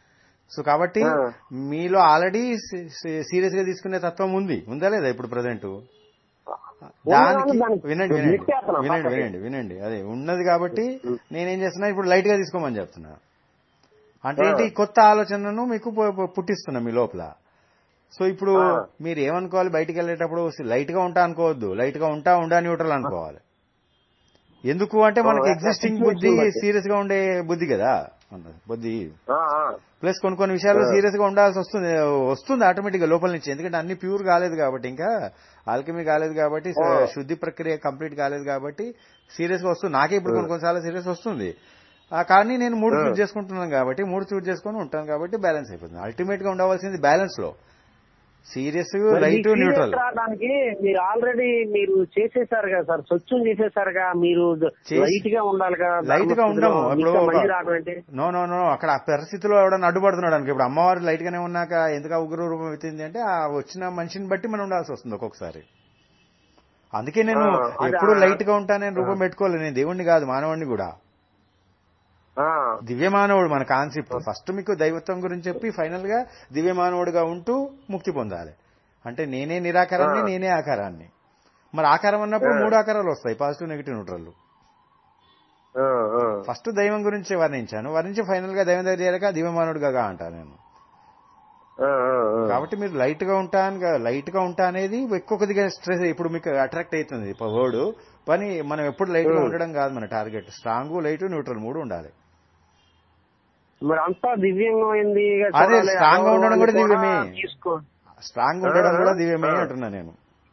సో కాబట్టి ఆ. మీలో ఆల్రెడీ సీరియస్ గా తీసుకునే తత్వం ఉంది ఉందా లేదా ఇప్పుడు ప్రజెంట్ దానికి దానికి వినండి వినండి నెట్టేస్తున్నాం వినండి పక్కకి. వినండి వినండి అదే ఉన్నది కాబట్టి నేనేం చేస్తున్నా ఇప్పుడు లైట్ గా తీసుకోమని చెప్తున్నా అంటే ఏంటి కొత్త ఆలోచనను మీకు పు- పు- పుట్టిస్తున్నా మీ లోపల సో ఇప్పుడు ఆ. మీరు ఏమనుకోవాలి బయటికి వెళ్ళేటప్పుడు లైట్ గా ఉంటా అనుకోవద్దు లైట్ గా ఉంటా ఉండా న్యూట్రల్ అనుకోవాలి ఎందుకు అంటే మనకి ఆ, ఎగ్జిస్టింగ్ situation బుద్ధి బట్టి. సీరియస్ గా ఉండే బుద్ధి కదా మన బుద్ధి ఆ, ఆ. ప్లస్ కొన్ని కొన్ని విషయాల్లో ఆ. సీరియస్ గా ఉండాల్సి వస్తుంది వస్తుంది ఆటోమేటిక్ గా లోపల నుంచి ఎందుకంటే అన్ని ప్యూర్ కాలేదు కాబట్టి ఇంకా ఆల్కమీ కాలేదు కాబట్టి ఆ. శుద్ధి ప్రక్రియ కంప్లీట్ కాలేదు కాబట్టి సీరియస్ గా వస్తుంది నాకే ఇప్పుడు కొన్ని కొన్నిసార్లు సీరియస్ వస్తుంది ఆ, కానీ నేను మూడు ఆ. చూస్ చేసుకుంటున్నాను కాబట్టి మూడు చూస్ చేసుకుని ఉంటాను కాబట్టి బ్యాలెన్స్ అయిపోతుంది అల్టిమేట్ గా ఉండవలసింది బ్యాలెన్స్ లో సీరియస్ మరి లైట్ మీకు న్యూట్రల్ serious రావడానికి మీరు ఆల్రెడీ మీరు చేసేసారు కదా సార్ స్వచ్ఛం చేసేసారుగా మీరు చేసి- లైట్ గా ఉండాలి కదా లైట్ గా ఉండము ఇప్పుడు ఇంకా ఒక- మళ్ళీ రావడం ఏంటి నో నో నో అక్కడ ఆ పరిస్థితిలో ఎవడన్నా అడ్డుపడుతున్నాడు అనుకో ఇప్పుడు అమ్మవారు లైట్ గానే ఉన్నాక ఎందుకు ఆ ఉగ్ర రూపం ఎత్తింది అంటే ఆ వచ్చిన మనిషిని బట్టి మనం ఉండాల్సి వస్తుంది ఒక్కొక్కసారి అందుకే నేను ఆ, అది ఎప్పుడు ఆ- లైట్ గా ఉంటానని రూపం పెట్టుకోలేదు నేను దేవుణ్ణి కాదు మానవుణ్ణి కూడా ఆ, దివ్య మానవుడు మన కాన్సెప్ట్ ఫస్ట్ మీకు దైవత్వం గురించి చెప్పి ఫైనల్ గా దివ్య మానవుడిగా ఉంటూ ముక్తి పొందాలి అంటే నేనే నిరాకారాన్ని ఆ. నేనే ఆకారాన్ని మరి ఆకారం అన్నప్పుడు ఆ. మూడు ఆకారాలు వస్తాయి పాజిటివ్ నెగిటివ్ న్యూట్రల్ ఆ, ఆ. ఫస్ట్ దైవం గురించి వర్ణించాను వర్ణించి ఫైనల్ గా దైవం దగ్గర చేరాక దివ్యమానుడుగా అంటా నేను ఆ, ఆ, ఆ. కాబట్టి మీరు లైట్ గా ఉంటా లైట్ గా ఉంటా అనేది ఎక్కువ కొద్దిగా స్ట్రెస్ ఇప్పుడు మీకు అట్రాక్ట్ అవుతుంది వర్డ్ పని మనం ఎప్పుడు లైట్ గా Hmm. ఉండడం కాదు మన టార్గెట్ స్ట్రాంగ్ లైట్ న్యూట్రల్ మూడు ఉండాలి మరి అంతా దివ్యంగా అయింది ఇక అదే, చూడాలి, strong గా ఉండడం కూడా అదొకటి దివ్యమే. తీసుకో స్ట్రాంగ్ ఉండడం Ah, కూడా దివ్యమే ah. అంటున్నా నేను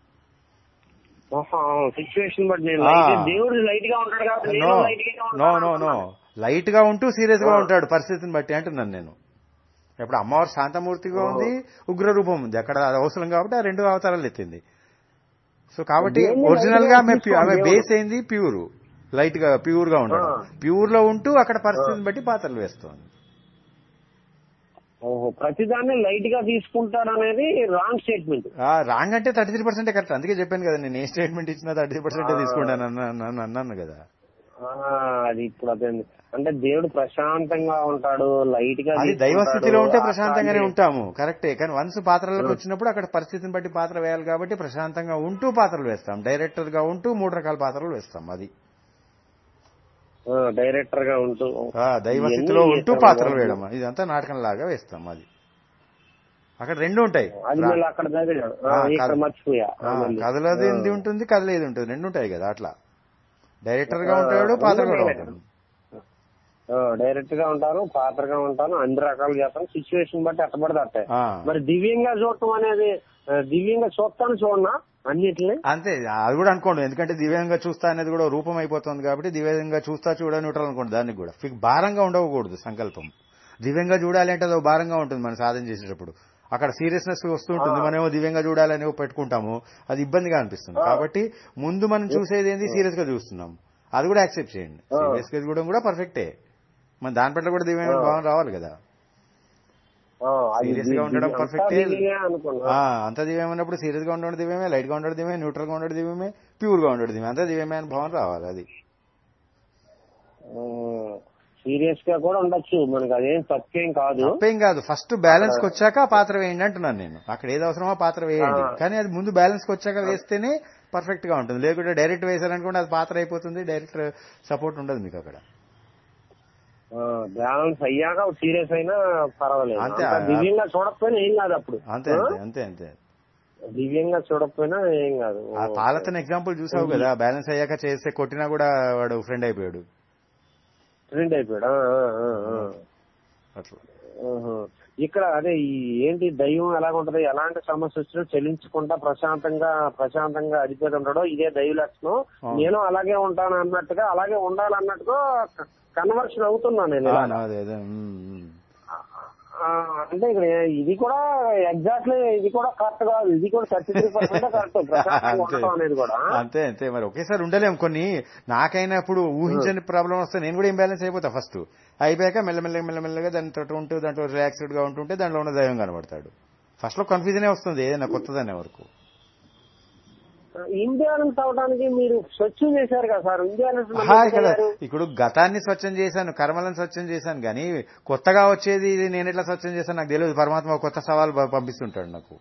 సిచ్యువేషన్ బట్టి నేను ఆ. light- దేవుడు లైట్ గా ఉంటాడు కాబట్టి నో నేను లైట్ గా నో ఉంటాను నో నో అనుకున్నాను. లైట్ గా ఉంటూ సీరియస్ గా Ah. ఉంటాడు పరిస్థితిని బట్టి అంటున్నాను నేను ఇప్పుడు అమ్మవారు శాంతమూర్తిగా Oh. ఉంది ఉగ్ర రూపం ఉంది అక్కడ అది అవసరం కాబట్టి ఆ రెండు అవతారాలు ఎత్తింది సో కాబట్టి దేన్ని ఒరిజినల్ light గా గా ఆమె ప్యూ- తీసుకోవాలి ఆమె దేవుడు. బేస్ అయింది ప్యూర్ లైట్ గా ప్యూర్ గా ఉండడం Ah. ప్యూర్ లో ఉంటూ అక్కడ పరిస్థితిని బట్టి పాత్రలు వేస్తుంది ఓహో ప్రతిదాన్ని లైట్ గా తీసుకుంటారు అనేది రాంగ్ స్టేట్మెంట్ రాంగ్ అంటే థర్టీ త్రీ పర్సెంట్ కరెక్ట్ అందుకే చెప్పాను కదా నేను ఏ స్టేట్మెంట్ ఇచ్చినా థర్టీ త్రీ పర్సెంట్ Ah. తీసుకుంటాను అన్న- అన్న- అన్నాను కదా అది ఇప్పుడు అదే అంటే దేవుడు ప్రశాంతంగా ఉంటాడు లైట్ గా అది దైవ తీసుకుంటాడు. స్థితిలో ఉంటే ఆ ప్రశాంతంగానే కాంతి- ఉంటాము కరెక్టే కానీ వన్స్ పాత్రలకు Hmm. వచ్చినప్పుడు అక్కడ పరిస్థితిని బట్టి పాత్ర వేయాలి కాబట్టి ప్రశాంతంగా ఉంటూ పాత్రలు వేస్తాం డైరెక్టర్ గా ఉంటూ మూడు రకాల పాత్రలు వేస్తాం అది ఆ, డైరెక్టర్ గా ఉంటూ ఆ, దైవ ఇవన్నీ స్థితిలో ఉంటూ చేస్తాం పాత్రలు కదా. వేయడం ఇదంతా నాటకం లాగా వేస్తాం అది అక్కడ రెండు ఉంటాయి అది మళ్ళీ అక్కడ చదివాడు ఆ, ఆ, ఇక్కడ కథ- మర్చిపోయా ఆ, మళ్ళీ. కథలది ఆ. ఉంటుంది కథలేది ఉంటుంది రెండు ఉంటాయి కదా అట్లా డైరెక్టర్ గా ఆ, ఉంటాడు పాత్ర కూడా రెండు ఉంటాడు ఆ, డైరెక్ట్ గా ఉంటాను పాత్రగా ఉంటాను అన్ని రకాలు చేస్తాను సిచ్యువేషన్ బట్టి అట్టబడితే అట్టే ఆ. మరి దివ్యంగా చూడటం అనేది ఆ, దివ్యంగా చూస్తాను చూడనా అన్నిటిని అంతే అది కూడా అనుకోండి ఎందుకంటే దివ్యంగా చూస్తా అనేది కూడా రూపం అయిపోతుంది కాబట్టి దివ్యంగా చూస్తా చూడ న్యూట్రల్ అనుకోండి దానికి కూడా ఫిక్ భారంగా ఉండకూడదు సంకల్పం దివ్యంగా చూడాలి అంటే అది భారంగా ఉంటుంది మనం సాధన చేసేటప్పుడు అక్కడ సీరియస్నెస్ వస్తూ ఉంటుంది మనమేమో దివ్యంగా చూడాలని పెట్టుకుంటాము అది ఇబ్బందిగా అనిపిస్తుంది కాబట్టి ముందు మనం చూసేది ఏంది సీరియస్ గా చూస్తున్నాం అది కూడా యాక్సెప్ట్ చేయండి ఆ. సీరియస్ గా చూడడం కూడా పర్ఫెక్టే మన దాని పట్ల కూడా దివ్యమైన భావన రావాలి కదా ఆ, అది Serious గా ది- ఉండడం ది- perfect అంతా ఏ. దివ్యంగా అనుకున్నా ఆ, అంత దివ్యం అన్నప్పుడు సీరియస్ గా ఉండడం దివ్యమే లైట్ గా ఉండడం దివ్యమే న్యూట్రల్ గా ఉండడం దివ్యమే ప్యూర్ గా ఉండడం దివ్యమే అంతా దివ్యమే అని భావన రావాలి అది సీరియస్ గా కూడా ఉండొచ్చు మనకి అదేం తప్పేం కాదు తప్పేం కాదు ఫస్ట్ బ్యాలెన్స్ కి వచ్చాక ఆ పాత్ర వేయండి అంటున్నాను నేను అక్కడ ఏది అవసరమో ఆ పాత్ర వేయండి ఆ. కానీ అది ముందు బ్యాలెన్స్ కి వచ్చాక వేస్తేనే పర్ఫెక్ట్ గా ఉంటుంది లేకుంటే డైరెక్ట్ వేసారనుకోండి అది పాత్ర అయిపోతుంది డైరెక్ట్ సపోర్ట్ ఉండదు మీకు అక్కడ బ్యాలెన్స్ అయ్యాక సీరియస్ అయినా పర్వాలేదు అంతే. అంతా దివ్యంగా చూడకపోయినా ఏం కాదు అప్పుడు అంతే ఆ? అంతే అంతే అంతే దివ్యంగా చూడకపోయినా ఏం కాదు ఆ పాలతన ఎగ్జాంపుల్ చూసావు కదా బ్యాలెన్స్ అయ్యాక చేస్తే కొట్టినా కూడా వాడు ఫ్రెండ్ అయిపోయాడు ప్రింట్ అయిపోయాడు ఆ, ఆ, ఆ, ఆ. అట్లా ఆహా. ఇక్కడ అదే ఈ ఏంటి దైవం ఎలాగుంటది ఎలాంటి సమస్య వచ్చినా చెల్లించకుండా ప్రశాంతంగా ప్రశాంతంగా అడిపోయి ఉంటాడో ఇదే దైవ లక్షణం అవును. నేను అలాగే ఉంటాను అన్నట్టుగా అలాగే ఉండాలన్నట్టుగా కన్వర్షన్ అవుతున్నాను నేను ఆ, ఇలాగా. అదే అదే ఉమ్, ఉమ్. ఆ, అంటే ఇక్కడ ఇది కూడా ఎగ్జాక్ట్లీ ఇది కూడా కరెక్ట్ కాదు ఇది కూడా థర్టీ త్రీ పర్సెంట్ కరెక్ట్ ప్రశాంతంగా అంతే ఉండటం అనేది కూడా అంతే అంతే మరి ఒకేసారి ఉండలేం కొన్ని నాకైనా ఇప్పుడు ఊహించని ప్రాబ్లం వస్తే నేను కూడా ఇంబ్యాలెన్స్ అయిపోతా ఫస్ట్ అయిపోయాక మెల్లమెల్లగా మెల్లమెల్లగా దాంతో ఉంటూ దాంట్లో రిలాక్స్డ్ గా ఉంటుంటే దాంట్లో ఉన్న దైవం కనబడతాడు ఫస్ట్ లో కన్ఫ్యూజనే వస్తుంది ఏదైనా కొత్తదనే వరకు ఆ, ఇంబ్యాలెన్స్ అవడానికి మీరు స్వచ్ఛం చేశారు కదా సార్ ఇంబ్యాలెన్స్ ఆహా, ఇక్కడ ఇప్పుడు గతాన్ని స్వచ్ఛం చేశాను కర్మలను స్వచ్ఛం చేశాను కానీ కొత్తగా వచ్చేది ఇది నేను ఎట్లా స్వచ్ఛం చేశాను నాకు తెలియదు పరమాత్మ ఒక కొత్త సవాల్ ప- పంపిస్తుంటాడు నాకు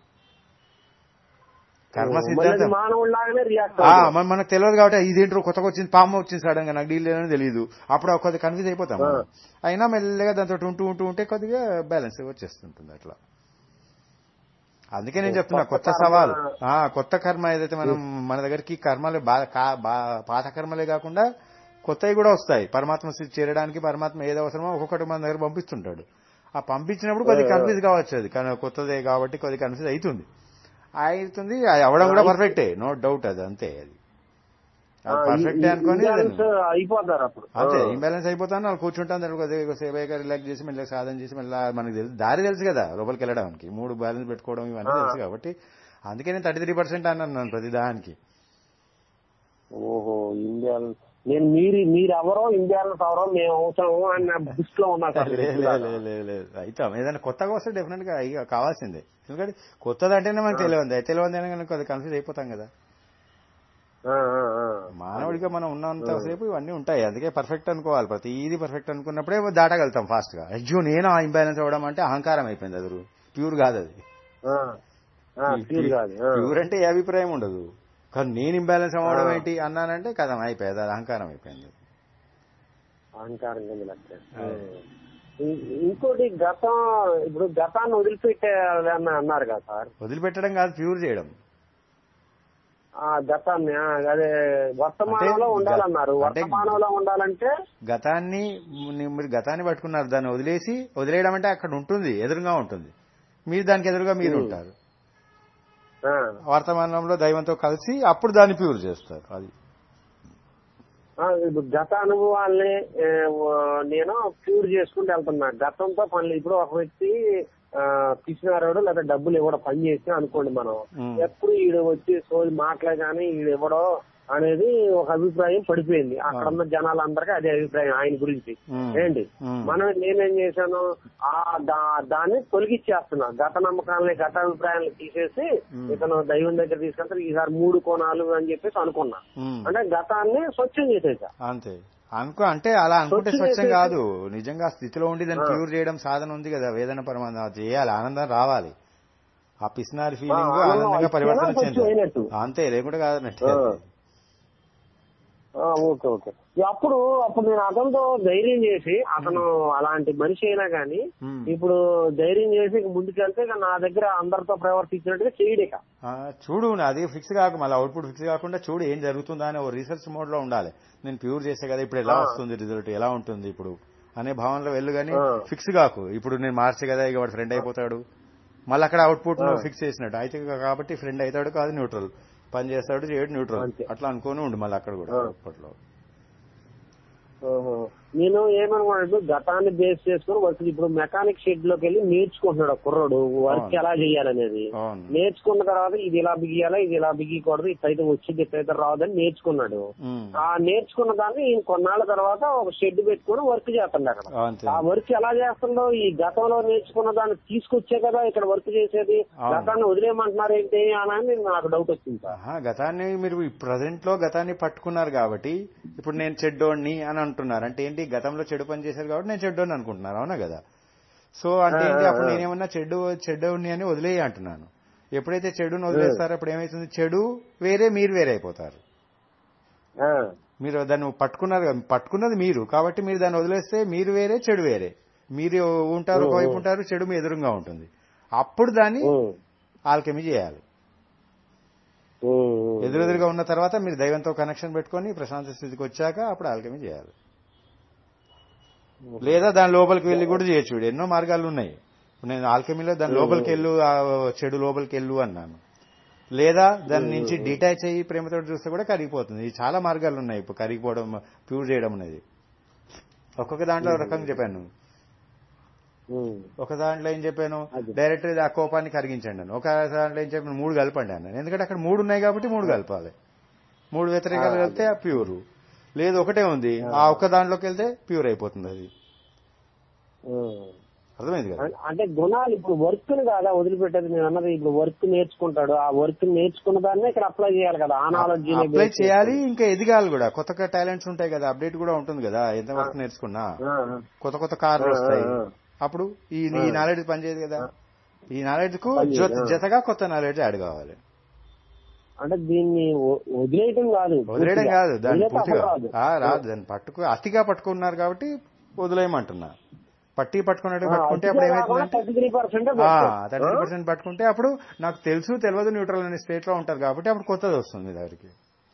కర్మ సిద్ధాంతం మానవుడిలాగానే రియాక్ట్ ఆ, మన- మనకు తెలియదు కాబట్టి ఇదేంటో కొత్తగా వచ్చింది పాము వచ్చింది సడన్ గా నాకు డీల్ లేదని తెలియదు అప్పుడు ఒక కొద్దిగా కన్ఫ్యూజ్ అయిపోతాం మనం. అయినా మెల్లగా దాంతో ఉంటూ ఉంటూ ఉంటే కొద్దిగా బ్యాలెన్స్ వచ్చేస్తుంటుంది అట్లా అందుకే నేను చెప్తున్నా కొత్త సవాల్ ఆ కొత్త కర్మ ఏదైతే మనం మన దగ్గరికి కర్మలు బా- కా- బా- పాత కర్మలే కాకుండా కొత్తవి కూడా వస్తాయి పరమాత్మ స్థితి చేరడానికి పరమాత్మ ఏది అవసరమో ఒక్కొక్కటి మన దగ్గర పంపిస్తుంటాడు ఆ పంపించినప్పుడు కొద్దిగా కన్ఫ్యూజ్ కావచ్చు అది కానీ కొత్తదే కాబట్టి కొద్దిగా కన్ఫ్యూజ్ అవుతుంది అవుతుంది అది అవడం కూడా పర్ఫెక్టే నో డౌట్ అది అంతే అది పర్ఫెక్టే అనుకొని ఇంబ్యాలెన్స్ అయిపోతారు అప్పుడు అంతే ఇంబ్యాలెన్స్ అయిపోతాను వాళ్ళు కూర్చుంటాను దాన్ని కొద్దిగా సేవగా రిలాక్స్ చేసి మళ్ళీ సాధన చేసి మళ్ళీ మనకి తెలుసు దారి తెలుసు కదా లోపలికి వెళ్ళడానికి మూడు బ్యాలెన్స్ పెట్టుకోవడం ఇవన్నీ ఆ. తెలుసు కాబట్టి అందుకే నేను థర్టీ త్రీ పర్సెంట్ అన్నాను ప్రతి దానికి ఓహో ఇంబ్యాలెన్స్ నేను మీరు మీరు ఎవరో ఇంబ్యాలెన్స్ ఎవరో మేము అవసరము అని నా దృష్టిలో ఉన్నా సార్ లే, లే, లే, లే, లే. అయితాం ఏదైనా కొత్తగా వస్తే డెఫినెట్ గా ఇక కావాల్సిందే ఎందుకంటే కొత్తది అంటేనే మనకు తెలియదు తెలియదు అని కనుక కొద్దిగా కన్ఫ్యూజ్ అయిపోతాం కదా ఆ, ఆ, ఆ. మానవుడిగా మనం ఉన్నంత సేపు ఇవన్నీ ఉంటాయి అందుకే పర్ఫెక్ట్ అనుకోవాలి ప్రతి ఇది పర్ఫెక్ట్ అనుకున్నప్పుడే దాటగలుగుతాం ఫాస్ట్ గా అయ్యో నేను ఇంబ్యాలెన్స్ అవ్వడం అంటే అహంకారం అయిపోయింది అది ప్యూర్ కాదు అది ఆ, ఆ, ప్యూర్ కాదు ఆ. ప్యూర్ అంటే ఏ అభిప్రాయం ఉండదు కానీ నేను ఇంబ్యాలెన్స్ అవ్వడం ఏంటి అన్నానంటే కథం అయిపోయింది అది అహంకారం అయిపోయింది అహంకారం కింద లెక్క. ఇ- ఇంకోటి గతం ఇప్పుడు గతాన్ని వదిలిపెట్టే అని అన్నారు కదా సార్ వదిలిపెట్టడం కాదు ప్యూర్ చేయడం ఆ గతాన్ని ఆ, అదే వర్తమానంలో అంటే ఉండాలన్నారు గ- అంటే- వర్తమానంలో ఉండాలంటే గతాన్ని ని- మీరు గతాన్ని పట్టుకున్నారు దాన్ని వదిలేసి వదిలేయడం అంటే అక్కడ ఉంటుంది ఎదురుగా ఉంటుంది మీరు దానికి ఎదురుగా మీరు ఉంటారు ఆ, వర్తమానంలో దైవంతో కలిసి అప్పుడు దాన్ని ప్యూర్ చేస్తారు అది ఆ, ఇప్పుడు గత అనుభవాల్ని ఏ, ఓ- నేను ప్యూర్ చేసుకుంటూ వెళ్తున్నా గతంతో పనులు ఇప్పుడు ఒక వ్యక్తి ఆ, పిచ్చినారాడు లేదా డబ్బులు ఇవ్వడం పని చేసి అనుకోండి మనం ఉమ్. ఎప్పుడు ఈడు వచ్చి సోది మాటలే కానీ ఈడు ఇవ్వడం అనేది ఒక అభిప్రాయం పడిపోయింది అక్కడ ఉన్న జనాలందరికీ అదే అభిప్రాయం ఆయన గురించి ఉమ్. ఏంటి ఉమ్. మనం నేనేం చేశాను ఆ దా- దాన్ని తొలగిచ్చేస్తున్నా గత నమ్మకాలని గత అభిప్రాయాలను తీసేసి ఉమ్. ఇతను దైవం దగ్గర తీసుకెళ్తే ఈసారి మూడు కోణాలు అని చెప్పేసి అనుకున్నా ఉమ్. అంటే గతాన్ని స్వచ్ఛం చేసేసా అంతే అనుకో అంటే అలా అనుకుంటే స్వచ్ఛం స్వచ్ఛం చేసేసి- కాదు నిజంగా ఆ స్థితిలో ఉండి దాన్ని ప్యూర్ చేయడం సాధన ఉంది కదా వేదన పరమాత్మ అది చేయాలి ఆనందం రావాలి ఆ పిసినారి ఫీలింగ్ ఆ, ఆనందం ఆనందంగా అయితేనే పరివర్తన స్వచ్ఛం చెందాలి అయినట్టు. అంతే లేకుంటే కాదన్నట్టు ఆ. ఆ, ఓకే ఓకే అప్పుడు అప్పుడు నేను అతనితో ధైర్యం చేసి అతను అలాంటి మనిషి అయినా గానీ ఉమ్. ఇప్పుడు ధైర్యం చేసి ఇక ముందుకెళ్తే ఇక నా దగ్గర అందరితో ప్రవర్తించినట్టుగా చేయడిక ఆ, చూడు అది ఫిక్స్ కాక మళ్ళీ అవుట్పుట్ ఫిక్స్ కాకుండా చూడు ఏం జరుగుతుందా అని ఓ రీసెర్చ్ మోడ్ లో ఉండాలి నేను ప్యూర్ చేసే కదా ఇప్పుడు ఎలా ఆ. వస్తుంది రిజల్ట్ ఎలా ఉంటుంది ఇప్పుడు అనే భావనలో వెళ్ళు కానీ ఆ. ఫిక్స్ కాకు ఇప్పుడు నేను మార్చే కదా ఇక వాడు ఫ్రెండ్ అయిపోతాడు మళ్ళీ అక్కడ అవుట్పుట్ ఆ. ఫిక్స్ చేసినట్టు అయితే కాబట్టి ఫ్రెండ్ అవుతాడు కాదు న్యూట్రల్ పని చేస్తాడు చేయడు న్యూట్రల్ అంతే. అట్లా అనుకోని ఉండు మళ్ళీ అక్కడ కూడా ఆ. అవుట్పుట్లో ఓహో. నేను ఏమనుకున్నాను గతాన్ని బేస్ చేసుకుని వర్క్ ఇప్పుడు మెకానిక్ షెడ్ లోకి వెళ్ళి నేర్చుకుంటున్నాడు ఆ కుర్రోడు వర్క్ అవును. ఎలా చేయాలనేది అవును నేర్చుకున్న తర్వాత ఇది ఇలా బిగియాలా ఇది ఇలా బిగియకూడదు ఇట్లయితే వచ్చింది ఇట్లయితే రాదని నేర్చుకున్నాడు ఉమ్. ఆ నేర్చుకున్న దాన్ని ఈయన కొన్నాళ్ళ తర్వాత ఒక షెడ్ పెట్టుకుని వర్క్ చేస్తాడు అక్కడ అంతే ఆ వర్క్ ఎలా చేస్తుందో ఈ గతంలో నేర్చుకున్న దాన్ని తీసుకొచ్చే కదా ఇక్కడ వర్క్ చేసేది అవును. గతాన్ని వదిలేయమంటున్నారు ఏంటి అని నాకు డౌట్ వచ్చింది సార్ ఆహా, గతాన్ని మీరు ప్రజెంట్ లో గతాన్ని పట్టుకున్నారు కాబట్టి ఇప్పుడు నేను చెడ్డోడిని అని అంటున్నారు అంటే ఏంటి గతంలో చెడు పని చేశారు కాబట్టి నేను చెడ్డోడిని అనుకుంటున్నారు అవునా కదా సో అంటే ఏంటి ఆ, ఆ, అప్పుడు ఆ. నేనేమన్నా చెడ్డు చెడ్డోడిని అని వదిలేయి అంటున్నాను ఎప్పుడైతే చెడుని వదిలేస్తారో అప్పుడు ఏమైతుంది చెడు వేరే మీరు వేరే అయిపోతారు ఆ, మీరు దాన్ని పట్టుకున్నారు కదా, పట్టుకున్నది మీరు కాబట్టి మీరు దాన్ని వదిలేస్తే మీరు వేరే చెడు వేరే మీరు ఉంటారు ఓ, ఓ. ఒకవైపు ఉంటారు చెడు మీ ఎదురుగా ఉంటుంది అప్పుడు దాన్ని ఉమ్, ఆల్కెమీ చేయాలి ఉమ్, ఉమ్. ఎదురెదురుగా ఉన్న తర్వాత మీరు దైవంతో కనెక్షన్ పెట్టుకొని ప్రశాంత స్థితికి వచ్చాక అప్పుడు ఆల్కెమీ చేయాలి లేదా దాని లోపలికి వెళ్ళి కూడా చేయొచ్చు వీడు. ఎన్నో మార్గాలు ఉన్నాయి ఇప్పుడు నేను ఆల్కెమీలో దాని లోపలికి వెళ్ళు ఆ చెడు లోపలికి వెళ్ళు అన్నాను లేదా దాని నుంచి డిటాచ్ అయ్యి ప్రేమతో చూస్తే కూడా కరిగిపోతుంది ఈ చాలా మార్గాలు ఉన్నాయి ఇప్పుడు కరిగిపోవడం ప్యూర్ చేయడం అనేది ఒక్కొక్క దాంట్లో ఒక రకంగా చెప్పాను ఉమ్. ఒక దాంట్లో ఏం చెప్పాను అది. డైరెక్ట్ ఆ కోపాన్ని కరిగించండి అన్న ఒక దాంట్లో ఏం చెప్పాను మూడు కలపండి అన్నాను ఎందుకంటే అక్కడ మూడు ఉన్నాయి కాబట్టి మూడు కలపాలి మూడు వ్యతిరేకాలు ఆ, కలిపితే ఆ ప్యూర్ లేదు ఒకటే ఉంది ఆ ఒక్క దాంట్లోకి వెళ్తే ప్యూర్ అయిపోతుంది అది ఉమ్. అర్థమైంది కదా అం- అంటే గుణాలు ఇప్పుడు వర్క్ ని కాదా వదిలిపెట్టేది నేను అన్నది ఇప్పుడు వర్క్ నేర్చుకుంటాడు ఆ వర్క్ నేర్చుకున్న దాన్నే ఇక్కడ అప్లై చేయాలి కదా ఆనాలజీ అప్లై చేయాలి ఇంకా ఎదగాలి కూడా కొత్త కొత్త టాలెంట్స్ ఉంటాయి కదా అప్డేట్ కూడా ఉంటుంది కదా ఎంత వరకు నేర్చుకున్నా కొత్త కొత్త కార్లు వస్తాయి ఆ, అప్పుడు ఈ ఈ నాలెడ్జ్ పనిచేయదు కదా ఈ నాలెడ్జ్ కు పనిచేయదు, జొ- ఆ. జతగా కొత్త నాలెడ్జ్ యాడ్ కావాలి అంటే దీన్ని వ- వదిలేయటం కాదు వదిలేయడం పూర్తిగా. కాదు దాన్ని వదిలేస్తే పూర్తిగా అసలు రాదు. ఆ, రాదు దాన్ని పట్టుకు అతిగా పట్టుకున్నారు కాబట్టి వదిలేయమంటున్నా పట్టి పట్టుకున్నట్టు పట్టుకుంటే అప్పుడు ఏమైతుందంటే thirty three percent thirty percent పట్టుకుంటే అప్పుడు నాకు తెలుసు తెలియదు న్యూట్రల్ అనే స్టేట్ లో ఉంటారు కాబట్టి అప్పుడు కొత్తది వస్తుంది మీ దగ్గరికి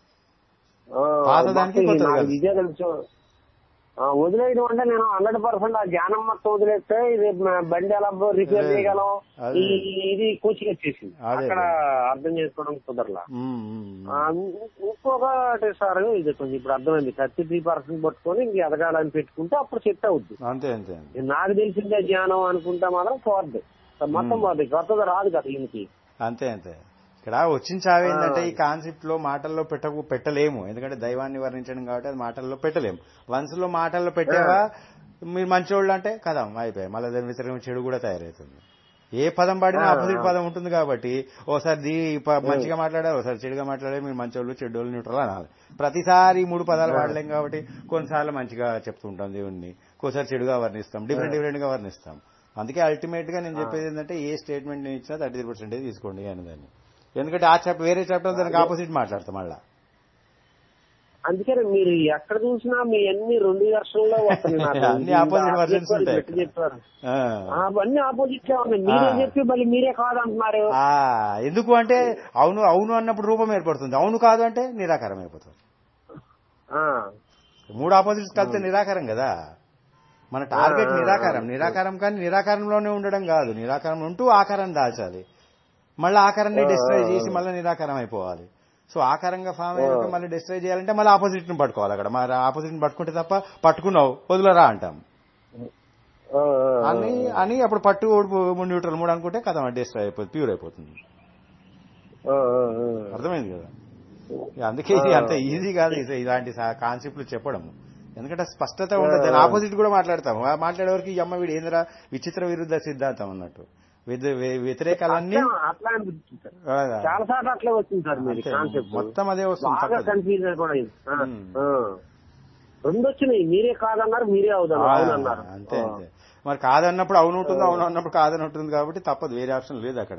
పాతదానికి కొత్తది కలుస్తుంది. ఇదే తెలుసు ఆ, వదిలేయడం అంటే నేను హండ్రెడ్ పర్సెంట్ ఆ జ్ఞానం మొత్తం వదిలేస్తే ఇది మ- బండి ఎలా రిపేర్ అదే. చేయగలం అదే. ఈ ఇది కోచింగ్ వచ్చేసింది అదే. అక్కడ అర్థం చేసుకోవడం కుదరలా ఉమ్, ఉమ్, ఆ, ఇంకొకటి సార్ ఇది కొంచెం ఇప్పుడు అర్థమైంది థర్టీ త్రీ పర్సెంట్ పట్టుకొని ఇంక ఎదగాలని పెట్టుకుంటే అప్పుడు సెట్ అవుద్ది అంతే అంతే అంతే నాకు తెలిసిందే జ్ఞానం అనుకుంటే మాత్రం పోద్ది మొత్తం పోద్ది కొత్తది రాదు కదా ఈయనకి అంతే అంతే ఇక్కడ వచ్చిన చావు ఏంటంటే ఈ కాన్సెప్ట్ లో మాటల్లో పెట్టకు పెట్టలేము ఎందుకంటే దైవాన్ని వర్ణించడం కాబట్టి అది మాటల్లో పెట్టలేము వన్స్ లో మాటల్లో పెట్టావా మీరు మంచోళ్ళు అంటే కదా అయిపోయాయి మళ్ళీ దాని వ్యతిరేకం చెడు కూడా తయారవుతుంది ఏ పదం పాడినా ఆ, ఆపోజిట్ ఆ. పదం ఉంటుంది కాబట్టి ఓసారి దీ ప- మంచిగా మాట్లాడారు ఒకసారి చెడుగా మాట్లాడారు మీరు మంచోళ్ళు చెడ్డోళ్ళు న్యూట్రల్ అనాలి ప్రతిసారి ఈ మూడు పదాలు వాడలేం కాబట్టి కొన్నిసార్లు మంచిగా చెప్తుంటాం దేవుణ్ణి కొన్నిసారి చెడుగా వర్ణిస్తాం డిఫరెంట్ డిఫరెంట్ గా వర్ణిస్తాం అందుకే అల్టిమేట్ గా నేను చెప్పేది ఏంటంటే ఏ స్టేట్మెంట్ నేను ఇచ్చినా థర్టీ త్రీ పర్సెంటేజ్ తీసుకోండి అని దాన్ని ఎందుకంటే ఆ చాప్టర్ వేరే చాప్టర్ దానికి ఆపోజిట్ మాట్లాడతాం మళ్ళా అందుకనే మీరు ఎక్కడ చూసినా మీ అన్ని రెండు వెర్షన్లో వస్తున్నాయి నాకు. అన్ని opposite versions చెప్పారు, ఉంటాయి గట్టి చెప్పారు ఆ. ఆ, అవన్నీ ఆపోజిట్ గా ఉన్నాయి మీరే ఆ. చెప్పి మళ్ళీ మీరే కాదంటున్నారు ఆ, ఎందుకు అంటే అవును అవును అన్నప్పుడు రూపం ఏర్పడుతుంది అవును కాదు అంటే నిరాకారం అయిపోతుంది ఆ, మూడు ఆపోజిట్స్ కలిస్తే నిరాకారం కదా మన టార్గెట్ ఆ, ఆ, నిరాకారం ఆ. నిరాకారం కానీ నిరాకారంలోనే ఉండడం కాదు నిరాకారం ఉంటూ ఆకారం దాల్చాలి మళ్ళీ ఆకారాన్ని ఆ, డిస్ట్రాయ్ ఆ, చేసి ఆ. మళ్ళీ నిరాకారం అయిపోవాలి సో ఆకారంగా ఫామ్ అయినాక మళ్ళీ డిస్ట్రాయ్ చేయాలంటే మళ్ళీ ఆపోజిట్ ని పట్టుకోవాలి అక్కడ మరి ఆపోజిట్ ని పట్టుకుంటే తప్ప పట్టుకున్నావు వదిలరా అంటాం ఆ, ఆ, అని అని అప్పుడు పట్టు ఓడిపో న్యూట్రల్ మూడు అనుకుంటే కదా డిస్ట్రాయ్ అయిపోతుంది ప్యూర్ అయిపోతుంది ఆ, ఆ, ఆ. అర్థమైంది కదా ఇక అందుకే ఇది అంత ఈజీ కాదు ఇది ఇలాంటి కాన్సెప్ట్లు చెప్పడం ఎందుకంటే స్పష్టత ఉండదు దాని ఆపోజిట్ కూడా మాట్లాడతాము ఆ మాట్లాడేవరకు ఈ అమ్మ వీడు ఏందిరా విచిత్ర విరుద్ధ సిద్ధాంతం అన్నట్టు విద- వ్య- వ్యతిరేకాలన్నీ అట్లా- అట్లా అనిపిస్తుంది సార్. ఆ, చాలా సార్లు అట్లే వచ్చింది సార్ మీరు అంతే. కాన్సెప్ట్ మొత్తం అదే వస్తుంది బాగా చక్కగా. కన్ఫ్యూజ్ కూడా అయింది. ఆ, ఉమ్. ఆ. రెండు వచ్చినాయి మీరే కాదన్నారు మీరే అవుతారు ఆ, అవునన్నారు అంతే అంతే మరి కాదన్నప్పుడు అవును ఉంటుంది అవును అన్నప్పుడు కాదని ఉంటుంది కాబట్టి తప్పదు వేరే ఆప్షన్ లేదు అక్కడ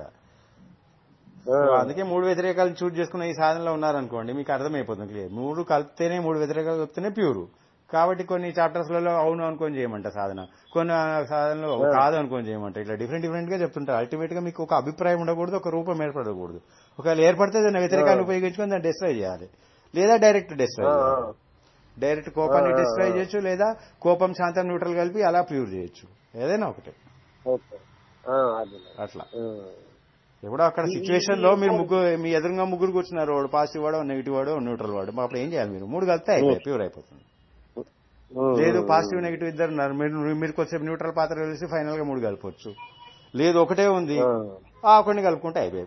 ఆ. సో అందుకే మూడు వ్యతిరేకాలు చూజ్ చేసుకున్న ఈ సాధనలో ఉన్నారనుకోండి మీకు అర్థమైపోతుంది క్లియర్ మూడు కలిపితేనే మూడు వ్యతిరేకాలు కలిపితేనే ప్యూర్ కాబట్టి కొన్ని చాప్టర్స్ లలో అవును అనుకొని చేయమంట సాధన కొన్ని సాధనలో కాదు అనుకొని చేయమంట ఇట్లా డిఫరెంట్ డిఫరెంట్ గా చెప్తుంటారు అల్టిమేట్ గా మీకు ఒక అభిప్రాయం ఉండకూడదు ఒక రూపం ఏర్పడకూడదు ఒకవేళ ఏర్పడితే దాన్ని వ్యతిరేకాన్ని ఉపయోగించుకొని దాన్ని డిస్ట్రాయ్ చేయాలి లేదా డైరెక్ట్ ఆ, డిస్ట్రాయ్ ఆ. చేయాలి డైరెక్ట్ కోపాన్ని ఆ, ఆ, డిస్ట్రాయ్ ఆ. చేయొచ్చు లేదా కోపం శాంతం న్యూట్రల్ కలిపి అలా ప్యూర్ చేయొచ్చు ఏదైనా ఒకటే ఓకే ఆ, అదే అట్లా ఆ. ఎప్పుడో అక్కడ ఈ- సిచ్యువేషన్ లో మీరు ముగ్గురు మీ ఎదురుగా ముగ్గురు కూర్చున్నారు వాడు పాజిటివ్ వాడు నెగిటివ్ వాడు న్యూట్రల్ వాడు అప్పుడు ఏం చేయాలి మీరు మూడు కలిపితే అయిపోయి ప్యూర్ అయిపోతుంది ఉమ్. లేదు పాజిటివ్ నెగిటివ్ ఇద్దరు ఉన్నారు మీరు మీరు కొంచెం న్యూట్రల్ పాత్ర కలిసి ఫైనల్ గా మూడు కలపవచ్చు లేదు ఒకటే ఉంది ఆ. ఆ కొన్ని కలుపుకుంటే అయిపోయి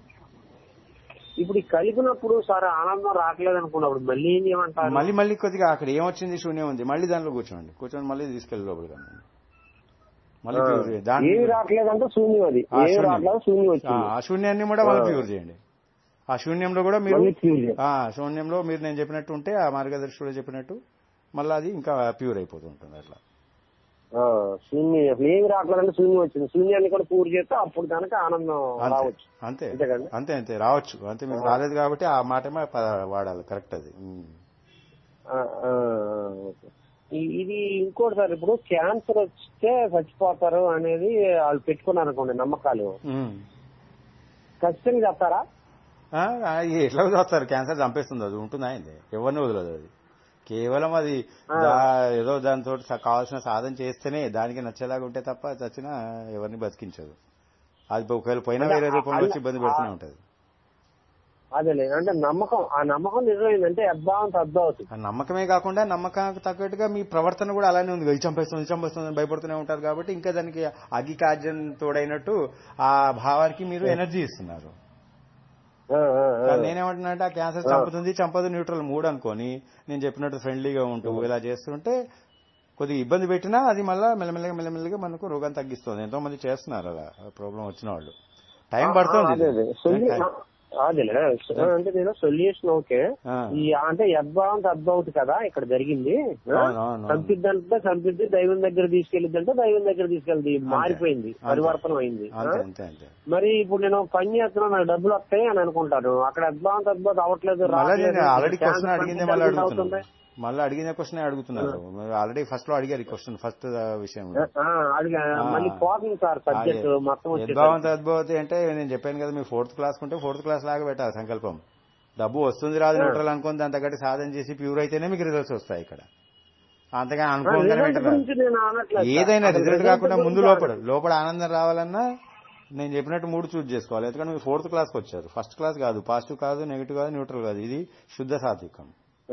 ఇప్పుడు ఈ కలిపినప్పుడు సార్ ఆనందం రావట్లేదు అనుకున్నప్పుడు మళ్ళీ ఏం చేయమంటారు మళ్ళీ మళ్ళీ కొద్దిగా అక్కడ ఏమొచ్చింది శూన్యం ఉంది మళ్ళీ దాంట్లో కూర్చోండి కూర్చొని మళ్ళీ తీసుకెళ్ళి లోపలికి అనండి. మళ్ళీ ఆ. ప్యూర్ చేయండి. దాంట్లో ఏమి రావట్లేదంటే శూన్యం అది ఆ, ఏమి శూన్యం. రావట్లేదు శూన్యం ఆ, వచ్చింది ఆ శూన్యాన్ని కూడా మళ్ళీ ఆ. ప్యూర్ చేయండి ఆ శూన్యంలో కూడా మీరు మళ్ళీ ప్యూర్ చేయాలి. ఆ శూన్యంలో మీరు నేను చెప్పినట్టు ఉంటే ఆ మార్గదర్శకుడు చెప్పినట్టు మళ్ళీ అది ఇంకా ప్యూర్ అయిపోతూ ఉంటుంది అట్లా ఆ, శూన్యం అసలు ఏమి రావట్లేదంటే శూన్యం వచ్చింది శూన్యాన్ని కూడా పూర్తి చేస్తే అప్పుడు కనుక ఆనందం అంతే రావచ్చు అంతే అంతే కదండి? అంతే అంతే రావచ్చు అంతే మీకు రాలేదు కాబట్టి ఆ మాటమే ప- వాడాలి కరెక్ట్ అది ఉమ్. ఆ, ఆ, ఆ, ఓకే. ఈ- ఇది ఇంకోటి సార్ ఇప్పుడు క్యాన్సర్ వస్తే చచ్చిపోతారు అనేది వాళ్ళు పెట్టుకున్నారు అనుకోండి నమ్మకాలు ఉమ్. ఖచ్చితంగా చెప్తారా ఆ, ఆ, ఎట్లా వస్తారు క్యాన్సర్ చంపేస్తుంది అది ఉంటుందా అయింది ఎవరిని వదలదు అది కేవలం అది ఆ. దా- ఏదో దాంతో కావాల్సిన సాధన చేస్తేనే దానికి నచ్చేలాగా ఉంటే తప్ప చచ్చినా ఎవరిని బతికించదు అది ఒకవేళ పోయినా వేరే రూపంలో వచ్చి ఇబ్బంది పెడుతూనే ఉంటది అదేలే అంటే నమ్మకం ఆ నమ్మకం నిజమైందంటే అద్భావం తద్దు అవుతుంది ఆ నమ్మకమే కాకుండా నమ్మకానికి తగ్గట్టుగా మీ ప్రవర్తన కూడా అలానే ఉంది ఇది చంపేస్తుంది ఇది చంపేస్తుంది అని భయపడుతూనే ఉంటారు కాబట్టి ఇంకా దానికి అగ్గి కాజ్యం తోడైనట్టు ఆ భావానికి మీరు ఎనర్జీ ఇస్తున్నారు ఆ, ఆ, ఆ. కానీ నేనేమంటున్నా అంటే ఆ క్యాన్సర్ చంపుతుంది చంపదు న్యూట్రల్ మూడు అనుకొని నేను చెప్పినట్టు ఫ్రెండ్లీగా ఉంటూ ఇలా చేస్తుంటే కొద్దిగా ఇబ్బంది పెట్టినా అది మళ్ళీ మెల్లమెల్లగా మెల్లమెల్లగా మనకు రోగాన్ని తగ్గిస్తుంది ఎంతో మంది చేస్తున్నారు అలా ప్రాబ్లం వచ్చిన వాళ్ళు టైం పడుతుంది అదే అదే సొల్యూ- టైం. అదేలే అంటే నేను సొల్యూషన్ ఓకే ఆ. ఈ అంటే యద్భావంత అద్భవతి కదా ఇక్కడ జరిగింది అవును, అవును, అవును. సంపిద్దంటే సంపిద్ది దైవం దగ్గర తీసుకెళ్ళిద్దంటే దైవం దగ్గర తీసుకెళ్ళి మారిపోయింది అంతే. పరివర్తనం అయింది అంతే ఆ? అంతే అంతే మరి ఇప్పుడు నేను పని చేస్తున్నా నాకు డబ్బులు వస్తాయి అని అనుకుంటాను అక్కడ అద్భావంత అద్భుతం అవ్వట్లేదు మళ్ళీ రావట్లేదు. నేను ఆల్రెడీ క్యాన్సర్ క్వశ్చన్ అడిగిందే సంపిద్ది మళ్ళీ అద్భుతం అడుగుతున్నాను అవుతుంది. మళ్ళీ అడిగిన క్వశ్చన్ అడుగుతున్నారు ఆల్రెడీ ఫస్ట్ లో అడిగారు ఈ క్వశ్చన్ ఫస్ట్ విషయంలో ఆ, అది ఆ. మళ్ళీ పోతుంది సార్ సబ్జెక్ట్ అదే. మొత్తం వచ్చేసరికి. యద్భావంత అద్భుతం అంటే నేను చెప్పాను కదా మీరు ఫోర్త్ క్లాస్ ఉంటే ఫోర్త్ క్లాస్ లాగా పెట్టాలి సంకల్పం డబ్బు వస్తుంది రాదు న్యూట్రల్ అనుకుని దాని తగ్గట్టు సాధన చేసి ప్యూర్ అయితేనే మీకు రిజల్ట్స్ వస్తాయి ఇక్కడ అంతగా ఆ, అనుకోగానే రిజల్ట్ వెంటనే గురించి నేను అనట్లేదు సార్. ఏదైనా అసలు రిజల్ట్ రిజల్ట్ కాకుండా ముందు గురించి లోపల లోపల ఆనందం రావాలన్నా నేను చెప్పినట్టు మూడు చూజ్ చేసుకోవాలి ఎందుకంటే మీరు ఫోర్త్ క్లాస్కి వచ్చారు ఫస్ట్ క్లాస్ కాదు పాజిటివ్ కాదు నెగిటివ్ కాదు న్యూట్రల్ కాదు ఇది శుద్ధ సాత్వికం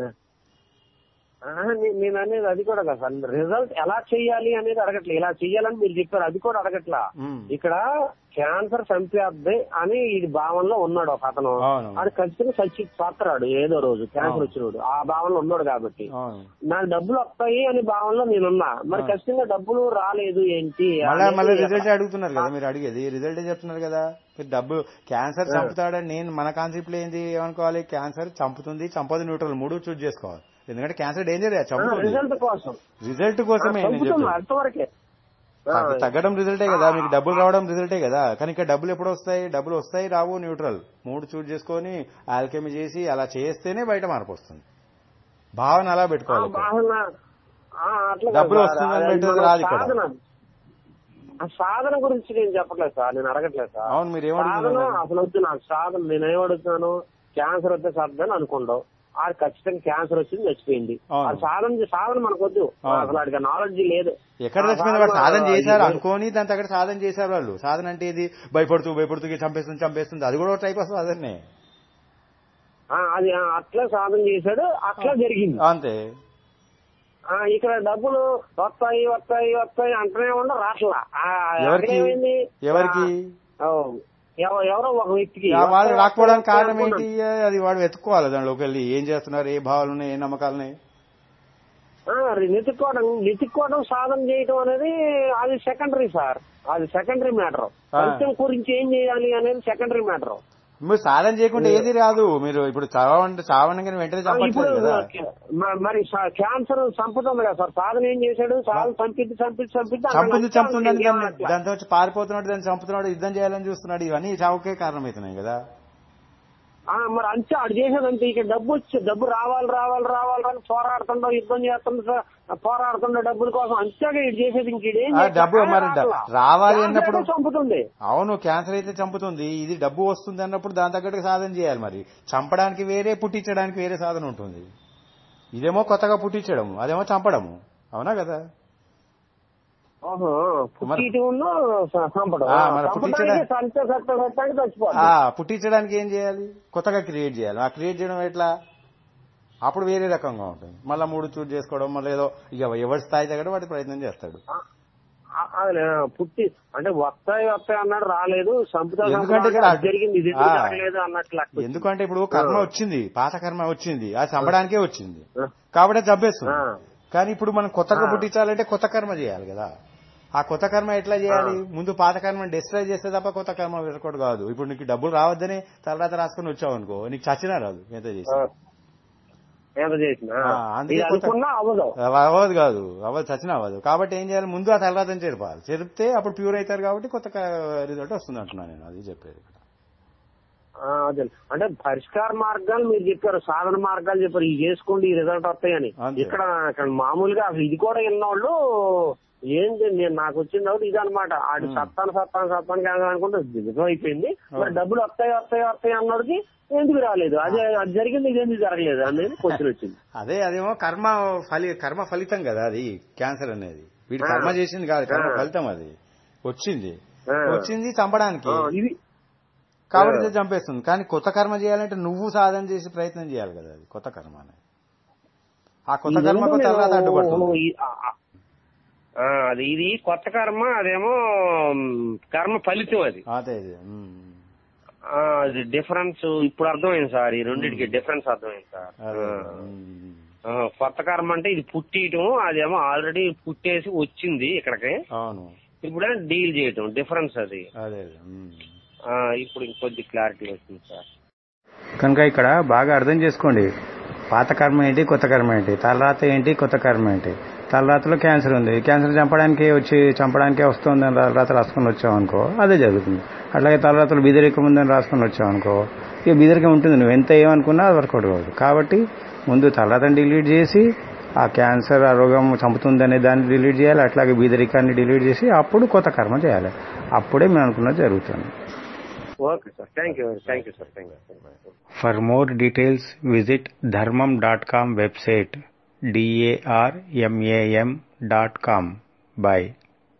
ఆ, నే- నేను అనేది అది కూడా కదా సార్ రిజల్ట్ ఎలా చెయ్యాలి అనేది అడగట్లే ఇలా చెయ్యాలని మీరు చెప్పారు అది కూడా అడగట్లా మ్మ్. ఇక్కడ క్యాన్సర్ చంపేద్ది అని ఇది భావనలో ఉన్నాడు ఒక అతను అవును. అది ఖచ్చితంగా చచ్చి పాత్రాడు ఏదో రోజు క్యాన్సర్ అవును. వచ్చినోడు ఆ భావనలో ఉన్నాడు కాబట్టి అవును నాకు డబ్బులు వస్తాయి అనే భావనలో నేనున్నా మరి ఖచ్చితంగా డబ్బులు రాలేదు ఏంటి మళ్ళీ అనేది మళ్ళీ రిజల్ట్ అడుగుతున్నారు కదా మీరు అడిగేది రిజల్ట్ చెప్తున్నారు కదా మీరు డబ్బు క్యాన్సర్ చంపుతాడని నేను మన కాన్సెప్ట్ లో ఏంది ఏమనుకోవాలి క్యాన్సర్ చంపుతుంది చంపదు న్యూట్రల్ మూడు చూజ్ చేసుకోవాలి ఎందుకంటే క్యాన్సర్ డేంజర్ చంపుతుంది రిజల్ట్ కోసం రిజల్ట్ కోసమే నేను చంపుతుంది చెప్తాను అంతవరకే ఆ, తగ్గ- తగ్గడం రిజల్టే కదా మీకు డబ్బులు రావడం రిజల్టే కదా కానీ ఇక్కడ డబ్బులు ఎప్పుడు వస్తాయి డబ్బులు వస్తాయి రావు న్యూట్రల్ మూడు చూజ్ చేసుకొని ఆల్కెమీ చేసి అలా చేస్తేనే బయట మార్పు వస్తుంది భావన అలా ఆ పెట్టుకోవాలి ఇక్కడ. భావన ఆ, అట్లా కాదు డబ్బులు సార్. వస్తుందని అది పెట్టేది మన రాదు ఇక్కడ. సాధన ఆ సాధన గురించి నేను చెప్పట్లేదు సార్ నేను అడగట్లేదు సార్ అవును మీరు సాధన ఏమడుగుతున్నారు అసలు వద్దు నాకు సాధన నేను ఏమడుగుతున్నాను క్యాన్సర్ వస్తే సర్దని అనుకుంటావు ఆ ఖచ్చితంగా క్యాన్సర్ వచ్చింది చచ్చిపోయింది అవును. ఆ సాధన సాధన మనకు వద్దు అవును. అసలు వాడికి నాలెడ్జ్ లేదు ఎక్కడ ఆ తెచ్చుకుంది వాడు సాధన సాధన చేశారు ఇది- అనుకోని దాని తగ్గ సాధన చేశారు వాళ్ళు సాధన అంటే ఇది భయపడుతూ భయపడుతూ ఇక చంపేస్తుంది చంపేస్తుంది అది కూడా టైప్ ఆఫ్ సాధనే ఆ, అది ఆ, అట్లా సాధన చేశాడు అట్లా జరిగింది అంతే ఆ, ఇక్కడ డబ్బులు వస్తాయి వస్తాయి వస్తాయి అంటనే ఉండ రాట్లా ఆ, ఎవరికి? అక్కడేమైంది? ఎవరికి? ఆ, ఎవ- ఎవరో ఒక వ్యక్తికి ఆ వాళ్ళు వస్తాయి, రాకపోవడానికి వస్తాయి కారణం ఏంటి అనుకున్నాను. అది వాడు వెతుక్కోవాలి దానిలోకి వెళ్ళి ఏం చేస్తున్నారు ఏ భావాలు ఉన్నాయి ఏ నమ్మకాలు ఉన్నాయి ఆ, వెతుక్కోవడం వెతుక్కోవడం సాధన చేయడం అనేది అది సెకండరీ సార్ అది సెకండరీ మ్యాటర్ ఆ. ఫలితం గురించి ఏం చేయాలి అనేది సెకండరీ మ్యాటర్ మీరు సాధన చేయకుండా ఏది రాదు మీరు ఇప్పుడు చావంటే చావనగానే వెంటనే ఇప్పుడు చంపట్లేదు కదా మ- మరి స- క్యాన్సర్ చంపుతుంది కదా సార్ సాధన ఏం చేశాడు సాధన చంపిద్ది చంపిద్ది చంపిద్ది అక్కడ చంపుతుంది నచ్చాలి, చంపుతుందని ఇంకేం దాన్ని నచ్చలా. దాంతో వచ్చి పారిపోతున్నాడు దాన్ని చంపుతున్నాడు యుద్ధం చేయాలని చూస్తున్నాడు ఇవన్నీ చావుకే కారణమవుతున్నాయి కదా ఆ, మరి అంతే ఆడు చేసేదంతే ఇక డబ్బు వచ్చి డబ్బు రావాలి రావాలి రావాలి అని పోరాడుతుండో యుద్ధం చేస్తుండో పోరాడుతుండో డబ్బుల కోసం అంతేగా ఇది చేసేది ఇంక ఈడేం ఆ, చేస్తాడు? డబ్బు మరి డ- రాట్లా. రావాలి క్యాన్సర్ అన్నప్పుడు- అయితే చంపుతుంది అవును క్యాన్సర్ అయితే చంపుతుంది ఇది డబ్బు వస్తుంది అన్నప్పుడు దాని తగ్గట్టుగా సాధన చేయాలి మరి చంపడానికి వేరే పుట్టించడానికి వేరే సాధన ఉంటుంది ఇదేమో కొత్తగా పుట్టించడం అదేమో చంపడము అవునా కదా ఓహో పుట్టిటూను చంపడం ఆ, మరి చంపడానికి పుట్టించడా- సంచ సత్త సత్తానికి చచ్చిపోవాలి ఆ పుట్టించడానికి ఏం చేయాలి కొత్తగా క్రియేట్ చేయాలి ఆ క్రియేట్ చేయడం ఎట్లా అప్పుడు వేరే రకంగా ఉంటుంది మళ్ళీ మూడు చూజ్ చేసుకోవడం మళ్ళీ ఏదో ఇక ఎవరి స్థాయి తగ్గట్టు వాటి ప్రయత్నం చేస్తాడు ఆ, అదే పుట్టి అంటే వస్తాయి వస్తాయి అన్నాడు రాలేదు చంపుతా ఎందుకంటే ఇక్కడ చంపుతా జరిగింది ఇది ఎందుకు ఆ. జరగలేదు అన్నట్లు లెక్క. ఎందుకంటే ఇప్పుడు కర్మ వచ్చింది పాత కర్మ వచ్చింది అది చంపడానికే వచ్చింది ఆ. కాబట్టి అది చంపేస్తుంది ఆ. కానీ ఇప్పుడు మనం కొత్తగా ఆ. పుట్టించాలంటే కొత్త కర్మ చేయాలి కదా ఆ కొత్త కర్మ ఎట్లా చేయాలి ముందు పాత కర్మను డిస్ట్రాయ్ చేస్తే తప్ప కొత్త కర్మ పెరగకూడదు కాదు ఇప్పుడు నీకు డబ్బులు రావద్దని తర్వాత రాసుకొని వచ్చావు అనుకో నీకు చచ్చినా రాదు ఎంత చేసి ఆ. ఎంత చేసినా ఆ, అందుకే ఇది కొత్త- అనుకున్నా అవ్వదు అవ్వదు కాదు అవ్వదు చచ్చినా అవ్వదు కాబట్టి ఏం చేయాలి ముందు ఆ తలరాతని చెరపాలి చెరిపితే అప్పుడు ప్యూర్ అవుతారు కాబట్టి కొత్త రిజల్ట్ వస్తుంది అంటున్నాను నేను అది చెప్పేది ఇక్కడ ఆ, అదే అంటే పరిష్కార మార్గాలు మీరు చెప్పారు సాధన మార్గాలు చెప్పారు ఇది చేసుకోండి ఈ రిజల్ట్ వస్తాయని అంతే. ఇక్కడ ఇక్కడ మామూలుగా అసలు ఇది కూడా విన్నోళ్ళు ఏంటి నేను నాకు వచ్చిన డౌట్ ఇది అనమాట ఆడి సత్తాను సత్తాను సత్తాను కాదు అనుకుంటే నిజం అయిపోయింది మరి డబ్బులు వస్తాయి వస్తాయి వస్తాయి అన్నోడికి ఎందుకు రాలేదు అదే అది జరిగింది ఇది ఎందుకు జరగలేదు అనేది క్వశ్చన్ వచ్చింది అదే అదేమో కర్మ ఫలి కర్మ ఫలితం కదా అది క్యాన్సర్ అనేది వీడు ఆ. కర్మ చేసింది కాదు కర్మ ఆ. ఫలితం అది వచ్చింది ఆ. వచ్చింది చంపడానికి ఆ, ఇది కాబట్టి ఆ. ఇది చంపేస్తుంది కానీ కొత్త కర్మ చేయాలంటే నువ్వు సాధన చేసి ప్రయత్నం చేయాలి కదా అది కొత్త కర్మ అనేది ఆ కొత్త ఈ కర్మకు రెండు తర్వాత నేను- అడ్డుపడుతుంది ఈ- ఆ, ఆ. ఆ, అది ఇది కొత్త కర్మ అదేమో మ్, కర్మ ఫలితం అది అదే ఇది ఉమ్. ఆ, అది డిఫరెన్స్ ఇప్పుడు అర్థమైంది సార్ ఈ రెండింటికి డిఫరెన్స్ అర్థమైంది సార్ అదే ఆ. ఉమ్. ఆ, కొత్త కర్మ అంటే ఇది పుట్టియటం అదేమో ఆల్రెడీ పుట్టేసి వచ్చింది ఇక్కడికి అవును ఇప్పుడు డీల్ చేయటం డిఫరెన్స్ అది అదే అదే ఉమ్. ఆ, ఇప్పుడు ఇంకొద్ది క్లారిటీ వచ్చింది సార్ కనుక ఇక్కడ బాగా అర్థం చేసుకోండి పాత కర్మ ఏంటి కొత్త కర్మ ఏంటి తలరాత ఏంటి కొత్త కర్మ ఏంటి తలరాతలో క్యాన్సర్ ఉంది క్యాన్సర్ చంపడానికి వచ్చి చంపడానికే వస్తుంది అని తలరాత రాసుకొని వచ్చావు అనుకో అదే జరుగుతుంది అట్లాగే తలరాతలు బీదరికం ఉందని రాసుకొని వచ్చావు అనుకో ఇక బీదరికం ఉంటుంది నువ్వు ఎంత ఏమనుకున్నా అది వర్కౌట్ కాదు కాబట్టి ముందు తలరాతని డిలీట్ చేసి ఆ క్యాన్సర్ ఆ రోగం చంపుతుందనే దాన్ని డిలీట్ చేయాలి అట్లాగే బీదరికాన్ని డిలీట్ చేసి అప్పుడు కొత్త కర్మ చేయాలి అప్పుడే మేము అనుకున్నది జరుగుతుంది okay sir thank you thank you sir thank you For more details, visit dharmam.com website darmam.com. Bye.